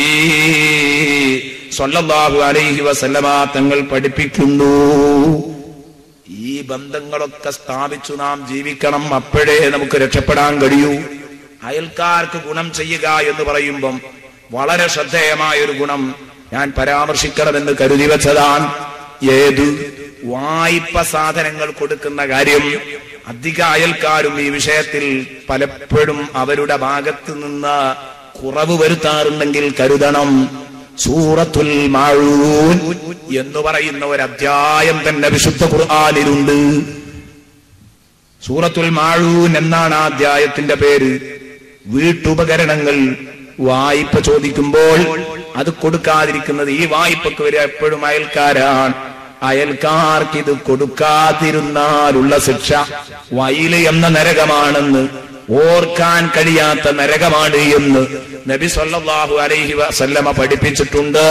സ്വല്ലല്ലാഹു അലൈഹി വസല്ലമ തങ്ങൾ പഠിപ്പിക്കുന്നു ഈ ബന്ധങ്ങളൊക്കെ സ്ഥാപിച്ചു നാം ജീവിക്കണം അപ്പോഴേ നമുക്ക് രക്ഷപ്പെടാൻ കഴിയൂ അയൽക്കാർക്ക് ഗുണം ചെയ്യുക എന്ന് പറയുമ്പം വളരെ ശ്രദ്ധേയമായ ഒരു ഗുണം ഞാൻ പരാമർശിക്കണമെന്ന് കരുതി വെച്ചതാണ് ഏത് വായ്പ സാധനങ്ങൾ കൊടുക്കുന്ന കാര്യം അധിക അയൽക്കാരും ഈ വിഷയത്തിൽ പലപ്പോഴും അവരുടെ ഭാഗത്ത് നിന്ന് കുറവ് വരുത്താറുണ്ടെങ്കിൽ കരുതണം സൂറത്തുൽ മാഴൂൻ എന്ന് പറയുന്ന ഒരു അധ്യായം തന്നെ വിശുദ്ധ ഖുർആാനിലുണ്ട് സൂറത്തുൽ മാഴൂൻ എന്നാണ് ആ അധ്യായത്തിന്റെ പേര് വീട്ടുപകരണങ്ങൾ വായ്പ ചോദിക്കുമ്പോൾ അത് കൊടുക്കാതിരിക്കുന്നത് ഈ വായ്പക്ക് വരെ എപ്പോഴും അയൽക്കാരാണ് അയൽക്കാർക്ക് ഇത് കൊടുക്കാതിരുന്നാലുള്ള ശിക്ഷ വയല് എന്ന നരകമാണെന്ന് ഓർക്കാൻ കഴിയാത്ത നരകമാണ് എന്ന് നബി സല്ലല്ലാഹു അലൈഹി വസല്ലമ പഠിപ്പിച്ചിട്ടുണ്ട്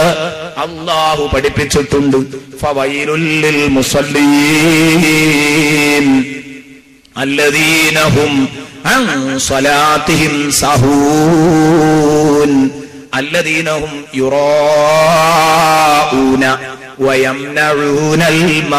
അള്ളാഹു പഠിപ്പിച്ചിട്ടുണ്ട് ഫവൈലുൽ ലിൽ മുസല്ലീൻ അല്ലദീനഹും അൻ സ്വലാത്തിഹിം സഹൂൻ അല്ലദീനഹും യുറാഊന വയംനഊനൽ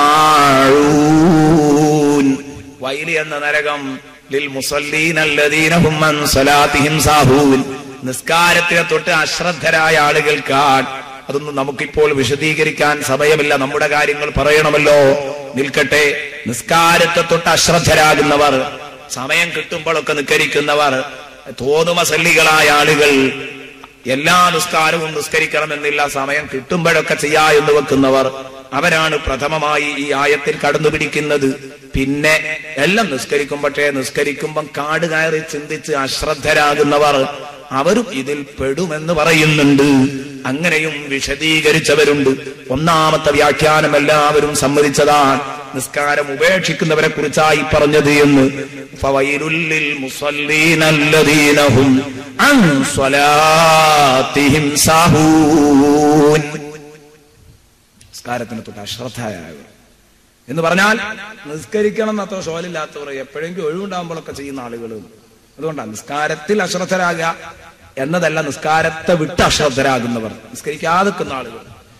മാഊൻ വൈലി എന്ന നരകം ലിൽ മുസല്ലീൻ അല്ലദീനഹും അൻ സ്വലാത്തിഹിം സഹൂൻ നിസ്കാരത്തിനെ തൊട്ട് അശ്രദ്ധരായ ആളുകൾക്കാണ് അതൊന്നും നമുക്കിപ്പോൾ വിശദീകരിക്കാൻ സമയമില്ല നമ്മുടെ കാര്യങ്ങൾ പറയണമല്ലോ നിൽക്കട്ടെ നിസ്കാരത്തെ തൊട്ട് അശ്രദ്ധരാകുന്നവർ സമയം കിട്ടുമ്പോഴൊക്കെ നിസ്കരിക്കുന്നവർ തോന്നുമസല്ലികളായ ആളുകൾ എല്ലാ നിസ്കാരവും നിസ്കരിക്കണമെന്നില്ല സമയം കിട്ടുമ്പോഴൊക്കെ ചെയ്യാ എന്ന് വെക്കുന്നവർ അവരാണ് പ്രഥമമായി ഈ ആയത്തിൽ കടന്നു പിടിക്കുന്നത് പിന്നെ എല്ലാം നിസ്കരിക്കും പക്ഷേ നിസ്കരിക്കുമ്പം കാട് കയറി ചിന്തിച്ച് അശ്രദ്ധരാകുന്നവർ അവരും ഇതിൽ പെടുമെന്ന് പറയുന്നുണ്ട് അങ്ങനെയും വിശദീകരിച്ചവരുണ്ട് ഒന്നാമത്തെ വ്യാഖ്യാനം എല്ലാവരും സമ്മതിച്ചതാണ് നിസ്കാരം ഉപേക്ഷിക്കുന്നവരെ കുറിച്ചായി പറഞ്ഞത് എന്ന് ഫവൈലുല്ലിൽ മുസല്ലീനല്ലദീനഹും അൻ സ്വലാത്തിഹിം സാഹൂൻ നിസ്കാരത്തിന് തൊട്ട് അശ്രദ്ധയായവർ എന്ന് പറഞ്ഞാൽ നിസ്കരിക്കണം എന്നത്ര ഷോലില്ലാത്തവർ എപ്പോഴെങ്കിലും ഒഴിവുണ്ടാകുമ്പോഴൊക്കെ ചെയ്യുന്ന ആളുകൾ അതുകൊണ്ടാണ് നിസ്കാരത്തിൽ അശ്രദ്ധരാകുക എന്നതല്ല നിസ്കാരത്തെ വിട്ട് അശ്രദ്ധരാകുന്നവർ നിസ്കരിക്കാതെ നിൽക്കുന്ന ആളുകൾ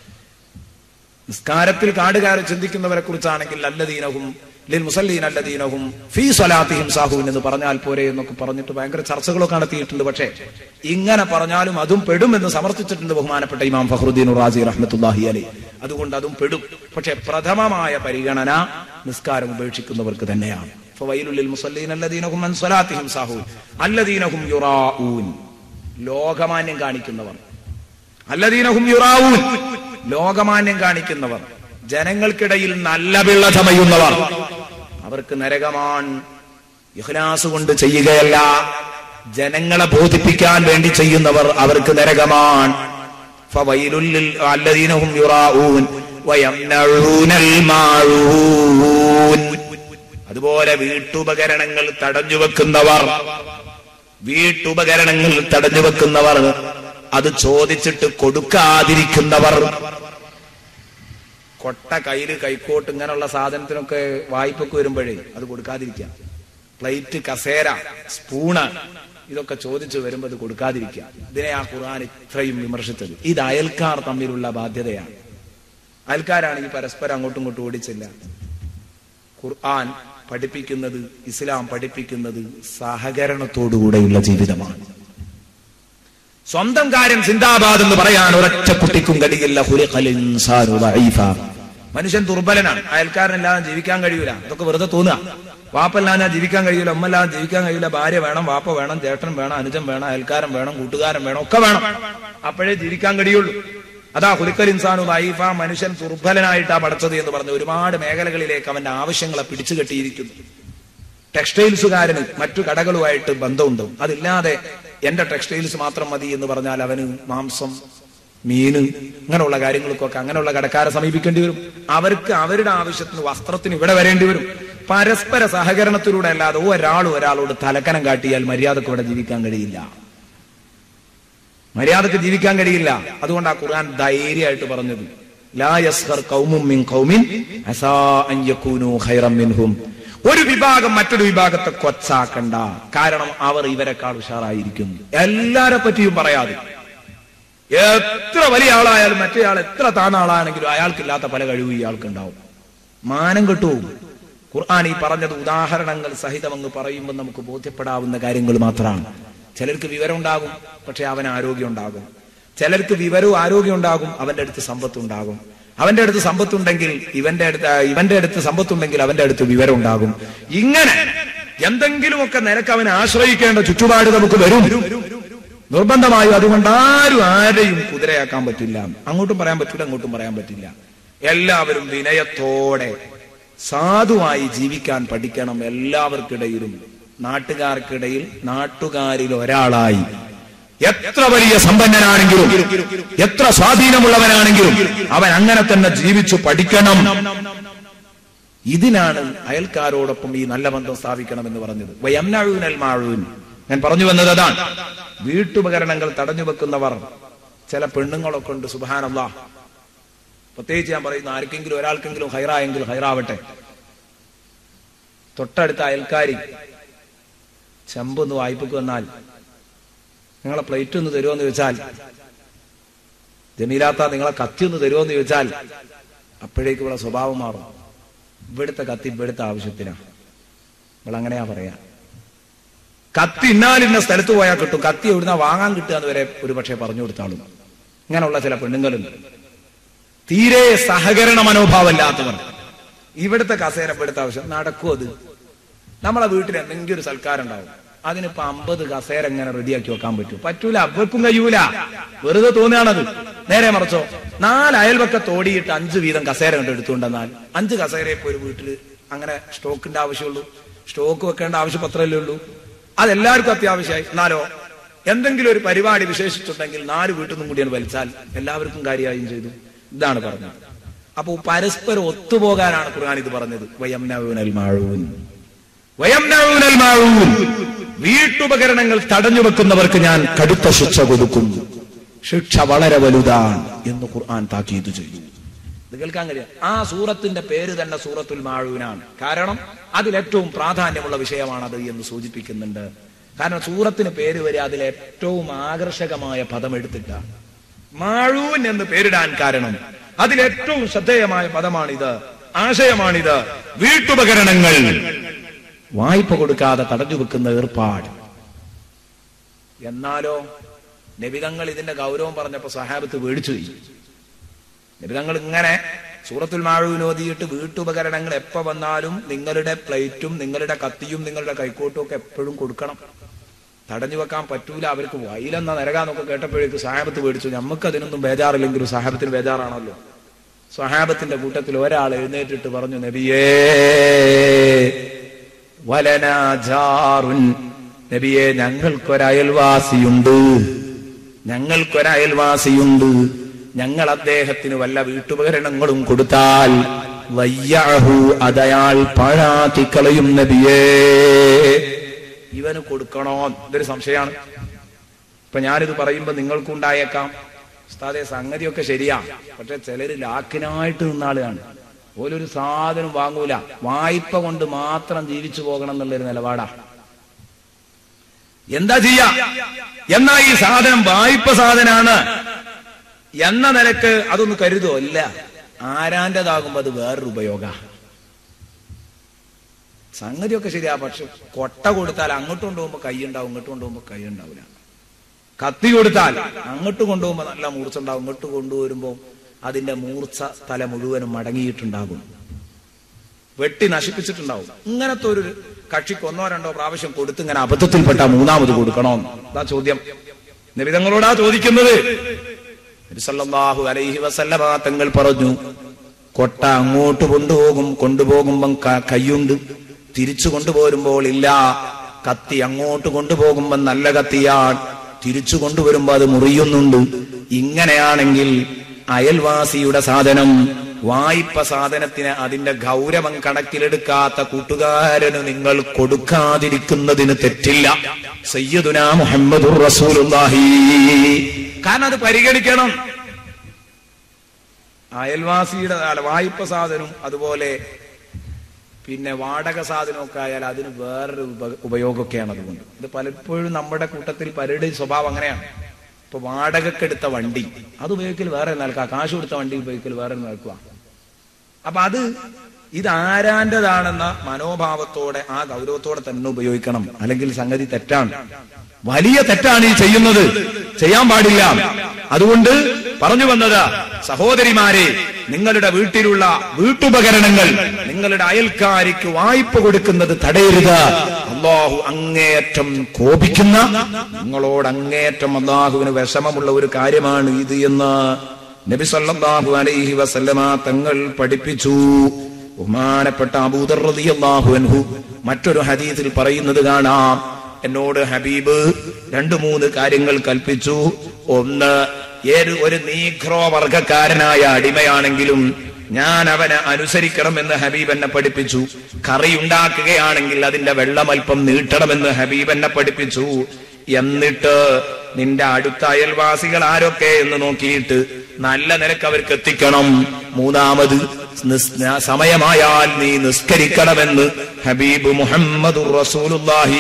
നിസ്കാരത്തിൽ കാട് കയറി ചിന്തിക്കുന്നവരെ കുറിച്ചാണെങ്കിൽ അല്ലദീനഹും ലിൽ മുസല്ലീൻ അല്ലദീനഹും ഫീ സ്വലാത്തിഹിം സാഹുവിൻ എന്ന് പറഞ്ഞാൽ പോരെ എന്നൊക്കെ പറഞ്ഞിട്ട് ഭയങ്കര ചർച്ചകളൊക്കെ നടത്തിയിട്ടുണ്ട് പക്ഷേ ഇങ്ങനെ പറഞ്ഞാലും അതും പെടും എന്ന് സമർത്ഥിച്ചിട്ടുണ്ട് ബഹുമാനപ്പെട്ട ഇമാം ഫഹ്റുദ്ദീൻ റാസി റഹ്മത്തുല്ലാഹി അലി അതുകൊണ്ട് അതും പെടും പക്ഷേ പ്രഥമമായ പരിഗണന നിസ്കാരം ഉപേക്ഷിക്കുന്നവർക്ക് തന്നെയാണ് ഫവൈലുൽ മുസല്ലീൻ അല്ലദീനഹും അൻ സ്വലാത്തിഹിം സാഹൂൻ അല്ലദീനഹും യുറാഊൻ ലോകമാന്യം കാണിക്കുന്നവർ അല്ലദീനഹും യുറാവൂൻ ലോകമാന്യം കാണിക്കുന്നവർ ജനങ്ങൾക്കിടയിൽ നല്ല പിള്ള ചമയുന്നവർ അവർക്ക് നരകമാണ് ഇഖ്ലാസ് കൊണ്ട് ചെയ്യുകയല്ല ജനങ്ങളെ ബോധിപ്പിക്കാൻ വേണ്ടി ചെയ്യുന്നവർ അവർക്ക് നരകമാണ് ഫവൈലുല്ലിൽ അല്ലദീനഹും യുറാഊൻ വയംനഊനൽ മാഊൻ അതുപോലെ വീട്ടുപകരണങ്ങൾ തടഞ്ഞു വെക്കുന്നവർ വീട്ടുപകരണങ്ങൾ തടഞ്ഞു വെക്കുന്നവർ അത് ചോദിച്ചിട്ട് കൊടുക്കാതിരിക്കുന്നവർ കൊട്ട കയ്യില് കൈക്കോട്ട് ഇങ്ങനെയുള്ള സാധനത്തിനൊക്കെ വായ്പക്ക് വരുമ്പോഴേ അത് കൊടുക്കാതിരിക്കാം പ്ലേറ്റ് കസേര സ്പൂണ് ഇതൊക്കെ ചോദിച്ചു വരുമ്പോൾ അത് കൊടുക്കാതിരിക്കാം ഇതിനെ ആ ഖുർആൻ ഇത്രയും വിമർശിച്ചത് ഇത് അയൽക്കാർ തമ്മിലുള്ള ബാധ്യതയാണ് അയൽക്കാരാണ് ഈ പരസ്പരം അങ്ങോട്ടും ഇങ്ങോട്ടും ഓടിച്ചില്ല ഖുർആൻ പഠിപ്പിക്കുന്നത് ഇസ്ലാം പഠിപ്പിക്കുന്നത് സഹകരണത്തോടുകൂടെയുള്ള ജീവിതമാണ് സ്വന്തം കാര്യം സിന്ദാബാദ് എന്ന് പറയാൻ ഒരൊറ്റ കുട്ടിക്കും കഴിയില്ല ഖുലിഖൽ ഇൻസാനു ദഈഫ. മനുഷ്യൻ ദുർബലനാണ് അയൽക്കാരനില്ലാതെ ജീവിക്കാൻ കഴിയൂല അതൊക്കെ വെറുതെ തോന്നുക വാപ്പല്ലാതെ ജീവിക്കാൻ കഴിയൂല ഉമ്മല്ലാതെ ജീവിക്കാൻ കഴിയൂല ഭാര്യ വേണം വാപ്പ വേണം ചേട്ടൻ വേണം അനുജൻ വേണം അയൽക്കാരൻ വേണം കൂട്ടുകാരൻ വേണം ഒക്കെ വേണം അപ്പോഴേ ജീവിക്കാൻ കഴിയുള്ളൂ അതാ ഹുലിക്കൽ ഇൻസാനു ദൈഫ മനുഷ്യൻ ദുർബലനായിട്ടാ പഠിച്ചത് എന്ന് പറഞ്ഞ് ഒരുപാട് മേഖലകളിലേക്ക് അവന്റെ ആവശ്യങ്ങളെ പിടിച്ചു കെട്ടിയിരിക്കുന്നു ടെക്സ്റ്റൈൽസുകാരന് മറ്റു കടകളുമായിട്ട് ബന്ധമുണ്ട് അതില്ലാതെ എന്റെ ടെക്സ്റ്റൈൽസ് മാത്രം മതി എന്ന് പറഞ്ഞാൽ അവന് മാംസം മീന് അങ്ങനെയുള്ള കാര്യങ്ങൾക്കൊക്കെ അങ്ങനെയുള്ള കടക്കാരെ സമീപിക്കേണ്ടി വരും അവർക്ക് അവരുടെ ആവശ്യത്തിന് വസ്ത്രത്തിന് ഇവിടെ വരേണ്ടി വരും പരസ്പര സഹകരണത്തിലൂടെ അല്ലാതെ ഒരാൾ ഒരാളോട് തലക്കനം കാട്ടിയാൽ മര്യാദക്ക് ഇവിടെ ജീവിക്കാൻ കഴിയില്ല മര്യാദക്ക് ജീവിക്കാൻ കഴിയില്ല അതുകൊണ്ട് ആ ഖുർആൻ ധൈര്യമായിട്ട് പറഞ്ഞത് ലാ യസ്ഹർ ഖൗമും മിൻ ഖൗമിൻ അസാ അൻ യകൂനു ഖൈറൻ മിൻഹും ഒരു വിഭാഗം മറ്റൊരു വിഭാഗത്തെ കൊച്ചാക്കണ്ട കാരണം അവർ ഇവരെക്കാൾ ഉഷാറായിരിക്കും എല്ലാരെ പറ്റിയും പറയാതെ എത്ര വലിയ ആളായാലും മറ്റേ ആൾ എത്ര താന്ന ആളാണെങ്കിലും അയാൾക്കില്ലാത്ത പല കഴിവും ഇയാൾക്കുണ്ടാവും മാനം കിട്ടുവും ഖുർആൻ ഈ പറഞ്ഞത് ഉദാഹരണങ്ങൾ സഹിതം അങ്ങ് പറയുമ്പോൾ നമുക്ക് ബോധ്യപ്പെടാവുന്ന കാര്യങ്ങൾ മാത്രമാണ് ചിലർക്ക് വിവരം ഉണ്ടാകും പക്ഷെ അവന് ആരോഗ്യം ഉണ്ടാകും ചിലർക്ക് വിവരവും ആരോഗ്യം ഉണ്ടാകും അവന്റെ അടുത്ത് സമ്പത്ത് ഉണ്ടാകും അവന്റെ അടുത്ത് സമ്പത്തുണ്ടെങ്കിൽ ഇവന്റെ അടുത്ത് ഇവന്റെ അടുത്ത് സമ്പത്തുണ്ടെങ്കിൽ അവന്റെ അടുത്ത് വിവരം ഉണ്ടാകും ഇങ്ങനെ എന്തെങ്കിലുമൊക്കെ നിനക്ക് അവനെ ആശ്രയിക്കേണ്ട ചുറ്റുപാട് നമുക്ക് വരും നിർബന്ധമായും അതുകൊണ്ട് ആരും ആരെയും കുതിരയാക്കാൻ പറ്റില്ല അങ്ങോട്ടും പറയാൻ പറ്റില്ല അങ്ങോട്ടും പറയാൻ പറ്റില്ല എല്ലാവരും വിനയത്തോടെ സാധുവായി ജീവിക്കാൻ പഠിക്കണം എല്ലാവർക്കിടയിലും നാട്ടുകാർക്കിടയിൽ നാട്ടുകാരിൽ ഒരാളായി എത്ര വലിയ സമ്പന്നനാണെങ്കിലും എത്ര സ്വാധീനമുള്ളവനാണെങ്കിലും അവൻ അങ്ങനെ തന്നെ ജീവിച്ചു പഠിക്കണം ഇതിനാണ് അയൽക്കാരോടൊപ്പം ഈ നല്ല ബന്ധം സ്ഥാപിക്കണമെന്ന് പറഞ്ഞത് വയംനാഴൂനൽ മാഴൂൻ ഞാൻ പറഞ്ഞു വന്നത് അതാണ് വീട്ടുപകരണങ്ങൾ തടഞ്ഞു വെക്കുന്നവർ ചില പെണ്ണുങ്ങളൊക്കെ ഉണ്ട് സുബാനല്ല പ്രത്യേകിച്ച് ഞാൻ പറയുന്ന ആർക്കെങ്കിലും ഒരാൾക്കെങ്കിലും ഹൈറായെങ്കിൽ ഹൈറാവട്ടെ തൊട്ടടുത്ത അയൽക്കാരി ചെമ്പൊന്ന് വായ്പക്ക് വന്നാൽ നിങ്ങളെ പ്ലേറ്റ് ഒന്ന് തരുമോ എന്ന് ചോദിച്ചാൽ ജമീലാത്ത നിങ്ങളെ കത്തി ഒന്ന് തരുമോ എന്ന് ചോദിച്ചാൽ അപ്പോഴേക്ക് ഇവിടെ സ്വഭാവം മാറും ഇവിടുത്തെ കത്തി ഇവിടുത്തെ ആവശ്യത്തിനാ നമ്മൾ അങ്ങനെയാ പറയാ കത്തി ഇന്നാലിന്ന സ്ഥലത്ത് പോയാൽ കിട്ടും കത്തി എവിടുന്ന വാങ്ങാൻ കിട്ടുക എന്ന് വരെ ഒരു പക്ഷേ പറഞ്ഞു കൊടുത്താളും ഇങ്ങനെയുള്ള ചില പെണ്ണുങ്ങളുണ്ട് തീരെ സഹകരണ മനോഭാവമില്ലാത്തവർ ഇവിടുത്തെ കസേര ഇവിടുത്തെ ആവശ്യം നടക്കും അത് നമ്മളെ വീട്ടിൽ എന്തെങ്കിലും ഒരു സൽക്കാരം ഉണ്ടാവും അതിനിപ്പോ അമ്പത് കസേര എങ്ങനെ റെഡിയാക്കി വെക്കാൻ പറ്റൂ പറ്റൂല അവർക്കും കഴിയൂല വെറുതെ തോന്നുകയാണത് നേരെ മറിച്ചോ നാല് അയൽവക്കത്ത് ഓടിയിട്ട് അഞ്ച് വീതം കസേര കണ്ട് എടുത്തുകൊണ്ടെന്നാൽ അഞ്ച് കസേര ഇപ്പൊ ഒരു വീട്ടില് അങ്ങനെ സ്റ്റോക്കിന്റെ ആവശ്യമുള്ളൂ സ്റ്റോക്ക് വെക്കേണ്ട ആവശ്യം അത്രയല്ലേ ഉള്ളൂ അതെല്ലാവർക്കും അത്യാവശ്യമായി എന്നാലോ എന്തെങ്കിലും ഒരു പരിപാടി വിശേഷിച്ചിട്ടുണ്ടെങ്കിൽ നാല് വീട്ടിൽ നിന്നും കൂടിയാണ് വലിച്ചാൽ എല്ലാവർക്കും കാര്യമായും ചെയ്തു ഇതാണ് പറഞ്ഞത് അപ്പോ പരസ്പരം ഒത്തുപോകാനാണ് ഖുർആൻ ഇത് പറഞ്ഞത് വയംനൗനൽ മാഴൂൻ വയംനൗനൽ മാഴൂൻ വീട്ടുപകരണങ്ങൾ തടഞ്ഞു വെക്കുന്നവർക്ക് ഞാൻ കടുത്ത ശിക്ഷ കൊടുക്കും ശിക്ഷ വളരെ വലുതാണ് എന്ന് ഖുർആൻ താക്കീത് ചെയ്തു ഇത് കേൾക്കാൻ കഴിയാം ആ സൂറത്തിന്റെ പേര് തന്നെ സൂറത്തുൽ മാഴൂനാണ് കാരണം അതിലേറ്റവും പ്രാധാന്യമുള്ള വിഷയമാണത് എന്ന് സൂചിപ്പിക്കുന്നുണ്ട് കാരണം സൂറത്തിന് പേര് വരെ അതിൽ ഏറ്റവും ആകർഷകമായ പദം എടുത്തിട്ടാണ് മാഴൂൻ എന്ന് പേരിടാൻ കാരണം അതിലേറ്റവും ശ്രദ്ധേയമായ പദമാണിത് ആശയമാണിത് വീട്ടുപകരണങ്ങൾ വായ്പ കൊടുക്കാതെ തടഞ്ഞു വെക്കുന്ന ഏർപ്പാട് എന്നാലോ നബിതങ്ങൾ ഇതിന്റെ ഗൗരവം പറഞ്ഞപ്പോ സഹാബത്ത് മേടിച്ചു നബിതങ്ങൾ ഇങ്ങനെ സൂറത്തുൽ മാഴൂൻ ഓതിയിട്ട് വീട്ടുപകരണങ്ങൾ എപ്പോ വന്നാലും നിങ്ങളുടെ പ്ലേറ്റും നിങ്ങളുടെ കത്തിയും നിങ്ങളുടെ കൈക്കോട്ടും ഒക്കെ എപ്പോഴും കൊടുക്കണം തടഞ്ഞു വെക്കാൻ പറ്റൂല അവർക്ക് വൈലെന്ന നരകാന്നൊക്കെ കേട്ടപ്പോഴേക്ക് സഹാബത്ത് മേടിച്ചു നമുക്ക് അതിനൊന്നും ബേജാറില്ലെങ്കിലും സഹാബത്തിന് ബേജാറാണല്ലോ സഹാബത്തിന്റെ കൂട്ടത്തിൽ ഒരാൾ എഴുന്നേറ്റിട്ട് പറഞ്ഞു നബിയേ വലനാജാറുൻ നബിയെ ഞങ്ങൾക്കൊരയൽവാസിയുണ്ട് ഞങ്ങൾക്കൊരയൽവാസിയുണ്ട് ഞങ്ങൾ അദ്ദേഹത്തിന് വല്ല വീട്ടുപകരണങ്ങളും കൊടുത്താൽ വയ്യാഹു അതയാൾ പാഴാക്കിക്കളയും നബിയേ ഇവന് കൊടുക്കണോ ഇതൊരു സംശയമാണ് ഇപ്പൊ ഞാനിത് പറയുമ്പോ നിങ്ങൾക്കുണ്ടായേക്കാം ഉസ്താദെ സംഗതിയൊക്കെ ശരിയാ പക്ഷെ ചിലര് ലാക്കിനായിട്ട് നിന്ന ആളുകാണ് ഓലൊരു സാധനം വാങ്ങൂല വായ്പ കൊണ്ട് മാത്രം ജീവിച്ചു പോകണം എന്നുള്ളൊരു നിലപാടാ എന്താ ചെയ്യാ എന്നാ ഈ സാധനം വായ്പ സാധനാണ് എന്ന നിലക്ക് അതൊന്ന് കരുതോ ഇല്ല ആരാന്റേതാകുമ്പോ അത് വേറൊരു ഉപയോഗ സംഗതിയൊക്കെ ശരിയാ പക്ഷെ കൊട്ട കൊടുത്താൽ അങ്ങോട്ട് കൊണ്ടുപോകുമ്പോ കൈ ഉണ്ടാവും ഇങ്ങോട്ട് കൊണ്ടുപോകുമ്പോ കൈ ഉണ്ടാവില്ല കത്തി കൊടുത്താൽ അങ്ങോട്ട് കൊണ്ടുപോകുമ്പോ നല്ല മൂർച്ച ഉണ്ടാവും ഇങ്ങോട്ട് കൊണ്ടുവരുമ്പോ അതിന്റെ മൂർച്ച തല മുഴുവനും മടങ്ങിയിട്ടുണ്ടാകും വെട്ടി നശിപ്പിച്ചിട്ടുണ്ടാവും ഇങ്ങനത്തെ ഒരു കക്ഷിക്ക് ഒന്നോ രണ്ടോ പ്രാവശ്യം കൊടുത്ത് ഇങ്ങനെ അബദ്ധത്തിൽപ്പെട്ട മൂന്നാമത് കൊടുക്കണോ അതാ ചോദ്യം നിബിതങ്ങളോടാ ചോദിക്കുന്നത് നബിസല്ലാഹു അലൈഹി വസല്ലമ തങ്ങൾ പറഞ്ഞു കൊട്ട അങ്ങോട്ട് കൊണ്ടുപോകും കൊണ്ടുപോകുമ്പം ക- കയ്യുണ്ട് തിരിച്ചു കൊണ്ടുപോരുമ്പോൾ ഇല്ല കത്തി അങ്ങോട്ട് കൊണ്ടുപോകുമ്പം നല്ല കത്തിയാണ് തിരിച്ചു കൊണ്ടുവരുമ്പോ അത് മുറിയുന്നുണ്ട് ഇങ്ങനെയാണെങ്കിൽ അയൽവാസിയുടെ സാധനം വായ്പ സാധനത്തിന് അതിന്റെ ഗൗരവം കണക്കിലെടുക്കാത്ത കൂട്ടുകാരന് നിങ്ങൾ കൊടുക്കാതിരിക്കുന്നതിന് തെറ്റില്ല സയ്യദുന മുഹമ്മദുർ റസൂലുള്ളാഹി കാരണം അത് പരിഗണിക്കണം അയൽവാസിയുടെ അല്ല, വായ്പ സാധനവും അതുപോലെ പിന്നെ വാടക സാധനമൊക്കെ ആയാൽ അതിന് വേറൊരു ഉപ- ഉപയോഗമൊക്കെയാണ് അതുകൊണ്ട് ഇത് പലപ്പോഴും നമ്മുടെ കൂട്ടത്തിൽ പലരുടെയും സ്വഭാവം അങ്ങനെയാണ് ഇപ്പൊ വാടകക്കെടുത്ത വണ്ടി അത് ഉപയോഗിക്കൽ വേറെ നൽകാം കാശ് കൊടുത്ത വണ്ടി ഉപയോഗിക്കൽ വേറെ നൽകുക അപ്പൊ അത് ഇത് ആരാന്റേതാണെന്ന മനോഭാവത്തോടെ ആ ഗൗരവത്തോടെ തന്നെ ഉപയോഗിക്കണം അല്ലെങ്കിൽ സംഗതി തെറ്റാണ് വലിയ തെറ്റാണ് ഈ ചെയ്യുന്നത് ചെയ്യാൻ പാടില്ല അതുകൊണ്ട് പറഞ്ഞു വന്നത് സഹോദരിമാരെ നിങ്ങളുടെ വീട്ടിലുള്ള വീട്ടുപകരണങ്ങൾ നിങ്ങളുടെ അയൽക്കാരിക്ക് വായ്പ കൊടുക്കുന്നത് തടയരുത് അള്ളാഹു അങ്ങേയറ്റം കോപിക്കുന്ന നിങ്ങളോട് അങ്ങേയറ്റം അള്ളാഹുവിന് വിഷമമുള്ള ഒരു കാര്യമാണ് ഇത് എന്ന് നബി സല്ലല്ലാഹു അലൈഹി വസല്ലമ തങ്ങൾ പഠിപ്പിച്ചു ബഹുമാനപ്പെട്ട അബൂദർ റളിയല്ലാഹു അൻഹു മറ്റൊരു ഹദീസിൽ പറയുന്നത് കാണാം എന്നോട് ഹബീബ് രണ്ടു മൂന്ന് കാര്യങ്ങൾ കൽപ്പിച്ചു ഒന്ന് ഏത് ഒരു നീഗ്രോ വർഗക്കാരനായ അടിമയാണെങ്കിലും ഞാൻ അവനെ അനുസരിക്കണമെന്ന് ഹബീബ് എന്നെ പഠിപ്പിച്ചു കറി ഉണ്ടാക്കുകയാണെങ്കിൽ അതിന്റെ വെള്ളമൽപ്പം നീട്ടണമെന്ന് ഹബീബ് എന്നെ പഠിപ്പിച്ചു എന്നിട്ട് നിന്റെ അടുത്ത അയൽവാസികൾ ആരൊക്കെ എന്ന് നോക്കിയിട്ട് നല്ല നിലക്ക് അവർക്ക് എത്തിക്കണം മൂന്നാമത് നിസ്- സമയമായാൽ നീ നിസ്കരിക്കണമെന്ന് ഹബീബ് മുഹമ്മദ് റസൂലുള്ളാഹി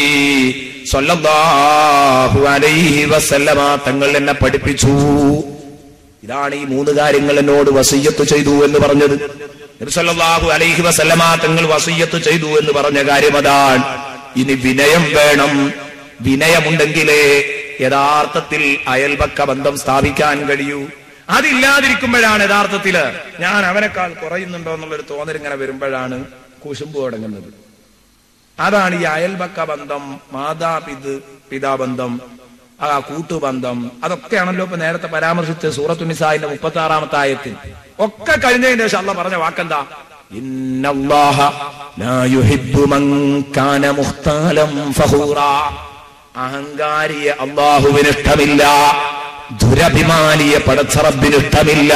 സ്വല്ലല്ലാഹു അലൈഹി വസല്ലമ തങ്ങൾ എന്നെ പഠിപ്പിച്ചു ഇതാണ് ഈ മൂന്ന് കാര്യങ്ങൾ എന്നോട് വസയ്യത്ത് ചെയ്തു എന്ന് പറഞ്ഞത് നബി സല്ലല്ലാഹു അലൈഹി വസല്ലമ തങ്ങൾ വസയ്യത്ത് ചെയ്തു എന്ന് പറഞ്ഞ കാര്യം അതാണ് ഇനി വിനയം വേണം വിനയമുണ്ടെങ്കിലേ യഥാർത്ഥത്തിൽ അയൽപക്ക ബന്ധം സ്ഥാപിക്കാൻ കഴിയൂ അതില്ലാതിരിക്കുമ്പോഴാണ് യഥാർത്ഥത്തില് ഞാൻ അവനേക്കാൾ കുറയുന്നുണ്ടോ എന്നുള്ളൊരു തോന്നൽ ഇങ്ങനെ വരുമ്പോഴാണ് കുശുമ്പ് തുടങ്ങുന്നത് അതാണ് ഈ അയൽപക്ക ബന്ധം മാതാപിത് പിതാബന്ധം ആ കൂട്ടുബന്ധം അതൊക്കെയാണല്ലോ ഇപ്പൊ നേരത്തെ പരാമർശിച്ച് സൂറത്തുനിസായിന്റെ മുപ്പത്തി ആറാമത്തെ ആയത്തിൽ ഒക്കെ കഴിഞ്ഞതിന് ശേഷം അള്ള പറഞ്ഞ വാക്കെന്താ ഇന്നല്ലാഹ ലാ യുഹിബ്ബു മൻ കാന മുഖ്താലം ഫഖൂറാ അഹങ്കാരിയെ അള്ളാഹുവിന് ഇഷ്ടമില്ല ദുരഭിമാനിയെ പടച്ചറബിന് ഇഷ്ടമില്ല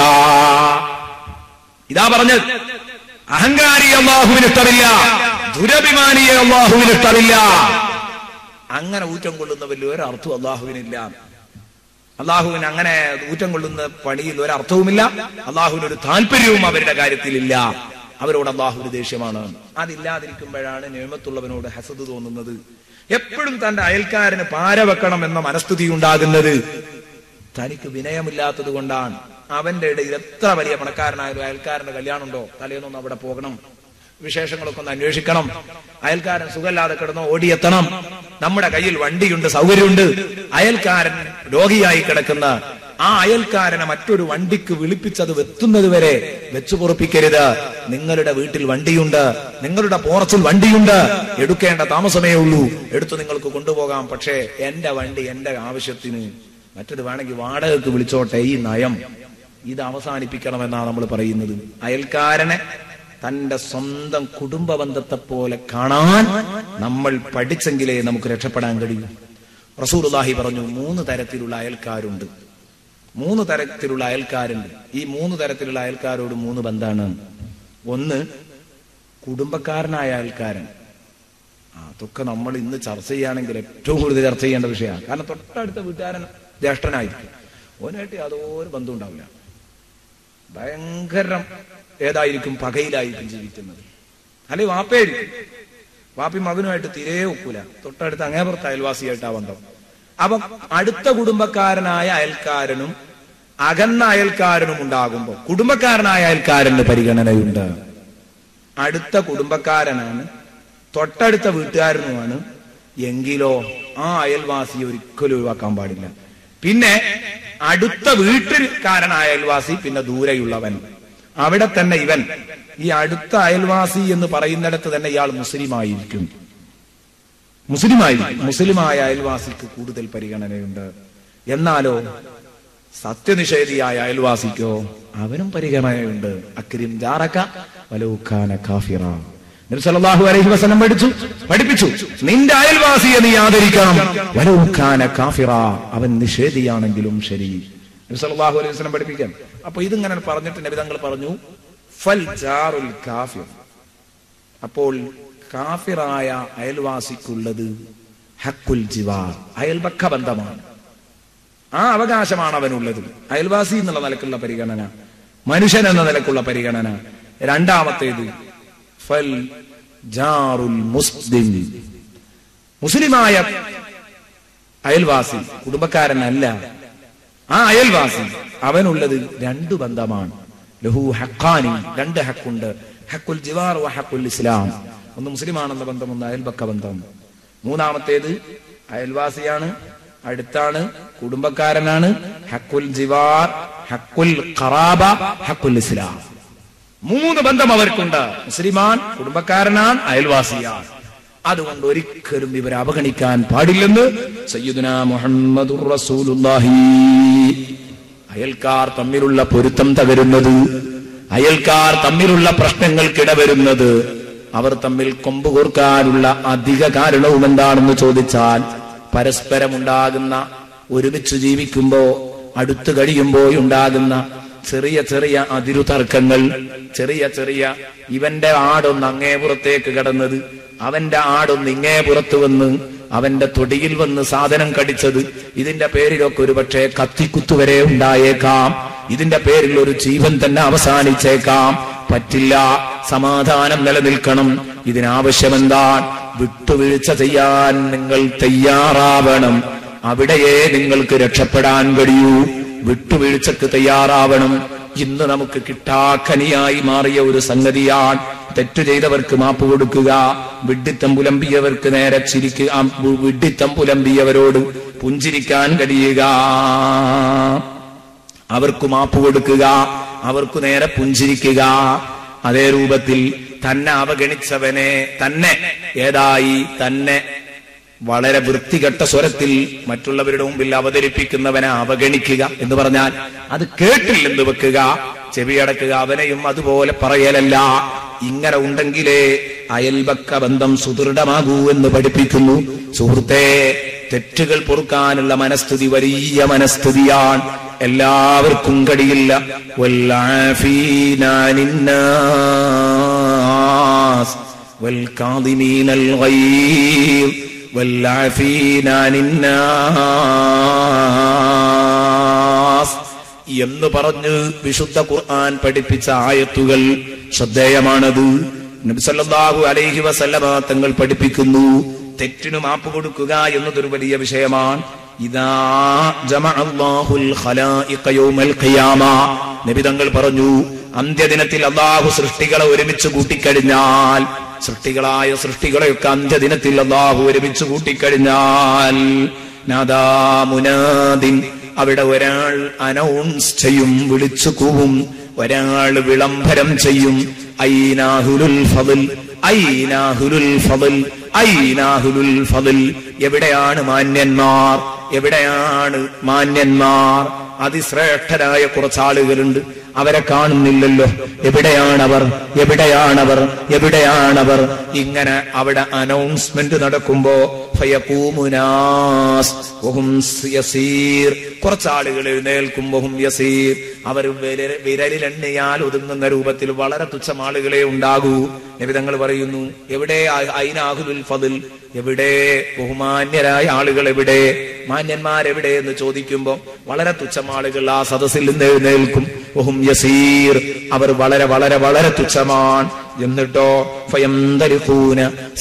ഇതാ പറഞ്ഞത് അഹങ്കാരി അള്ളാഹുവിന് ഇഷ്ടമില്ല ദുരഭിമാനിയെ അള്ളാഹുവിന് ഇഷ്ടമില്ല അങ്ങനെ ഊറ്റം കൊള്ളുന്ന വലിയ ഒരർത്ഥം അള്ളാഹുവിനില്ല അള്ളാഹുവിന് അങ്ങനെ ഊറ്റം കൊള്ളുന്ന പണിയിൽ ഒരർത്ഥവുമില്ല അള്ളാഹുവിന് ഒരു താല്പര്യവും അവരുടെ കാര്യത്തിലില്ല അവരോട് അള്ളാഹുവിന് ദേഷ്യമാണ് അതില്ലാതിരിക്കുമ്പോഴാണ് നിയമത്തുള്ളവനോട് ഹസദ് തോന്നുന്നത് എപ്പോഴും തന്റെ അയൽക്കാരന് പാര വെക്കണം എന്ന മനസ്ഥിതി ഉണ്ടാകുന്നത് തനിക്ക് വിനയമില്ലാത്തത് കൊണ്ടാണ് അവന്റെ ഇടയിൽ എത്ര വലിയ പണക്കാരനായാലും അയൽക്കാരന്റെ കല്യാണം ഉണ്ടോ തലേന്നൊന്ന് അവിടെ പോകണം വിശേഷങ്ങളൊക്കെ ഒന്ന് അന്വേഷിക്കണം അയൽക്കാരൻ സുഖമില്ലാതെ കിടന്നോ ഓടിയെത്തണം നമ്മുടെ കയ്യിൽ വണ്ടിയുണ്ട് സൗകര്യമുണ്ട് അയൽക്കാരൻ രോഗിയായി കിടക്കുന്ന ആ അയൽക്കാരനെ മറ്റൊരു വണ്ടിക്ക് വിളിപ്പിച്ചത് എത്തുന്നത് വരെ വെച്ചു പൊറപ്പിക്കരുത് നിങ്ങളുടെ വീട്ടിൽ വണ്ടിയുണ്ട് നിങ്ങളുടെ പോർച്ചിൽ വണ്ടിയുണ്ട് എടുക്കേണ്ട താമസമേ ഉള്ളൂ എടുത്തു നിങ്ങൾക്ക് കൊണ്ടുപോകാം പക്ഷേ എന്റെ വണ്ടി എന്റെ ആവശ്യത്തിന് മറ്റത് വേണമെങ്കിൽ വാടകയ്ക്ക് വിളിച്ചോട്ടെ ഈ നയം ഇത് അവസാനിപ്പിക്കണമെന്നാണ് നമ്മൾ പറയുന്നത് അയൽക്കാരനെ തന്റെ സ്വന്തം കുടുംബ ബന്ധത്തെ പോലെ കാണാൻ നമ്മൾ പഠിച്ചെങ്കിലേ നമുക്ക് രക്ഷപ്പെടാൻ കഴിയൂ റസൂർലാഹി പറഞ്ഞു മൂന്ന് തരത്തിലുള്ള അയൽക്കാരുണ്ട് മൂന്ന് തരത്തിലുള്ള അയൽക്കാരുണ്ട് ഈ മൂന്ന് തരത്തിലുള്ള അയൽക്കാരോട് മൂന്ന് ബന്ധാണ് ഒന്ന് കുടുംബക്കാരനായ അയൽക്കാരൻ ആ, അതൊക്കെ നമ്മൾ ഇന്ന് ചർച്ച ചെയ്യുകയാണെങ്കിൽ ഏറ്റവും കൂടുതൽ ചർച്ച ചെയ്യേണ്ട വിഷയമാണ് കാരണം തൊട്ടടുത്ത വീട്ടുകാരൻ ജ്യേഷ്ഠനായിരിക്കും ഓനായിട്ട് യാതൊരു ബന്ധം ഉണ്ടാവില്ല ഭയങ്കര ഏതായിരിക്കും പകയിലായിരിക്കും ജീവിക്കുന്നത് അല്ലെ വാപ്പയായിരിക്കും വാപ്പി മകനുമായിട്ട് തീരെ ഒക്കൂല തൊട്ടടുത്ത് അങ്ങേപുറത്ത് അയൽവാസിയായിട്ട് ആ ബന്ധം അപ്പൊ അടുത്ത കുടുംബക്കാരനായ അയൽക്കാരനും അകന്ന അയൽക്കാരനും ഉണ്ടാകുമ്പോൾ കുടുംബക്കാരനായ അയൽക്കാരന് പരിഗണനയുണ്ട് അടുത്ത കുടുംബക്കാരനാണ് തൊട്ടടുത്ത വീട്ടുകാരനുമാണ് എങ്കിലോ ആ അയൽവാസിയെ ഒരിക്കലും ഒഴിവാക്കാൻ പാടില്ല പിന്നെ അടുത്ത വീട്ടുകാരനായ അയൽവാസി പിന്നെ ദൂരെയുള്ളവൻ അവിടെ തന്നെ ഇവൻ ഈ അടുത്ത അയൽവാസി എന്ന് പറയുന്നിടത്ത് തന്നെ ഇയാൾ മുസ്ലിമായിരിക്കും മുസ്ലിമായിരിക്കും മുസ്ലിമായ അയൽവാസിക്ക് കൂടുതൽ പരിഗണനയുണ്ട് എന്നാലോ സത്യനിഷേധിയായ അയൽവാസിക്കോ അവനും പരിഗണനയുണ്ട് അക്രിം ജാറക്ക വലൂഖാന കാഫിറ നബി സല്ലല്ലാഹു അലൈഹി വസല്ലം പഠിച്ചു പഠിപ്പിച്ചു നിന്റെ അയൽവാസിയെ നീ ആദരിക്കണം വലൂഖാന കാഫിറ അവൻ നിഷേധിയാണെങ്കിലും ശരി നബി സല്ലല്ലാഹു അലൈഹി വസല്ലം പഠിപ്പിക്കാൻ അപ്പൊ ഇതിങ്ങനെ പറഞ്ഞിട്ട് നബി തങ്ങൾ പറഞ്ഞു ഫൽ ജാറുൽ കാഫിർ അപ്പോൾ കാഫിറായ അയൽവാസിക്കുള്ളത് ഹക്കുൽ ജിവാർ അയൽപക്ക ബന്ധമാണ് ആ അവകാശമാണ് അവനുള്ളത് അയൽവാസി എന്നുള്ള നിലക്കുള്ള പരിഗണന മനുഷ്യൻ എന്ന നിലക്കുള്ള പരിഗണന രണ്ടാമത്തേത് ഫൽ ജാറുൽ മുസ്ലിം മുസ്ലിമായ അയൽവാസി കുടുംബക്കാരനല്ല ആ അയൽവാസി അവനുള്ളത് രണ്ടു ബന്ധമാണ് ലഹു ഹക്കാനി രണ്ട് ഹക്കുണ്ട് ഹക്കുൽ ജിവാർ വ ഹക്കുൽ ഇസ്ലാം ഒന്ന് മുസ്ലിമാണെന്ന ബന്ധം ഒന്ന് അയൽപക്ക ബന്ധം മൂന്നാമത്തേത് അയൽവാസിയാണ് അടുത്താണ് കുടുംബക്കാരനാണ് ഹക്കുൽ ജിവാർ ഹക്കുൽ ഖറാബ ഹക്കുൽ ഇസ്ലാം മൂന്ന് ബന്ധം അവർക്കുണ്ട് മുസ്ലിമാൻ കുടുംബക്കാരനാണ് അയൽവാസിയാണ് അതുകൊണ്ട് ഒരിക്കലും ഇവരെ അവഗണിക്കാൻ പാടില്ലെന്ന് സയ്യിദുന മുഹമ്മദുർ റസൂലുള്ളാഹി അയൽക്കാർ തമ്മിലുള്ള പൊരുത്തം തകരുന്നത് അയൽക്കാർ തമ്മിലുള്ള പ്രശ്നങ്ങൾക്കിട വരുന്നത് അവർ തമ്മിൽ കൊമ്പ് കോർക്കാനുള്ള അധിക കാരണവും എന്താണെന്ന് ചോദിച്ചാൽ പരസ്പരമുണ്ടാകുന്ന ഒരുമിച്ച് ജീവിക്കുമ്പോ അടുത്തു കഴിയുമ്പോഴുണ്ടാകുന്ന ചെറിയ ചെറിയ അതിരു തർക്കങ്ങൾ ചെറിയ ചെറിയ ഇവന്റെ ആടൊന്ന് അങ്ങേ പുറത്തേക്ക് കടന്നത് അവന്റെ ആടൊന്ന് ഇങ്ങേ പുറത്തു വന്ന് അവന്റെ തൊടിയിൽ വന്ന് സാധനം കടിച്ചത് ഇതിന്റെ പേരിലൊക്കെ ഒരുപക്ഷെ കത്തിക്കുത്തു വരെ ഉണ്ടായേക്കാം ഇതിന്റെ പേരിൽ ഒരു ജീവൻ തന്നെ അവസാനിച്ചേക്കാം പറ്റില്ല സമാധാനം നിലനിൽക്കണം ഇതിനാവശ്യമെന്താണ് വിട്ടുവീഴ്ച ചെയ്യാൻ നിങ്ങൾ തയ്യാറാവണം അവിടെയേ നിങ്ങൾക്ക് രക്ഷപ്പെടാൻ കഴിയൂ വിട്ടുവീഴ്ചക്ക് തയ്യാറാവണം ഇന്ന് നമുക്ക് കിട്ടാക്കനിയായി മാറിയ ഒരു സംഗതിയാണ് തെറ്റു ചെയ്തവർക്ക് മാപ്പ് കൊടുക്കുക വിഡ്ഢിത്തം പുലമ്പിയവർക്ക് നേരെ ചിരിക്കുക ആ വിഡ്ഢിത്തം പുലമ്പിയവരോട് പുഞ്ചിരിക്കാൻ കഴിയുക അവർക്ക് മാപ്പ് കൊടുക്കുക അവർക്ക് നേരെ പുഞ്ചിരിക്കുക അതേ രൂപത്തിൽ തന്നെ അവഗണിച്ചവനെ തന്നെ ഏതായി തന്നെ വളരെ വൃത്തികെട്ട സ്വരത്തിൽ മറ്റുള്ളവരുടെ മുമ്പിൽ അവതരിപ്പിക്കുന്നവനെ അവഗണിക്കുക എന്ന് പറഞ്ഞാൽ അത് കേട്ടില്ലെന്ന് വെക്കുക ചെവിയടക്കുക അവനെയും അതുപോലെ പറയലല്ല ഇങ്ങനെ ഉണ്ടെങ്കിലേ അയൽപക്ക ബന്ധം സുദൃഢമാകൂ എന്ന് പഠിപ്പിക്കുന്നു സുഹൃത്തെ തെറ്റുകൾ പൊറുക്കാനുള്ള മനസ്ഥിതി വലിയ മനസ്ഥിതിയാണ് എല്ലാവർക്കും കഴിയില്ല വല്ലാഫീനാനിന്നാസ് والكاظمين الغيظ والعافين عن الناس എന്ന് പറഞ്ഞ് വിശുദ്ധ ഖുർആൻ പഠിപ്പിച്ച ആയത്തുകൾ ശ്രദ്ധേയമാണത് നബിസല്ലാഹു അലൈഹി വസല്ലമ തങ്ങൾ പഠിപ്പിക്കുന്നു തെറ്റിനു മാപ്പ് കൊടുക്കുക എന്നതൊരു വലിയ വിഷയമാണ് ഇതാ ജമഅല്ലാഹുൽ ഖലായിഖ യൗമൽ ഖിയാമ നബി തങ്ങൾ പറഞ്ഞു അന്ത്യദിനത്തിൽ അള്ളാഹു സൃഷ്ടികളെ ഒരുമിച്ച് കൂട്ടിക്കഴിഞ്ഞാൽ സൃഷ്ടികളായ സൃഷ്ടികളെയൊക്കെ അന്ത്യദിനത്തിൽ അള്ളാഹു ഒരുമിച്ച് കൂട്ടിക്കഴിഞ്ഞാൽ നാദാ മുനാദിൻ അവിടെ ഒരാൾ അനൗൺസ് ചെയ്യും വിളിച്ചു കൂവും ഒരാൾ വിളംബരം ചെയ്യും ഐനാഹുലുൽ ഫضൽ ഐനാഹുലുൽ ഫضൽ ഐനാഹുലുൽ ഫضൽ എവിടെയാണ് മാന്യന്മാർ എവിടെയാണ് മാന്യന്മാർ അതിശ്രേഷ്ഠരായ കുറച്ചാളുകളുണ്ട് അവരെ കാണുന്നില്ലല്ലോ എവിടെയാണവർ എവിടെയാണവർ എവിടെയാണവർ ഇങ്ങനെ അവിടെ അനൗൺസ്മെന്റ് നടക്കുമ്പോ ഫയഖൂമുനാസ് വഹും യസീർ കുറച്ചാളുകൾ എഴുന്നേൽക്കുമ്പോഹും യസീർ അവർ വിരൽ- വിരലിലെണ്ണയാൽ ഒതുങ്ങുന്ന രൂപത്തിൽ വളരെ തുച്ഛം ആളുകളെ ഉണ്ടാകൂ നിബിതങ്ങൾ പറയുന്നു എവിടെ ഐനാഹുലുൽ ഫതിൽ എവിടെ ബഹുമാന്യരായ ആളുകൾ എവിടെ മാന്യന്മാരെവിടെ എന്ന് ചോദിക്കുമ്പോൾ വളരെ തുച്ഛം ആളുകൾ ആ സദസ്സിൽ നിന്ന് എഴുന്നേൽക്കും ഒഹും യസീർ അവർ വളരെ വളരെ വളരെ തുച്ഛമാണ് എന്നിട്ടോ ഫയന്തരിഖൂന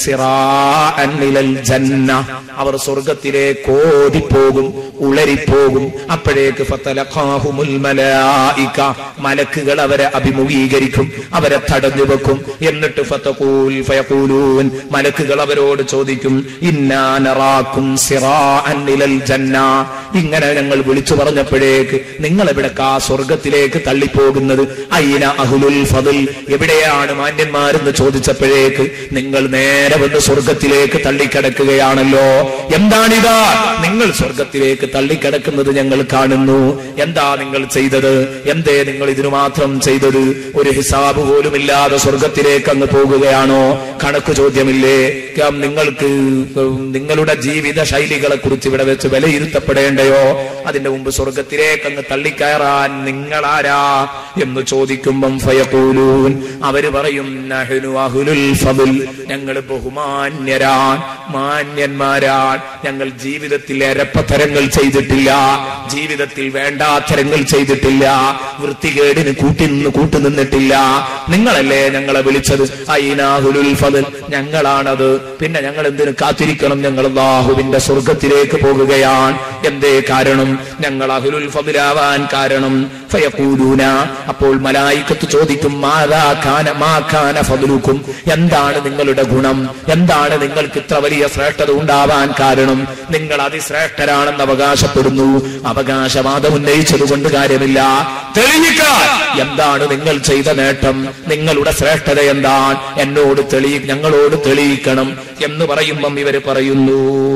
സിറാഅൻ ഇലൽ ജന്ന അവർ സ്വർഗത്തിലേക്ക് ഓടിപ്പോകും ഉളരിപ്പോകും അപ്പോഴേക്ക് ഫതലഖാഹുമുൽ മലായിക മലക്കുകൾ അവരെ അഭിമുഖീകരിക്കും അവരെ തടഞ്ഞു വെക്കും എന്നിട്ട് ഫതഖൂൽ ഫയഖൂലൂൻ മലക്കുകൾ അവരോട് ചോദിക്കും ഇന്നാ നറാക്കും സിറാഅൻ ഇലൽ ജന്ന ഇങ്ങനെ ഞങ്ങൾ വിളിച്ചു പറഞ്ഞപ്പോഴേക്ക് നിങ്ങൾ എവിടക്കാ സ്വർഗത്തിലേക്ക് തള്ളിപ്പോകുന്നത് അയിന അഹുലുൽ ഫضൽ എവിടെയാണ് മാന്യന്മാരെന്ന് ചോദിച്ചപ്പോഴേക്ക് നിങ്ങൾ നേരെ വന്ന് സ്വർഗത്തിലേക്ക് തള്ളിക്കിടക്കുകയാണല്ലോ എന്താണിതാ നിങ്ങൾ സ്വർഗത്തിലേക്ക് തള്ളിക്കിടക്കുന്നത് ഞങ്ങൾ കാണുന്നു എന്താ നിങ്ങൾ ചെയ്തത് എന്തേ നിങ്ങൾ ഇതിനു മാത്രം ചെയ്തത് ഒരു ഹിസാബ് പോലും ഇല്ലാതെ സ്വർഗത്തിലേക്ക് അങ്ങ് പോകുകയാണോ കണക്ക് ചോദ്യമില്ലേ കം നിങ്ങൾക്ക് നിങ്ങളുടെ ജീവിത ശൈലികളെ കുറിച്ച് ഇവിടെ വെച്ച് വിലയിരുത്തപ്പെടേണ്ടയോ അതിന്റെ മുമ്പ് സ്വർഗത്തിലേക്ക് അങ്ങ് തള്ളിക്കയറാൻ നിങ്ങളാരാ എന്ന് ചോദിക്കുമ്പം ഫയഖൂലൂൻ അവര് പറയും നഹ്നു അഹ്ലുൽ ഫضൽ ഞങ്ങൾ ബഹുമാന്യരാൻ മാന്യന്മാരാൻ ഞങ്ങൾ ജീവിതത്തിൽ എരപ്പത്തരങ്ങൾ ചെയ്തിട്ടില്ല ജീവിതത്തിൽ വേണ്ടാത്തരങ്ങൾ ചെയ്തിട്ടില്ല വൃത്തികേടിന് കൂട്ടി നിന്ന് കൂട്ടുനിന്നിട്ടില്ല നിങ്ങളല്ലേ ഞങ്ങളെ വിളിച്ചത് ഐനാഹുലുൽ ഫضൽ ഞങ്ങളാണത് പിന്നെ ഞങ്ങൾ എന്തിനു കാത്തിരിക്കണം ഞങ്ങൾ അള്ളാഹുവിന്റെ സ്വർഗത്തിലേക്ക് പോകുകയാണ് എന്തേ കാരണം ഞങ്ങൾ അഹുലുൽ ഫضലാവാൻ കാരണം ഫയഖൂലൂന അപ്പോൾ മലായിക്കത്ത് ചോദിക്കും മാതാ ഖാന മാ ഖാന ഫضലുക്കും എന്താണ് നിങ്ങളുടെ ഗുണം എന്താണ് നിങ്ങൾക്ക് ഇത്ര വലിയ ശ്രേഷ്ഠത ഉണ്ടാവാൻ കാരണം നിങ്ങൾ അതിശ്രേഷ്ഠരാണെന്ന് അവകാശപ്പെടുന്നു അവകാശവാദം ഉന്നയിച്ചത് കൊണ്ട് കാര്യമില്ല തെളിയിക്കാൻ എന്താണ് നിങ്ങൾ ചെയ്ത നേട്ടം നിങ്ങളുടെ ശ്രേഷ്ഠത എന്താണ് എന്നോട് തെളി ഞങ്ങളോട് തെളിയിക്കണം എന്ന് പറയുമ്പം ഇവര് പറയുന്നു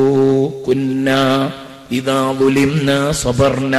കുന്ന ഇതാ ലുലിംന സ്വബർന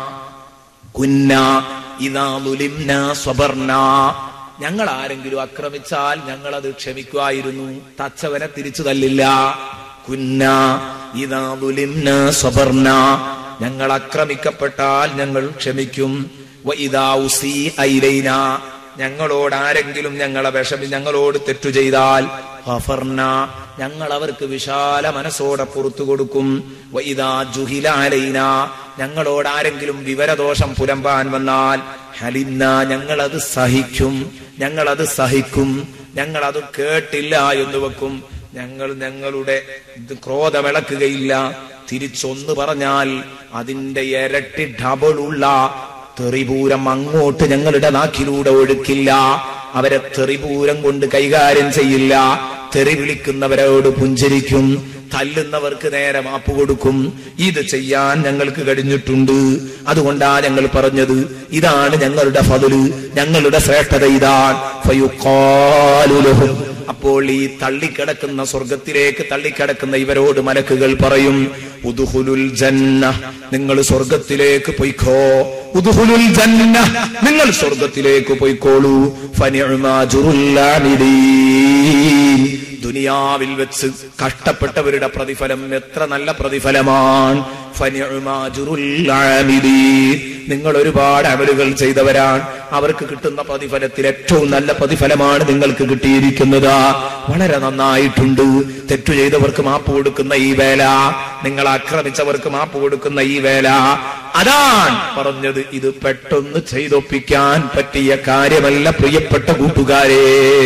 കുന്ന ഇതാ ലുലിംന സ്വബർന ഞങ്ങൾ ആരെങ്കിലും ആക്രമിച്ചാൽ ഞങ്ങൾ അത് ക്ഷമിക്കുമായിരുന്നു തച്ചവനെ തിരിച്ചു തല്ലില്ല കുന്ന ഇതാ ലുലിംന സ്വബർന ഞങ്ങൾ ആക്രമിക്കപ്പെട്ടാൽ ഞങ്ങൾ ക്ഷമിക്കും വ ഇദാ ഉസീ ഐലൈന ഞങ്ങളോട് ആരെങ്കിലും ഞങ്ങളെ വിഷമി ഞങ്ങളോട് തെറ്റു ചെയ്താൽ ഗഫർന ഞങ്ങൾ അവർക്ക് വിശാല മനസ്സോടെ പുറത്തു കൊടുക്കും വ ഇദാ ജുഹില അലൈന ഞങ്ങളോട് ആരെങ്കിലും വിവരദോഷം പുലമ്പാൻ വന്നാൽ ഹലിന്ന ഞങ്ങൾ അത് സഹിക്കും ഞങ്ങളത് സഹിക്കും ഞങ്ങളത് കേട്ടില്ല എന്ന് വെക്കും ഞങ്ങൾ ഞങ്ങളുടെ ഇത് ക്രോധമിളക്കുകയില്ല തിരിച്ചൊന്ന് പറഞ്ഞാൽ അതിന്റെ ഇരട്ടി ഡബിളുള്ള തെറിപൂരം അങ്ങോട്ട് ഞങ്ങളുടെ നാക്കിലൂടെ ഒഴുക്കില്ല അവരെ തെറിപൂരം കൊണ്ട് കൈകാര്യം ചെയ്യില്ല തെറി വിളിക്കുന്നവരോട് പുഞ്ചരിക്കും തല്ലുന്നവർക്ക് നേരെ മാപ്പ് കൊടുക്കും ഇത് ചെയ്യാൻ ഞങ്ങൾക്ക് കഴിഞ്ഞിട്ടുണ്ട് അതുകൊണ്ടാ ഞങ്ങൾ പറഞ്ഞത് ഇതാണ് ഞങ്ങളുടെ ഫതില് ഞങ്ങളുടെ ശ്രേഷ്ഠത ഇതാണ് ഫയുഖാലു ലഹും. അപ്പോൾ ഈ തള്ളിക്കിടക്കുന്ന സ്വർഗത്തിലേക്ക് തള്ളിക്കിടക്കുന്ന ഇവരോട് മലക്കുകൾ പറയും ഉദുഹുലുൽ ജന്ന നിങ്ങൾ സ്വർഗത്തിലേക്ക് പൊയ്ക്കോ ഉദുഹുലുൽ ജന്ന നിങ്ങൾ സ്വർഗത്തിലേക്ക് പൊയ്ക്കോളൂ ഫനിഉമാജുറുൽ ആമിലീൻ. ദുനിയാവിൽ വെച്ച് കഷ്ടപ്പെട്ടവരുടെ പ്രതിഫലം എത്ര നല്ല പ്രതിഫലമാണ് ഫനിഉമാജുറുൽ ആമിലീൻ. നിങ്ങൾ ഒരുപാട് അമലുകൾ ചെയ്തവരാണ് അവർക്ക് കിട്ടുന്ന പ്രതിഫലത്തിൽ ഏറ്റവും നല്ല പ്രതിഫലമാണ് നിങ്ങൾക്ക് കിട്ടിയിരിക്കുന്നത് വളരെ നന്നായിട്ടുണ്ട് തെറ്റു ചെയ്തവർക്ക് മാപ്പ് കൊടുക്കുന്ന ഈ വേല നിങ്ങൾ ആക്രമിച്ചവർക്ക് മാപ്പ് കൊടുക്കുന്ന ഈ വേല അതാണ് പറഞ്ഞത് ഇത് പെട്ടെന്ന് ചെയ്തൊപ്പിക്കാൻ പറ്റിയ കാര്യമല്ല പ്രിയപ്പെട്ട കൂട്ടുകാരെ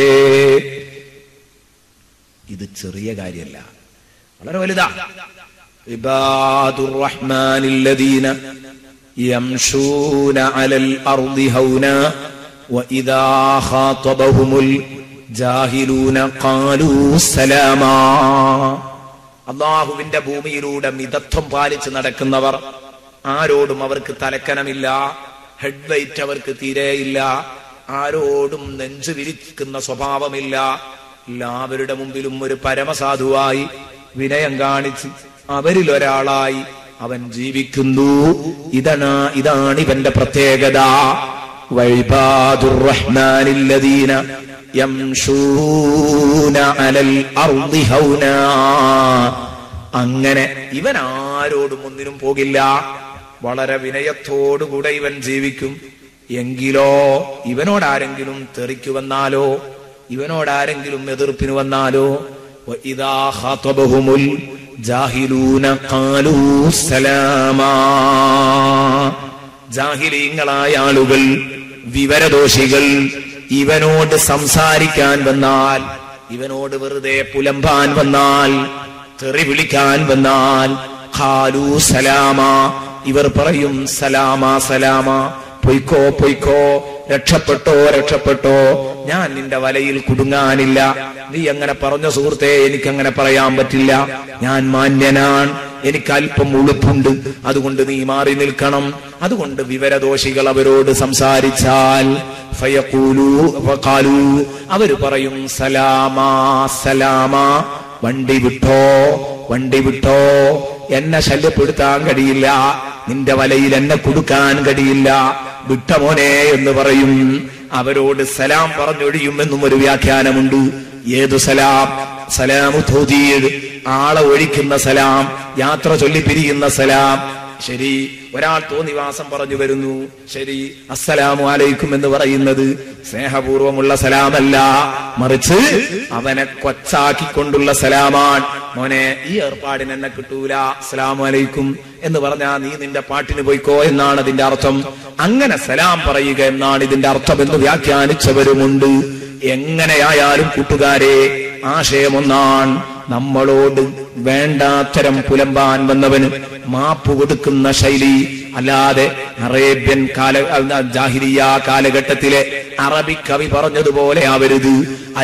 ഇത് ചെറിയ കാര്യമല്ല വളരെ വലുതാ ഇബാദുർ റഹ്മാനില്ലദീന يمشون على الأرض هونا وإذا خاطبهم الجاهلون قالوا سلاما അള്ളാഹുവിന്റെ ഭൂമിയിലൂടെ മിതത്വം പാലിച്ച് നടക്കുന്നവർ ആരോടും അവർക്ക് തലക്കനമില്ല ഹെഡ് വെയിറ്റ് അവർക്ക് തീരെയില്ല ആരോടും നെഞ്ചു വിരിക്കുന്ന സ്വഭാവമില്ല എല്ലാവരുടെ മുമ്പിലും ഒരു പരമസാധുവായി വിനയം കാണിച്ച് അവരിൽ ഒരാളായി അവൻ ജീവിക്കുന്നു ഇതാണ് ഇതാണ് ഇവന്റെ പ്രത്യേകത വൈബാദുർ റഹ്മാനില്ലദീന യംശൂന അലൽ അർളി ഹൗനാ അങ്ങനെ ഇവൻ ആരോടും ഒന്നിനും പോകില്ല വളരെ വിനയത്തോടുകൂടെ ഇവൻ ജീവിക്കും എങ്കിലോ ഇവനോടാരെങ്കിലും തെറിക്കു വന്നാലോ ഇവനോടാരെങ്കിലും എതിർപ്പിന് വന്നാലോ ഇതാ ഖാതബഹുമുൽ ജാഹിലൂന ഖാലൂ സലാമാ ജാഹിലീങ്ങളായ ആളുകൾ വിവരദോഷികൾ ഇവനോട് സംസാരിക്കാൻ വന്നാൽ ഇവനോട് വെറുതെ പുലമ്പാൻ വന്നാൽ തെറി വിളിക്കാൻ വന്നാൽ ഖാലൂ സലാമ ഇവർ പറയും സലാമ സലാമ പൊയ്ക്കോ പൊയ്ക്കോ രക്ഷപ്പെട്ടോ രക്ഷപ്പെട്ടോ ഞാൻ നിന്റെ വലയിൽ കുടുങ്ങാനില്ല നീ അങ്ങനെ പറഞ്ഞ സുഹൃത്തെ എനിക്കങ്ങനെ പറയാൻ പറ്റില്ല ഞാൻ മാന്യനാണ് എനിക്ക് അല്പം ഉളുപ്പുണ്ട് അതുകൊണ്ട് നീ മാറി നിൽക്കണം അതുകൊണ്ട് വിവരദോഷികൾ അവരോട് സംസാരിച്ചാൽ ഫയഖൂലു ഫഖാലു അവര് പറയും സലാമാ സലാമാ വണ്ടി വിട്ടോ വണ്ടി വിട്ടോ എന്നെ ശല്യപ്പെടുത്താൻ കഴിയില്ല നിന്റെ വലയിൽ എന്നെ കൊടുക്കാൻ കഴിയില്ല വിട്ട മോനെ എന്ന് പറയും അവരോട് സലാം പറഞ്ഞൊഴിയുമെന്നും ഒരു വ്യാഖ്യാനമുണ്ട് ഏതു സലാം സലാമു ധോതീട് ആളെ ഒഴിക്കുന്ന സലാം യാത്ര ചൊല്ലി പിരിയുന്ന സലാം ശരി ഒരാൾ തോന്നിവാസം പറഞ്ഞു വരുന്നു ശരി അസ്സലാമു അലൈക്കും എന്ന് പറയുന്നത് സ്നേഹപൂർവമുള്ള സലാമല്ല മറിച്ച് അവനെ കൊച്ചാക്കിക്കൊണ്ടുള്ള സലാമാണ് മോനെ ഈ ഏർപ്പാടിന് എന്നെ കിട്ടൂല അസ്സലാമു അലൈക്കും എന്ന് പറഞ്ഞാ നീ നിന്റെ പാട്ടിന് പോയിക്കോ എന്നാണ് അതിന്റെ അർത്ഥം അങ്ങനെ സലാം പറയുക എന്നാണ് ഇതിന്റെ അർത്ഥം എന്ന് വ്യാഖ്യാനിച്ചവരുമുണ്ട് എങ്ങനെയായാലും കൂട്ടുകാരെ ആശയമൊന്നാണ് നമ്മളോട് വേണ്ടാത്തരം പുലമ്പാൻ വന്നവന് മാപ്പ് കൊടുക്കുന്ന ശൈലി അല്ലാതെ അറേബ്യൻ കാല ജാഹിരിയ കാലഘട്ടത്തിലെ അറബി കവി പറഞ്ഞതുപോലെ ആവരുത്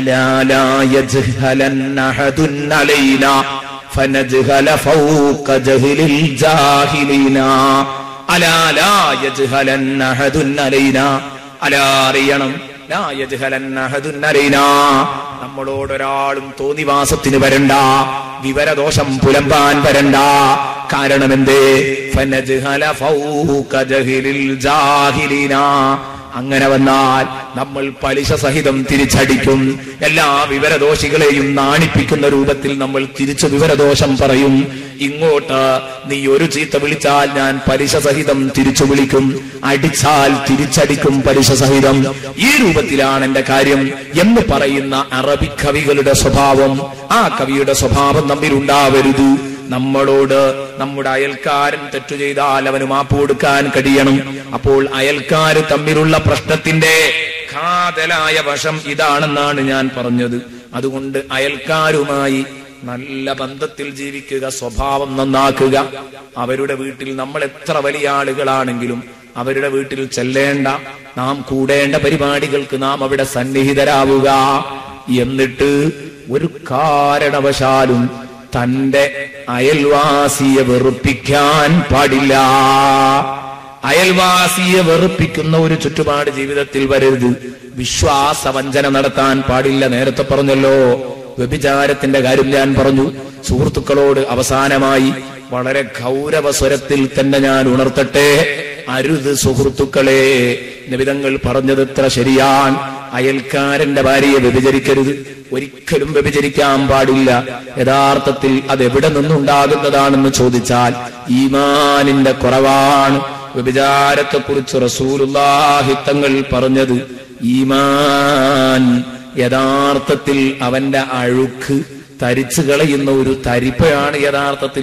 അലാലൈന فنجهل فوق جهل الجاهلين ألا لا يجهلن أحد علينا ألا അറിയണം ലാ യജ്ഹലന്ന അഹദുൻ അലൈനാ നമ്മളോടൊരാളും തോന്നിവാസത്തിന് വരണ്ട വിവരദോഷം പുലമ്പാൻ വരണ്ട കാരണം എന്തേ ഫനജ്ഹല ഫൗക ജഹ്ലിൽ ജാഹിലീനാ അങ്ങനെ വന്നാൽ നമ്മൾ പലിശ സഹിതം തിരിച്ചടിക്കും എല്ലാ വിവരദോഷികളെയും നാണിപ്പിക്കുന്ന രൂപത്തിൽ നമ്മൾ തിരിച്ചു വിവരദോഷം പറയും ഇങ്ങോട്ട് നീ ഒരു ചീത്ത വിളിച്ചാൽ ഞാൻ പലിശ സഹിതം തിരിച്ചു വിളിക്കും അടിച്ചാൽ തിരിച്ചടിക്കും പലിശ സഹിതം ഈ രൂപത്തിലാണ് എന്റെ കാര്യം എന്ന് പറയുന്ന അറബി കവികളുടെ സ്വഭാവം ആ കവിയുടെ സ്വഭാവം നമ്മിൽ ഉണ്ടാവരുത് നമ്മളോട് നമ്മുടെ അയൽക്കാരൻ തെറ്റു ചെയ്താൽ അവന് മാപ്പ് കൊടുക്കാൻ കഴിയണം അപ്പോൾ അയൽക്കാര് തമ്മിലുള്ള പ്രശ്നത്തിന്റെ കാതലായ വശം ഇതാണെന്നാണ് ഞാൻ പറഞ്ഞത് അതുകൊണ്ട് അയൽക്കാരുമായി നല്ല ബന്ധത്തിൽ ജീവിക്കുക സ്വഭാവം നന്നാക്കുക അവരുടെ വീട്ടിൽ നമ്മൾ എത്ര വലിയ ആളുകളാണെങ്കിലും അവരുടെ വീട്ടിൽ ചെല്ലേണ്ട നാം കൂടേണ്ട പരിപാടികൾക്ക് നാം അവിടെ സന്നിഹിതരാവുക എന്നിട്ട് ഒരു കാരണവശാലും തന്റെ അയൽവാസിയെ വെറുപ്പിക്കാൻ പാടില്ല അയൽവാസിയെ വെറുപ്പിക്കുന്ന ഒരു ചുറ്റുപാട് ജീവിതത്തിൽ വരരുത് വിശ്വാസവഞ്ചന നടത്താൻ പാടില്ല നേരത്തെ പറഞ്ഞല്ലോ വ്യഭിചാരത്തിന്റെ കാര്യം ഞാൻ പറഞ്ഞു സുഹൃത്തുക്കളോട് അവസാനമായി വളരെ ഗൗരവ സ്വരത്തിൽ തന്നെ ഞാൻ ഉണർത്തട്ടെ അരുത് സുഹൃത്തുക്കളെ നിബിതങ്ങൾ പറഞ്ഞത് എത്ര ശരിയാൻ അയൽക്കാരന്റെ ഭാര്യയെ വ്യഭിചരിക്കരുത് ഒരിക്കലും വ്യഭിചരിക്കാൻ പാടില്ല യഥാർത്ഥത്തിൽ അത് എവിടെ നിന്നുണ്ടാകുന്നതാണെന്ന് ചോദിച്ചാൽ ഈമാനിന്റെ കുറവാണ് വ്യഭിചാരത്തെക്കുറിച്ച് റസൂലുള്ളാഹിത്തങ്ങൾ പറഞ്ഞത് ഈമാൻ യഥാർത്ഥത്തിൽ അവന്റെ അഴുക്ക് തരിച്ചു കളയുന്ന ഒരു തരിപ്പയാണ് യഥാർത്ഥത്തിൽ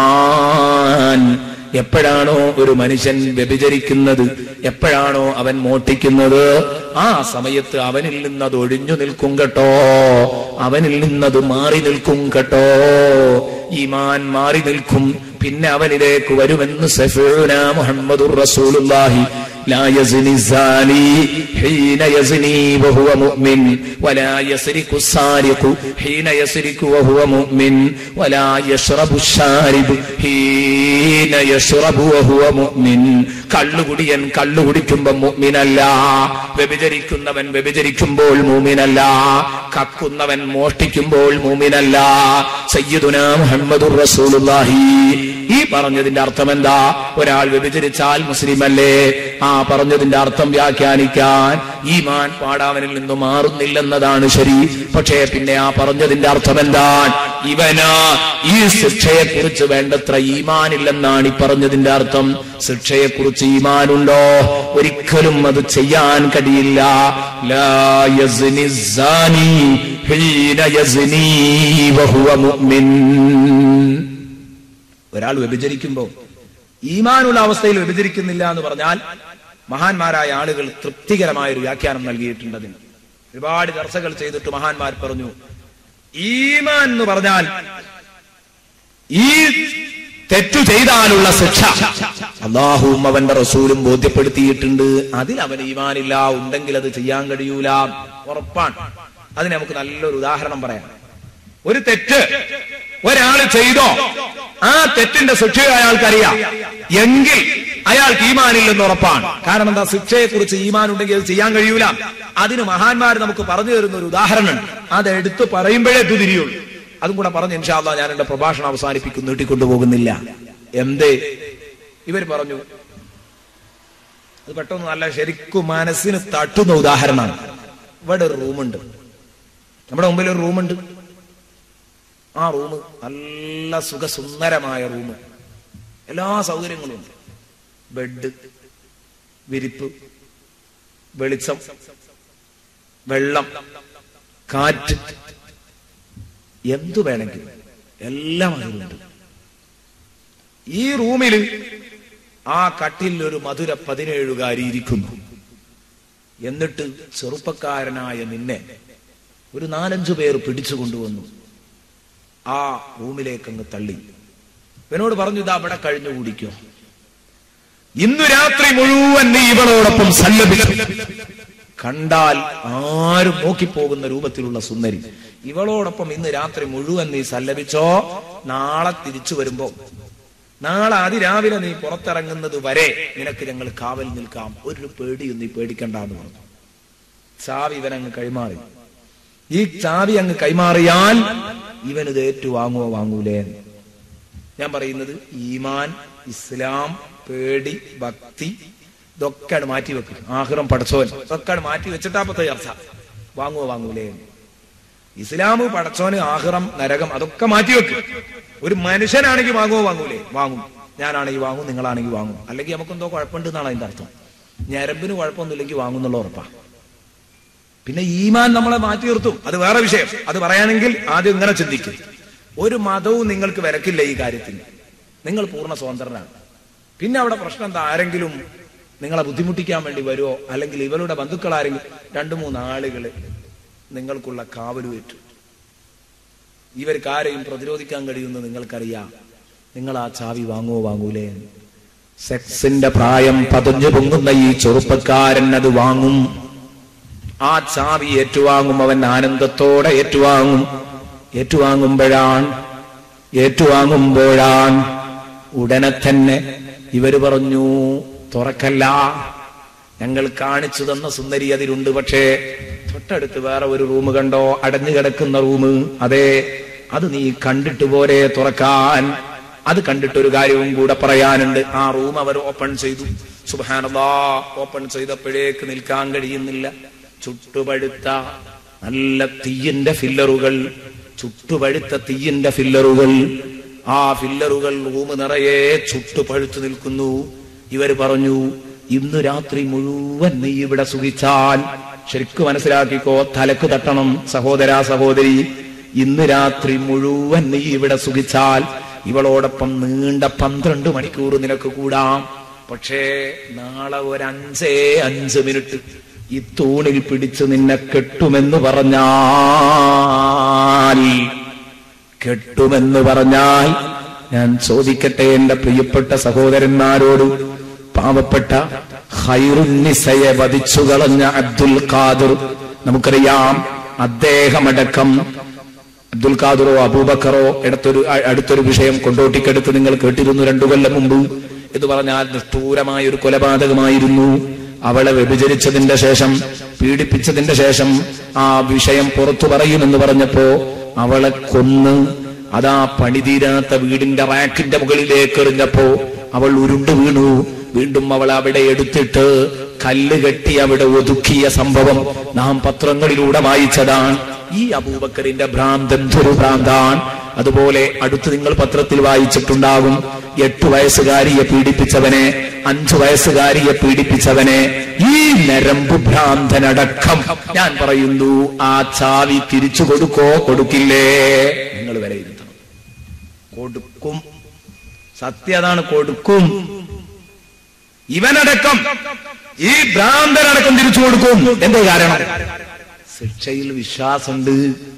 ഈമാൻ എപ്പോഴാണോ ഒരു മനുഷ്യൻ വ്യഭിചരിക്കുന്നത് എപ്പോഴാണോ അവൻ മോട്ടിക്കുന്നത് ആ സമയത്ത് അവനിൽ നിന്നത് ഒഴിഞ്ഞു നിൽക്കും കേട്ടോ അവനിൽ നിന്നത് മാറി നിൽക്കും കേട്ടോ ഈമാൻ മാറി നിൽക്കും പിന്നെ അവനിലേക്ക് വരുമെന്ന് സഫീന മുഹമ്മദുർ റസൂലുള്ളാഹി لا يزني الزاني حين يزني وهو مؤمن ولا يسرق السارق حين يسرق وهو مؤمن ولا يشرب الشارب حين يشرب وهو مؤمن കള്ളുകുടിയൻ കള്ളുകുടിക്കുമ്പോ മുഅ്മിനല്ല വ്യഭിചരിക്കുന്നവൻ വ്യഭിചരിക്കുമ്പോൾ മൂമിനല്ല കക്കുന്നവൻ മോഷ്ടിക്കുമ്പോൾ മൂമിനല്ല സയ്യിദുന മുഹമ്മദുർ റസൂലുള്ളാഹി ഈ പറഞ്ഞതിന്റെ അർത്ഥം എന്താ ഒരാൾ വ്യഭിചരിച്ചാൽ മുസ്ലിമല്ലേ ആ പറഞ്ഞതിന്റെ അർത്ഥം വ്യാഖ്യാനിക്കാൻ ഈമാൻ പാടാവനിൽ നിന്ന് മാറുന്നില്ലെന്നതാണ് ശരി പക്ഷേ പിന്നെ ആ പറഞ്ഞതിന്റെ അർത്ഥം എന്താണ് ഇവന് ഈ ശിക്ഷയെ കുറിച്ച് വേണ്ടത്ര ഈമാനില്ലെന്നാണ് ഈ പറഞ്ഞതിന്റെ അർത്ഥം ശിക്ഷയെ കുറിച്ച് ഈമാനുണ്ടോ ഒരിക്കലും അത് ചെയ്യാൻ കഴിയില്ല ലാ യസ്നി സാനി ഹീന യസ്നി വഹുവ മുഅ്മിൻ ഒരാൾ വ്യഭിചരിക്കുമ്പോ ഈമാനുള്ള അവസ്ഥയിൽ വ്യഭിചരിക്കുന്നില്ല എന്ന് പറഞ്ഞാൽ മഹാന്മാരായ ആളുകൾ തൃപ്തികരമായ ഒരു വ്യാഖ്യാനം നൽകിയിട്ടുണ്ട് അതിന് ഒരുപാട് ചർച്ചകൾ ചെയ്തിട്ട് മഹാന്മാർ പറഞ്ഞു ഈമാൻ എന്ന് പറഞ്ഞാൽ ഈ തെറ്റു ചെയ്താലുള്ള ശിക്ഷ അള്ളാഹുവും അവന്റെ റസൂലും ബോധ്യപ്പെടുത്തിയിട്ടുണ്ട് അതിൽ അവൻ ഈമാനില്ല ഉണ്ടെങ്കിൽ അത് ചെയ്യാൻ കഴിയൂല ഉറപ്പാണ് അതിന് നമുക്ക് നല്ലൊരു ഉദാഹരണം പറയാം ഒരു തെറ്റ് ഒരാൾ ചെയ്തോ ആ തെറ്റിന്റെ ശിക്ഷ അയാൾക്കറിയാം എങ്കിൽ അയാൾക്ക് ഈമാനില്ലെന്ന് ഉറപ്പാണ് കാരണം എന്താ ശിക്ഷയെ കുറിച്ച് ഈമാൻ ഉണ്ടെങ്കിൽ അത് ചെയ്യാൻ കഴിയൂല അതിന് മഹാന്മാർ നമുക്ക് പറഞ്ഞു തരുന്ന ഒരു ഉദാഹരണം അത് എടുത്തു പറയുമ്പോഴേ ഇത് തിരിയുള്ളൂ അതും കൂടെ പറഞ്ഞ് ഇൻഷാല്ല ഞാൻ എന്റെ പ്രഭാഷണം അവസാനിപ്പിക്കും നീട്ടിക്കൊണ്ടുപോകുന്നില്ല എന്തേ ഇവർ പറഞ്ഞു അത് പെട്ടെന്ന് നല്ല ശരിക്കും മനസ്സിന് തട്ടുന്ന ഉദാഹരണമാണ് ഇവിടെ ഒരു റൂമുണ്ട് നമ്മുടെ മുമ്പിൽ ഒരു റൂമുണ്ട് ആ റൂം നല്ല സുഖസുന്ദരമായ റൂം എല്ലാ സൗകര്യങ്ങളും ഉണ്ട് ബെഡ് വിരിപ്പ് വെളിച്ചം വെള്ളം കാറ്റ് എന്തു വേണമെങ്കിലും എല്ലാം അതിലുണ്ട് ഈ റൂമിൽ ആ കട്ടിൽ ഒരു മധുര പതിനേഴുകാരി ഇരിക്കുന്നു എന്നിട്ട് ചെറുപ്പക്കാരനായ നിന്നെ ഒരു നാലഞ്ചു പേർ പിടിച്ചു കൊണ്ടുവന്നു ആ റൂമിലേക്ക് അങ്ങ് തള്ളി ഇവനോട് പറഞ്ഞു ഇതാ അവിടെ കഴിഞ്ഞു കുടിക്കോ ഇന്നു രാത്രി മുഴുവൻ നീ ഇവളോടൊപ്പം സല്ലപിച്ചു കണ്ടാൽ ആരും നോക്കിപ്പോകുന്ന രൂപത്തിലുള്ള സുന്ദരി ഇവളോടൊപ്പം ഇന്ന് രാത്രി മുഴുവൻ നീ സല്ലപിച്ചോ നാളെ തിരിച്ചു വരുമ്പോ നാളെ അതിരാവിലെ നീ പുറത്തിറങ്ങുന്നത് വരെ നിനക്ക് ഞങ്ങൾ കാവൽ നിൽക്കാം ഒരു പേടിയും നീ പേടിക്കണ്ടെന്ന് പറഞ്ഞു ചാവി ഇവനങ്ങ് കൈമാറി ഈ ചാവി അങ്ങ് കൈമാറിയാൽ ഇവനിത് ഏറ്റു വാങ്ങുവോ വാങ്ങൂലേ ഞാൻ പറയുന്നത് ഈമാൻ ഇസ്ലാം പേടി ഭക്തി ഇതൊക്കെയാണ് മാറ്റി വെക്കും ആഹ്റം പടച്ചോൻ ഇതൊക്കെയാണ് മാറ്റി വെച്ചിട്ടാപ്പത്തെ ചർച്ച വാങ്ങുവോ വാങ്ങൂലേ ഇസ്ലാം പടച്ചോന് ആഹ്റം നരകം അതൊക്കെ മാറ്റി വെക്കും ഒരു മനുഷ്യനാണെങ്കിൽ വാങ്ങുവോ വാങ്ങൂലേ വാങ്ങും ഞാനാണെങ്കിൽ വാങ്ങും നിങ്ങളാണെങ്കിൽ വാങ്ങും അല്ലെങ്കിൽ നമുക്കെന്തോ കുഴപ്പമുണ്ട് എന്നാണ് അതിന്റെ അർത്ഥം ഞരമ്പിന് കുഴപ്പമൊന്നുമില്ലെങ്കിൽ വാങ്ങുന്നുള്ള ഉറപ്പാ പിന്നെ ഈമാൻ നമ്മളെ മാറ്റി നിർത്തും അത് വേറെ വിഷയം അത് പറയാനെങ്കിൽ ആദ്യം ഇങ്ങനെ ചിന്തിക്കും ഒരു മതവും നിങ്ങൾക്ക് വിലക്കില്ല ഈ കാര്യത്തിൽ നിങ്ങൾ പൂർണ്ണ സ്വതന്ത്രനാണ് പിന്നെ അവിടെ പ്രശ്നം എന്താ ആരെങ്കിലും നിങ്ങളെ ബുദ്ധിമുട്ടിക്കാൻ വേണ്ടി വരുമോ അല്ലെങ്കിൽ ഇവരുടെ ബന്ധുക്കളാരെങ്കിലും രണ്ടു മൂന്ന് ആളുകള് നിങ്ങൾക്കുള്ള കാവലുവേറ്റു ഇവർക്കാരെയും പ്രതിരോധിക്കാൻ കഴിയുമെന്ന് നിങ്ങൾക്കറിയാം നിങ്ങൾ ആ ചാവി വാങ്ങുവോ വാങ്ങൂലേ സെക്സിന്റെ പ്രായം പതഞ്ഞു പൊങ്ങുന്ന ഈ ചെറുപ്പക്കാരൻ അത് വാങ്ങും ആ ചാവി ഏറ്റുവാങ്ങും അവൻ ആനന്ദത്തോടെ ഏറ്റുവാങ്ങും ഏറ്റുവാങ്ങുമ്പോഴാണ് ഏറ്റുവാങ്ങുമ്പോഴാണ് ഉടനെ തന്നെ ഇവര് പറഞ്ഞു തുറക്കല്ല ഞങ്ങൾ കാണിച്ചു തന്ന സുന്ദരി അതിലുണ്ട് പക്ഷേ തൊട്ടടുത്ത് വേറെ ഒരു റൂം കണ്ടോ അടഞ്ഞു കിടക്കുന്ന റൂം അതെ അത് നീ കണ്ടിട്ട് പോരെ തുറക്കാൻ അത് കണ്ടിട്ടൊരു കാര്യവും കൂടെ പറയാനുണ്ട് ആ റൂം അവർ ഓപ്പൺ ചെയ്തു സുബാനതാ ഓപ്പൺ ചെയ്തപ്പോഴേക്ക് നിൽക്കാൻ കഴിയുന്നില്ല ചുട്ടുപഴുത്ത നല്ല തീയിന്റെ ഫില്ലറുകൾ ചുട്ടുപഴുത്ത തീയിന്റെ ഫില്ലറുകൾ ആ ഫില്ലറുകൾ റൂം നിറയെ ചുട്ടുപഴുത്തു നിൽക്കുന്നു ഇവർ പറഞ്ഞു ഇന്ന് രാത്രി മുഴുവൻ നീ ഇവിടെ സുഖിച്ചാൽ ശരിക്കും മനസ്സിലാക്കിക്കോ തലക്ക് തട്ടണം സഹോദര സഹോദരി ഇന്ന് രാത്രി മുഴുവൻ നീ ഇവിടെ സുഖിച്ചാൽ ഇവളോടൊപ്പം നീണ്ട പന്ത്രണ്ട് മണിക്കൂർ നിനക്ക് കൂടാം പക്ഷേ നാളെ ഒരു അഞ്ചേ അഞ്ച് മിനിറ്റ് ഈ തൂണിൽ പിടിച്ച് നിന്നെ കെട്ടുമെന്ന് പറഞ്ഞാൽ കെട്ടുമെന്ന് പറഞ്ഞാൽ ഞാൻ ചോദിക്കട്ടെ എന്റെ പ്രിയപ്പെട്ട സഹോദരന്മാരോട് പാവപ്പെട്ട ഹൈറുന്നിസയെ വധിച്ചു കളഞ്ഞ അബ്ദുൽ ഖാദർ നമുക്കറിയാം അദ്ദേഹമടക്കം അബ്ദുൽ ഖാദറോ അബൂബക്കറോ എടുത്തൊരു അ- അടുത്തൊരു വിഷയം കൊണ്ടോട്ടിക്കടുത്ത് നിങ്ങൾ കേട്ടിരുന്നു രണ്ടു കൊല്ലം മുമ്പ് എന്ന് പറഞ്ഞാൽ നിഷ്ഠൂരമായ ഒരു കൊലപാതകമായിരുന്നു അവളെ വ്യഭിചരിച്ചതിന്റെ ശേഷം പീഡിപ്പിച്ചതിന്റെ ശേഷം ആ വിഷയം പുറത്തു പറയുമെന്ന് പറഞ്ഞപ്പോ അവളെ കൊന്ന് അതാ പണിതീരാത്ത വീടിന്റെ റാക്കിന്റെ മുകളിലേക്ക് എറിഞ്ഞപ്പോ അവൾ ഉരുണ്ടു വീണു വീണ്ടും അവൾ അവിടെ എടുത്തിട്ട് കല്ല് കെട്ടി അവിടെ ഒതുക്കിയ സംഭവം നാം പത്രങ്ങളിലൂടെ വായിച്ചതാണ് ഈ അബൂബക്കറിന്റെ ഭ്രാന്തൻ ഒരു ഭ്രാന്താൻ അതുപോലെ അടുത്ത് നിങ്ങൾ പത്രത്തിൽ വായിച്ചിട്ടുണ്ടാകും എട്ടു വയസ്സുകാരിയെ പീഡിപ്പിച്ചവനെ അഞ്ചു വയസ്സുകാരിയെ പീഡിപ്പിച്ചവനെ ഈ നരമ്പ് ഭ്രാന്തനടക്കം ഞാൻ പറയുന്നു ആ ചാവി തിരിച്ചു കൊടുക്കോ കൊടുക്കില്ലേ നിങ്ങൾ വിലയിരുത്തണം കൊടുക്കും സത്യതാണ് കൊടുക്കും ഇവനടക്കം ഈ ഭ്രാന്തനടക്കം തിരിച്ചു കൊടുക്കും എന്തേ കാരണം ശിക്ഷയിൽ വിശ്വാസമുണ്ട്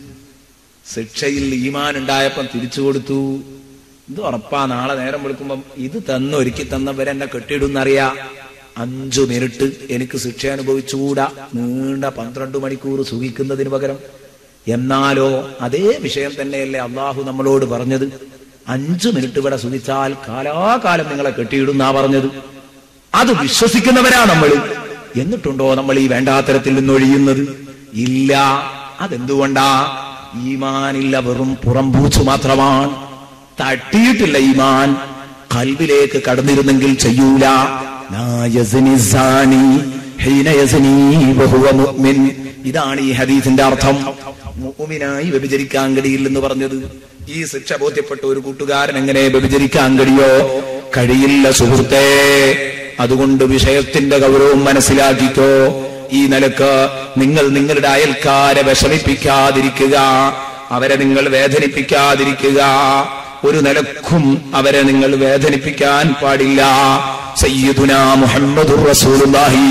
ശിക്ഷയിൽ ഈമാൻ ഉണ്ടായപ്പം തിരിച്ചു കൊടുത്തു ഇത് ഉറപ്പാ നാളെ നേരം വിളിക്കുമ്പം ഇത് തന്ന് ഒരുക്കി തന്നവരെന്നെ കെട്ടിയിടുന്നറിയാ അഞ്ചു മിനിറ്റ് എനിക്ക് ശിക്ഷ അനുഭവിച്ചുകൂടാ നീണ്ട പന്ത്രണ്ട് മണിക്കൂർ സുഖിക്കുന്നതിന് പകരം എന്നാലോ അതേ വിഷയം തന്നെയല്ലേ അള്ളാഹു നമ്മളോട് പറഞ്ഞത് അഞ്ചു മിനിറ്റ് ഇവിടെ സുഖിച്ചാൽ കാലാകാലം നിങ്ങളെ കെട്ടിയിടുന്നാ പറഞ്ഞത് അത് വിശ്വസിക്കുന്നവരാ നമ്മൾ എന്നിട്ടുണ്ടോ നമ്മൾ ഈ വേണ്ടാത്തരത്തിൽ നിന്നൊഴിയുന്നത് ഇല്ല അതെന്തുകൊണ്ടാ ഈമാനില്ല വെറും പുറംപൂച്ചു മാത്രമാണ് തട്ടിയിട്ടില്ല ഈമാൻ കൽവിലേക്ക് കടന്നിരുന്നെങ്കിൽ ചെയ്യൂല ലാ യസ്നി സാനി ഹീന യസ്നി വഹുവ മുഅ്മിൻ. ഇതാണ് ഈ ഹദീസിന്റെ അർത്ഥം മുഅ്മിനായി വ്യഭിചരിക്കാൻ കഴിയില്ലെന്ന് പറഞ്ഞത് ഈ ശിക്ഷ ബോധ്യപ്പെട്ട ഒരു കൂട്ടുകാരൻ എങ്ങനെ വ്യഭിചരിക്കാൻ കഴിയോ കഴിയില്ല സുഹൃത്തേ അതുകൊണ്ട് വിഷയത്തിന്റെ ഗൗരവം മനസ്സിലാക്കിക്കോ ഈ നിലക്ക് നിങ്ങൾ നിങ്ങളുടെ അയൽക്കാരെ വിഷമിപ്പിക്കാതിരിക്കുക അവരെ നിങ്ങൾ വേദനിപ്പിക്കാതിരിക്കുക ഒരു നിലക്കും അവരെ നിങ്ങൾ വേദനിപ്പിക്കാൻ പാടില്ല സയ്യിദുന മുഹമ്മദുർ റസൂലുള്ളാഹി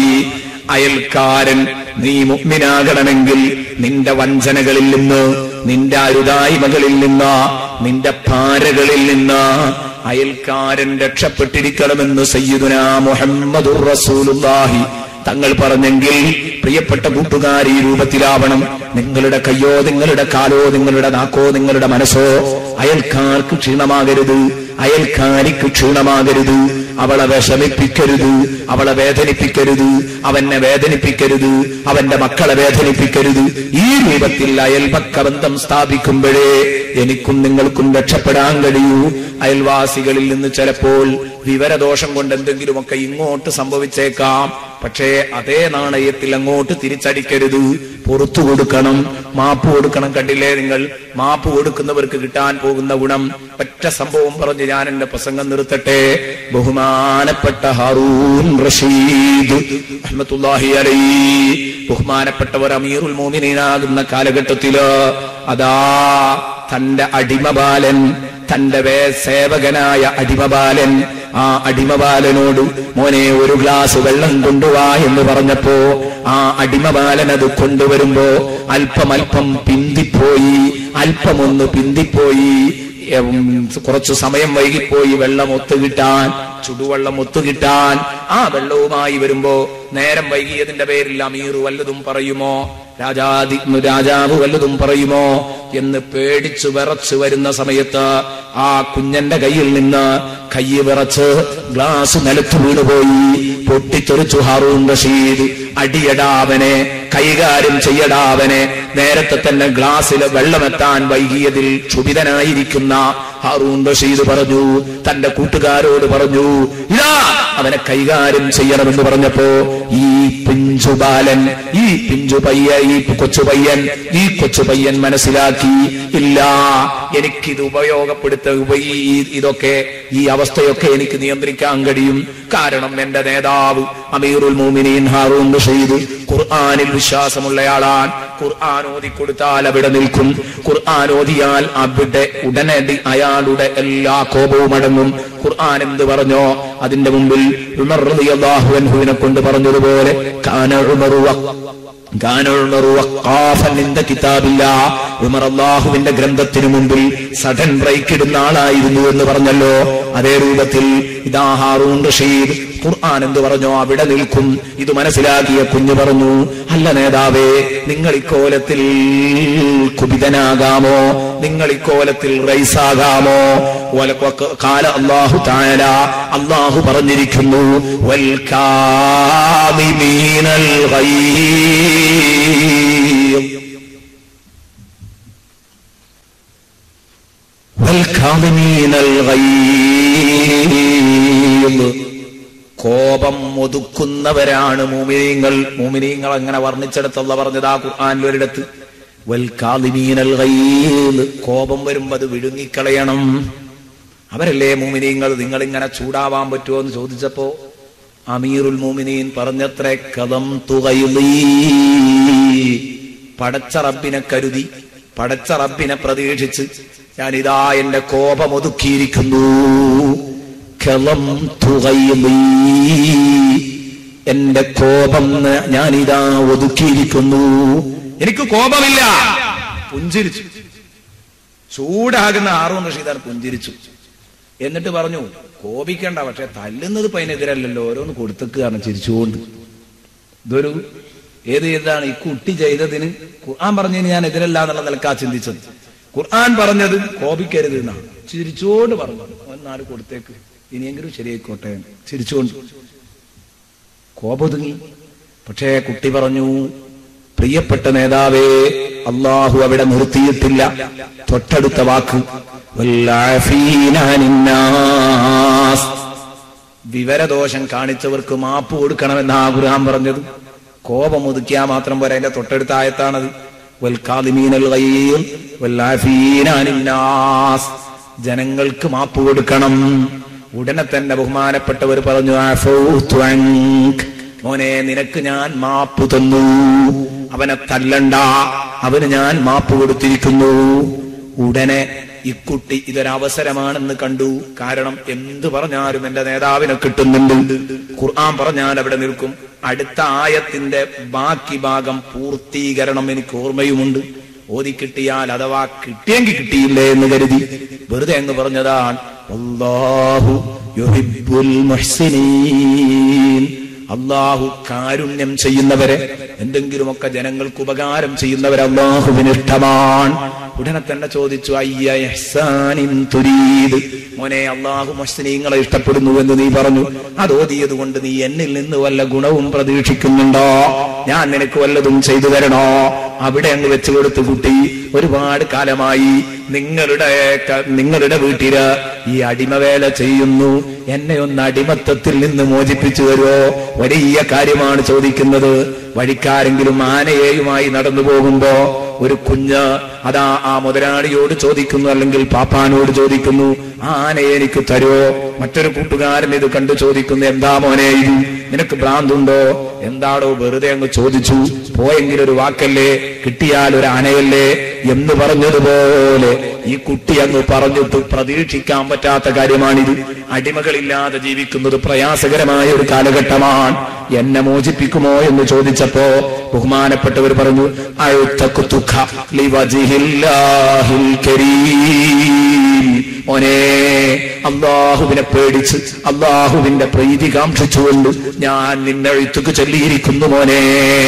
അയൽക്കാരൻ നീ മുഗ്മിനാകണമെങ്കിൽ നിന്റെ വഞ്ചനകളിൽ നിന്ന് നിന്റെ അരുതായ്മകളിൽ നിന്ന് നിന്റെ പാരകളിൽ നിന്ന് അയൽക്കാരൻ രക്ഷപ്പെട്ടിരിക്കണമെന്ന് സയ്യിദുന മുഹമ്മദുർ റസൂലുള്ളാഹി തങ്ങൾ പറഞ്ഞെങ്കിൽ പ്രിയപ്പെട്ട കൂട്ടുകാർ ഈ രൂപത്തിലാവണം നിങ്ങളുടെ കയ്യോ നിങ്ങളുടെ കാലോ നിങ്ങളുടെ നാക്കോ നിങ്ങളുടെ മനസ്സോ അയൽക്കാർക്ക് ക്ഷീണമാകരുത് അയൽക്കാരിക്ക് ക്ഷീണമാകരുത് അവളെ വിഷമിപ്പിക്കരുത് അവളെ വേദനിപ്പിക്കരുത് അവനെ വേദനിപ്പിക്കരുത് അവന്റെ മക്കളെ വേദനിപ്പിക്കരുത് ഈ രൂപത്തിൽ അയൽപക്ക ബന്ധം സ്ഥാപിക്കുമ്പോഴേ എനിക്കും നിങ്ങൾക്കും രക്ഷപ്പെടാൻ കഴിയൂ അയൽവാസികളിൽ നിന്ന് ചിലപ്പോൾ വിവരദോഷം കൊണ്ട് എന്തെങ്കിലുമൊക്കെ ഇങ്ങോട്ട് സംഭവിച്ചേക്കാം പക്ഷേ അതേ നാണയത്തിൽ അങ്ങോട്ട് തിരിച്ചടിക്കരുത് പുറത്തു കൊടുക്കണം മാപ്പ് കൊടുക്കണം കണ്ടില്ലേ നിങ്ങൾ മാപ്പ് കൊടുക്കുന്നവർക്ക് കിട്ടാൻ പോകുന്ന ഗുണം ഒറ്റ സംഭവം പറഞ്ഞ് ഞാൻ എന്റെ പ്രസംഗം നിർത്തട്ടെ ബഹുമാനപ്പെട്ട ഹാറൂൻ റഷീദ് റഹ്മത്തുള്ളാഹി അലൈഹി ബഹുമാനപ്പെട്ടവർ അമീറുൽ മോമിനാകുന്ന കാലഘട്ടത്തില് അതാ തന്റെ അടിമബാലൻ തന്റെ വേ സേവകനായ അടിമബാലൻ ആ അടിമബാലനോട് മോനെ ഒരു ഗ്ലാസ് വെള്ളം കൊണ്ടുവാ എന്ന് പറഞ്ഞപ്പോ ആ അടിമബാലൻ അത് കൊണ്ടുവരുമ്പോ അല്പം അല്പം പിന്തിപ്പോയി അല്പമൊന്ന് പിന്തിപ്പോയി ഉം, കുറച്ചു സമയം വൈകിപ്പോയി വെള്ളം ഒത്തുകിട്ടാൻ ചുടുവെള്ളം ഒത്തുകിട്ടാൻ ആ വെള്ളവുമായി വരുമ്പോ നേരം വൈകിയതിന്റെ പേരിൽ അമീർ വല്ലതും പറയുമോ രാജാതി രാജാവ് വല്ലതും പറയുമോ എന്ന് പേടിച്ചു വിറച്ചു വരുന്ന സമയത്ത് ആ കുഞ്ഞന്റെ കയ്യിൽ നിന്ന് കൈ വിറച്ച് ഗ്ലാസ് നിലത്ത് വീണുപോയി പൊട്ടിത്തെറിച്ചു ഹാറൂൺ റഷീദ് അടിയടാവനെ കൈകാര്യം ചെയ്യടാവനെ നേരത്തെ തന്നെ ഗ്ലാസ്സിൽ വെള്ളമെത്താൻ വൈകിയതിൽ ക്ഷുഭിതനായിരിക്കുന്ന ഹാറൂൺ റഷീദ് പറഞ്ഞു തന്റെ കൂട്ടുകാരോട് പറഞ്ഞു ഇതാ അവനെ കൈകാര്യം ചെയ്യണമെന്ന് പറഞ്ഞപ്പോ ഈ പിഞ്ചു ബാലൻ ഈ പിഞ്ചു പയ്യ ഈ കൊച്ചു പയ്യൻ ഈ കൊച്ചു പയ്യൻ മനസ്സിലാക്കി ഇല്ല എനിക്കിത് ഉപയോഗപ്പെടുത്ത ഉപ- ഈ ഇതൊക്കെ ഈ അവസ്ഥയൊക്കെ എനിക്ക് നിയന്ത്രിക്കാൻ കഴിയും കാരണം എന്റെ നേതാവ് അമീറുൽ മോമിനീൻ ഹാറൂൺ റഷീദ് ഖുർആാനിൽ വിശ്വാസമുള്ളയാളാണ് ഖുർആൻ ഓതി കൊടുത്താൽ അവിടെ നിൽക്കും ഖുർആൻ ഓതിയാൽ അവിടെ ഉടനടി അയാളുടെ എല്ലാ കോപവും അടങ്ങും ഖുർആൻ എന്ത് പറഞ്ഞോ അതിന്റെ മുമ്പിൽ ഉമർ റളിയല്ലാഹു അൻഹുവിനെ കൊണ്ട് പറഞ്ഞതുപോലെ കാന ഉമറു വ- കാന ഉമറു വഖാഫൻ ഇൻദ കിതാബില്ല ഉമർ അള്ളാഹുവിന്റെ ഗ്രന്ഥത്തിന് മുമ്പിൽ സഡൻ ബ്രേക്ക് ഇടുന്ന ആളായിരുന്നു എന്ന് പറഞ്ഞല്ലോ അതേ രൂപത്തിൽ ഇതാ ഹാറൂൺ റഷീദ് ഖുർആൻ എന്ത് പറഞ്ഞോ അവിടെ നിൽക്കും ഇത് മനസ്സിലാക്കിയ കുഞ്ഞു പറഞ്ഞു അല്ല നേതാവേ നിങ്ങൾ ഇക്കോലത്തിൽ കുപിതനാകാമോ നിങ്ങൾ ഇക്കോലത്തിൽ റൈസാകാമോ വല- വക- കാല അള്ളാഹു താല അള്ളാഹു പറഞ്ഞിരിക്കുന്നു വൽ കാദിമീനൽ ഗൈം. വൽ കാദിമീനൽ ഗൈം. കോപം ഒതുക്കുന്നവരാണ് മൂമിനീങ്ങൾ മൂമിനീങ്ങൾ അങ്ങനെ വർണ്ണിച്ചെടുത്തുള്ള പറഞ്ഞത് ആ ഖുർആാനിൽ ഒരിടത്ത് വൽ കാദിമീനൽ ഗൈദ്. കോപം വരുമ്പോ അത് വിഴുങ്ങിക്കളയണം അവരല്ലേ മൂമിനീങ്ങൾ നിങ്ങൾ ഇങ്ങനെ ചൂടാവാൻ പറ്റുമോ എന്ന് ചോദിച്ചപ്പോ അമീറുൽ മൂമിനീൻ പറഞ്ഞത്രേ കഥം തുകയുളീ പടച്ച റബ്ബിനെ കരുതി പടച്ച റബ്ബിനെ പ്രതീക്ഷിച്ച് ഞാനിതാ എന്റെ കോപം ഒതുക്കിയിരിക്കുന്നു കളം തുകയുളീ എന്റെ കോപം ന- ഞാനിതാ ഒതുക്കിയിരിക്കുന്നു എനിക്ക് കോപമില്ല പുഞ്ചിരിച്ചു ചൂടാകുന്ന ആറൂൺ റഷീദാൻ പുഞ്ചിരിച്ചു എന്നിട്ട് പറഞ്ഞു കോപിക്കണ്ട പക്ഷെ തല്ലുന്നത് ഇപ്പൊ അതിനെതിരല്ലല്ലോ ഓരോന്ന് കൊടുത്തേക്കാണ് ചിരിച്ചുകൊണ്ട് ഇതൊരു ഏത് ചെയ്താണ് ഈ കുട്ടി ചെയ്തതിന് ഖുർആൻ പറഞ്ഞതിന് ഞാൻ എതിരല്ല എന്നുള്ള നിലക്കാ ചിന്തിച്ചത് ഖുർആൻ പറഞ്ഞത് കോപിക്കരുത് എന്നാണ് ചിരിച്ചുകൊണ്ട് പറഞ്ഞു ഒന്നാല് കൊടുത്തേക്ക് ഇനിയെങ്കിലും ശരിയായിക്കോട്ടെ ചിരിച്ചുകൊണ്ട് കോപൊതുങ്ങി പക്ഷേ കുട്ടി പറഞ്ഞു പ്രിയപ്പെട്ട നേതാവേ അള്ളാഹു അവിടെ നിർത്തിയിട്ടില്ല തൊട്ടടുത്ത വാക്ക് വല്ലാഫീന അനിന്നാസ്. വിവരദോഷം കാണിച്ചവർക്ക് മാപ്പ് കൊടുക്കണമെന്നാ ഖുർആൻ പറഞ്ഞത് കോപം ഒതുക്കിയാൽ മാത്രം പോരാ അതിന്റെ തൊട്ടടുത്ത ആയത്താണത് വൽക്കാദിമീനൽ ഗൈർ വല്ലാഫീന അനിന്നാസ്. ജനങ്ങൾക്ക് മാപ്പ് കൊടുക്കണം ഉടനെ തന്നെ ബഹുമാനപ്പെട്ടവർ പറഞ്ഞു "അഫൗതു അൻക്." മോനെ നിനക്ക് ഞാൻ മാപ്പ് തന്നു അവനെ തല്ലണ്ട അവന് ഞാൻ മാപ്പ് കൊടുത്തിരിക്കുന്നു ഉടനെ ഇക്കുട്ടി ഇതൊരവസരമാണെന്ന് കണ്ടു കാരണം എന്ത് പറഞ്ഞാലും എന്റെ നേതാവിനെ കിട്ടുന്നുണ്ട് ഖുർആൻ പറഞ്ഞാൽ അവിടെ നിൽക്കും അടുത്ത ആയത്തിന്റെ ബാക്കി ഭാഗം പൂർത്തീകരണം എനിക്ക് ഓർമ്മയുമുണ്ട് ഓതി കിട്ടിയാൽ അഥവാ കിട്ടിയെങ്കിൽ കിട്ടിയില്ലേ എന്ന് കരുതി വെറുതെ എന്ന് പറഞ്ഞതാണ് അല്ലാഹു യുഹിബ്ബുൽ മുഹ്സിനീൻ അള്ളാഹു കാരുണ്യം ചെയ്യുന്നവരെ എന്തെങ്കിലുമൊക്കെ ജനങ്ങൾക്ക് ഉപകാരം ചെയ്യുന്നവരെ അള്ളാഹുവിന് ഇഷ്ടമാണ് ഉടനെ തന്നെ ചോദിച്ചു അയ്യ ഇഹ്സാനിൻ തുരീദ് മോനെ അള്ളാഹു മുസ്ലിങ്ങളെ ഇഷ്ടപ്പെടുന്നു എന്ന് നീ പറഞ്ഞു അത് ഓതിയത് കൊണ്ട് നീ എന്നിൽ നിന്ന് വല്ല ഗുണവും പ്രതീക്ഷിക്കുന്നുണ്ടോ ഞാൻ നിനക്ക് വല്ലതും ചെയ്തു തരണോ അവിടെ അങ്ങ് വെച്ചു കൊടുത്തു കുട്ടി ഒരുപാട് കാലമായി നിങ്ങളുടെ ക- നിങ്ങളുടെ വീട്ടില് ഈ അടിമവേല ചെയ്യുന്നു എന്നെ ഒന്ന് അടിമത്തത്തിൽ നിന്ന് മോചിപ്പിച്ചു തരുമോ വലിയ കാര്യമാണ് ചോദിക്കുന്നത് വഴിക്കാരെങ്കിലും ആനയെയുമായി നടന്നു പോകുമ്പോ ഒരു കുഞ്ഞ് അതാ ആ മുതലാളിയോട് ചോദിക്കുന്നു അല്ലെങ്കിൽ പാപ്പാനോട് ചോദിക്കുന്നു ആ ആനയെ എനിക്ക് തരുമോ മറ്റൊരു കൂട്ടുകാരൻ ഇത് കണ്ടു ചോദിക്കുന്നു എന്താ മോനെ ഇത് നിനക്ക് ഭ്രാന്തുണ്ടോ എന്താടോ വെറുതെ അങ്ങ് ചോദിച്ചു പോയെങ്കിൽ ഒരു വാക്കല്ലേ കിട്ടിയാൽ ഒരു ആനയല്ലേ എന്ന് പറഞ്ഞതുപോലെ ഈ കുട്ടി അങ്ങ് പറഞ്ഞിട്ട് പ്രതീക്ഷിക്കാൻ പറ്റാത്ത കാര്യമാണിത് അടിമകളില്ലാതെ ജീവിക്കുന്നത് പ്രയാസകരമായ ഒരു കാലഘട്ടമാണ് എന്നെ മോചിപ്പിക്കുമോ എന്ന് ചോദിച്ചപ്പോ ബഹുമാനപ്പെട്ടവർ പറഞ്ഞു അഴുത്തക്കുത്തുഖ ലിവജിഹില്ലാഹിൽ കരീം മോനെ അള്ളാഹുവിനെ പേടിച്ച് അള്ളാഹുവിന്റെ പ്രീതി കാക്ഷിച്ചുകൊണ്ട് ഞാൻ നിന്നെ എഴുത്തുക്ക് ചൊല്ലിയിരിക്കുന്നു മോനെ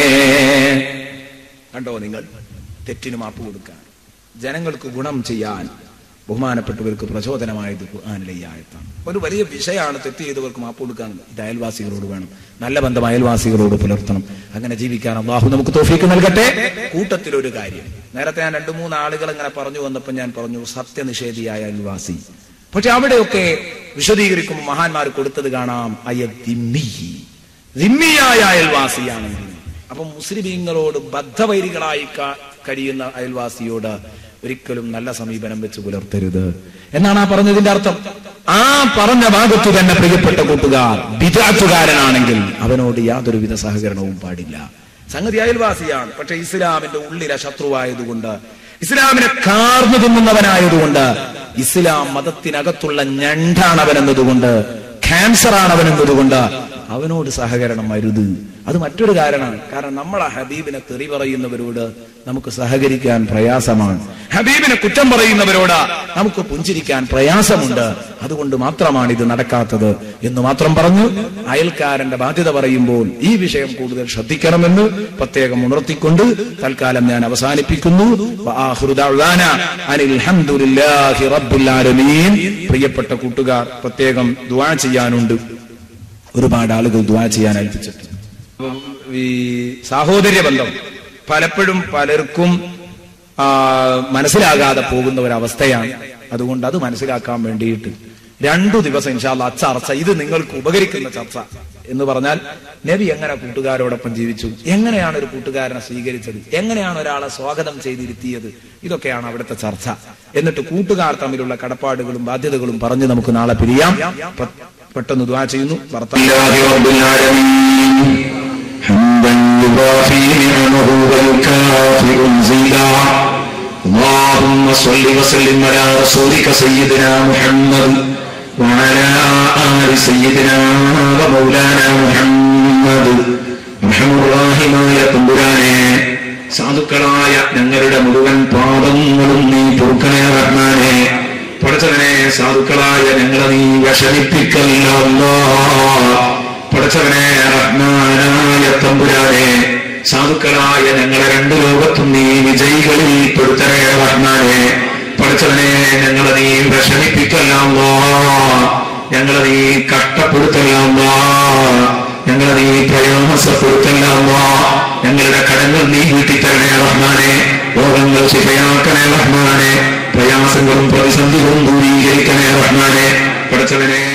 കണ്ടോ നിങ്ങൾ തെറ്റിന് മാപ്പ് കൊടുക്കാൻ ജനങ്ങൾക്ക് ഗുണം ചെയ്യാൻ ബഹുമാനപ്പെട്ടവർക്ക് പ്രചോദനമായത് ഖുർആാനിലെ ഈ ആയത്താണ് ഒരു വലിയ വിഷയമാണ് തെറ്റ് ചെയ്തവർക്ക് മാപ്പ് കൊടുക്കാൻ ഇത് അയൽവാസികളോട് വേണം നല്ല ബന്ധം അയൽവാസികളോട് പുലർത്തണം അങ്ങനെ ജീവിക്കാൻ അള്ളാഹു നമുക്ക് തോഫീക്ക് നൽകട്ടെ കൂട്ടത്തിലൊരു കാര്യം നേരത്തെ ഞാൻ രണ്ടു മൂന്ന് ആളുകൾ അങ്ങനെ പറഞ്ഞു വന്നപ്പോൾ ഞാൻ പറഞ്ഞു സത്യനിഷേധിയായ അയൽവാസി പക്ഷെ അവിടെയൊക്കെ വിശദീകരിക്കുമ്പോൾ മഹാന്മാർ കൊടുത്തത് കാണാം അയ ദിമ്മിഹി ദിമ്മിയായ അയൽവാസിയാണെങ്കിൽ അപ്പൊ മുസ്ലിമീങ്ങളോട് ബദ്ധവൈരികളായി ക- കഴിയുന്ന അയൽവാസിയോട് ഒരിക്കലും നല്ല സമീപനം വെച്ച് പുലർത്തരുത് എന്നാണ് ആ പറഞ്ഞതിന്റെ അർത്ഥം ആ പറഞ്ഞ ഭാഗത്തു തന്നെ പ്രിയപ്പെട്ട കൂട്ടുകാർ വിദാത്തുകാരനാണെങ്കിൽ അവനോട് യാതൊരുവിധ സഹകരണവും പാടില്ല സംഗതി അയൽവാസിയാണ് പക്ഷെ ഇസ്ലാമിന്റെ ഉള്ളിലെ ശത്രുവായതുകൊണ്ട് ഇസ്ലാമിനെ കാർന്നു തിന്നുന്നവനായതുകൊണ്ട് ഇസ്ലാം മതത്തിനകത്തുള്ള ഞണ്ടാണവനെന്നതുകൊണ്ട് ക്യാൻസർ ആണവനെന്നതുകൊണ്ട് അവനോട് സഹകരണം അരുത് അത് മറ്റൊരു കാരണമാണ് കാരണം നമ്മൾ ആ ഹബീബിനെ തെറി പറയുന്നവരോട് നമുക്ക് സഹകരിക്കാൻ പ്രയാസമാണ് ഹബീബിനെ കുറ്റം പറയുന്നവരോട് നമുക്ക് പുഞ്ചിരിക്കാൻ പ്രയാസമുണ്ട് അതുകൊണ്ട് മാത്രമാണ് ഇത് നടക്കാത്തത് എന്ന് മാത്രം പറഞ്ഞു അയൽക്കാരന്റെ ബാധ്യത പറയുമ്പോൾ ഈ വിഷയം കൂടുതൽ ശ്രദ്ധിക്കണമെന്ന് പ്രത്യേകം ഉണർത്തിക്കൊണ്ട് തൽക്കാലം ഞാൻ അവസാനിപ്പിക്കുന്നു വആഖിറു ദഅ്വാന അനിൽ ഹംദുലില്ലാഹി റബ്ബിൽ ആലമീൻ പ്രിയപ്പെട്ട കൂട്ടുകാർ പ്രത്യേകം ദുആ ചെയ്യാനുണ്ട് ഒരുപാട് ആളുകൾ ദുആ ചെയ്യാൻ ഏൽപ്പിച്ചിട്ടുണ്ട് അപ്പം ഈ സാഹോദര്യ ബന്ധം പലപ്പോഴും പലർക്കും ആ, മനസ്സിലാകാതെ പോകുന്ന ഒരവസ്ഥയാണ് അതുകൊണ്ട് അത് മനസ്സിലാക്കാൻ വേണ്ടിയിട്ട് രണ്ടു ദിവസം ഇൻഷാല്ല ചർച്ച ഇത് നിങ്ങൾക്ക് ഉപകരിക്കുന്ന ചർച്ച എന്ന് പറഞ്ഞാൽ നബി എങ്ങനെ കൂട്ടുകാരോടൊപ്പം ജീവിച്ചു എങ്ങനെയാണ് ഒരു കൂട്ടുകാരനെ സ്വീകരിച്ചത് എങ്ങനെയാണ് ഒരാളെ സ്വാഗതം ചെയ്തിരുത്തിയത് ഇതൊക്കെയാണ് അവിടുത്തെ ചർച്ച എന്നിട്ട് കൂട്ടുകാർ തമ്മിലുള്ള കടപ്പാടുകളും ബാധ്യതകളും പറഞ്ഞ് നമുക്ക് നാളെ പിരിയാം പെ- പെട്ടെന്ന് ദ്വാ ചെയ്യുന്നു ഭർത്താവ് لله رب العالمين حمدا يضافي نعمه والكافر مزيدا اللهم صل وسلم على رسولك سيدنا محمد وعلى آل سيدنا ومولانا محمد റഹമുറാഹിമായ തമ്പുരാനെ സാധുക്കളായ ഞങ്ങളുടെ മുഴുവൻ പാപങ്ങളും നീ പൊറുക്കണേ റഹ്മാനെ പടച്ചവനെ സാധുക്കളായ ഞങ്ങളെ നീ വിഷമിപ്പിക്കല്ലോ പടച്ചവനെ റഹ്മാനായ തമ്പുരാനെ സാധുക്കളായ ഞങ്ങളെ രണ്ട് ലോകത്തും നീ വിജയികളിൽ പെടുത്തണേ റഹ്മാനെ പടച്ചവനെ ഞങ്ങളെ നീ വിഷമിപ്പിക്കല്ലോ ഞങ്ങളെ നീ കഷ്ടപ്പെടുത്തല്ലോ ഞങ്ങളെ നീ പ്രയാസപ്പെടുത്തല്ലോ ഞങ്ങളുടെ കടങ്ങൾ നീ വീട്ടിത്തരണേ റഹ്മാനെ രോഗങ്ങൾ ശിഫയാക്കണേ റഹ്മാനെ പ്രയാസങ്ങളും പ്രതിസന്ധികളും ദൂരീകരിക്കണേ റഹ്മാനെ പഠിച്ചവനെ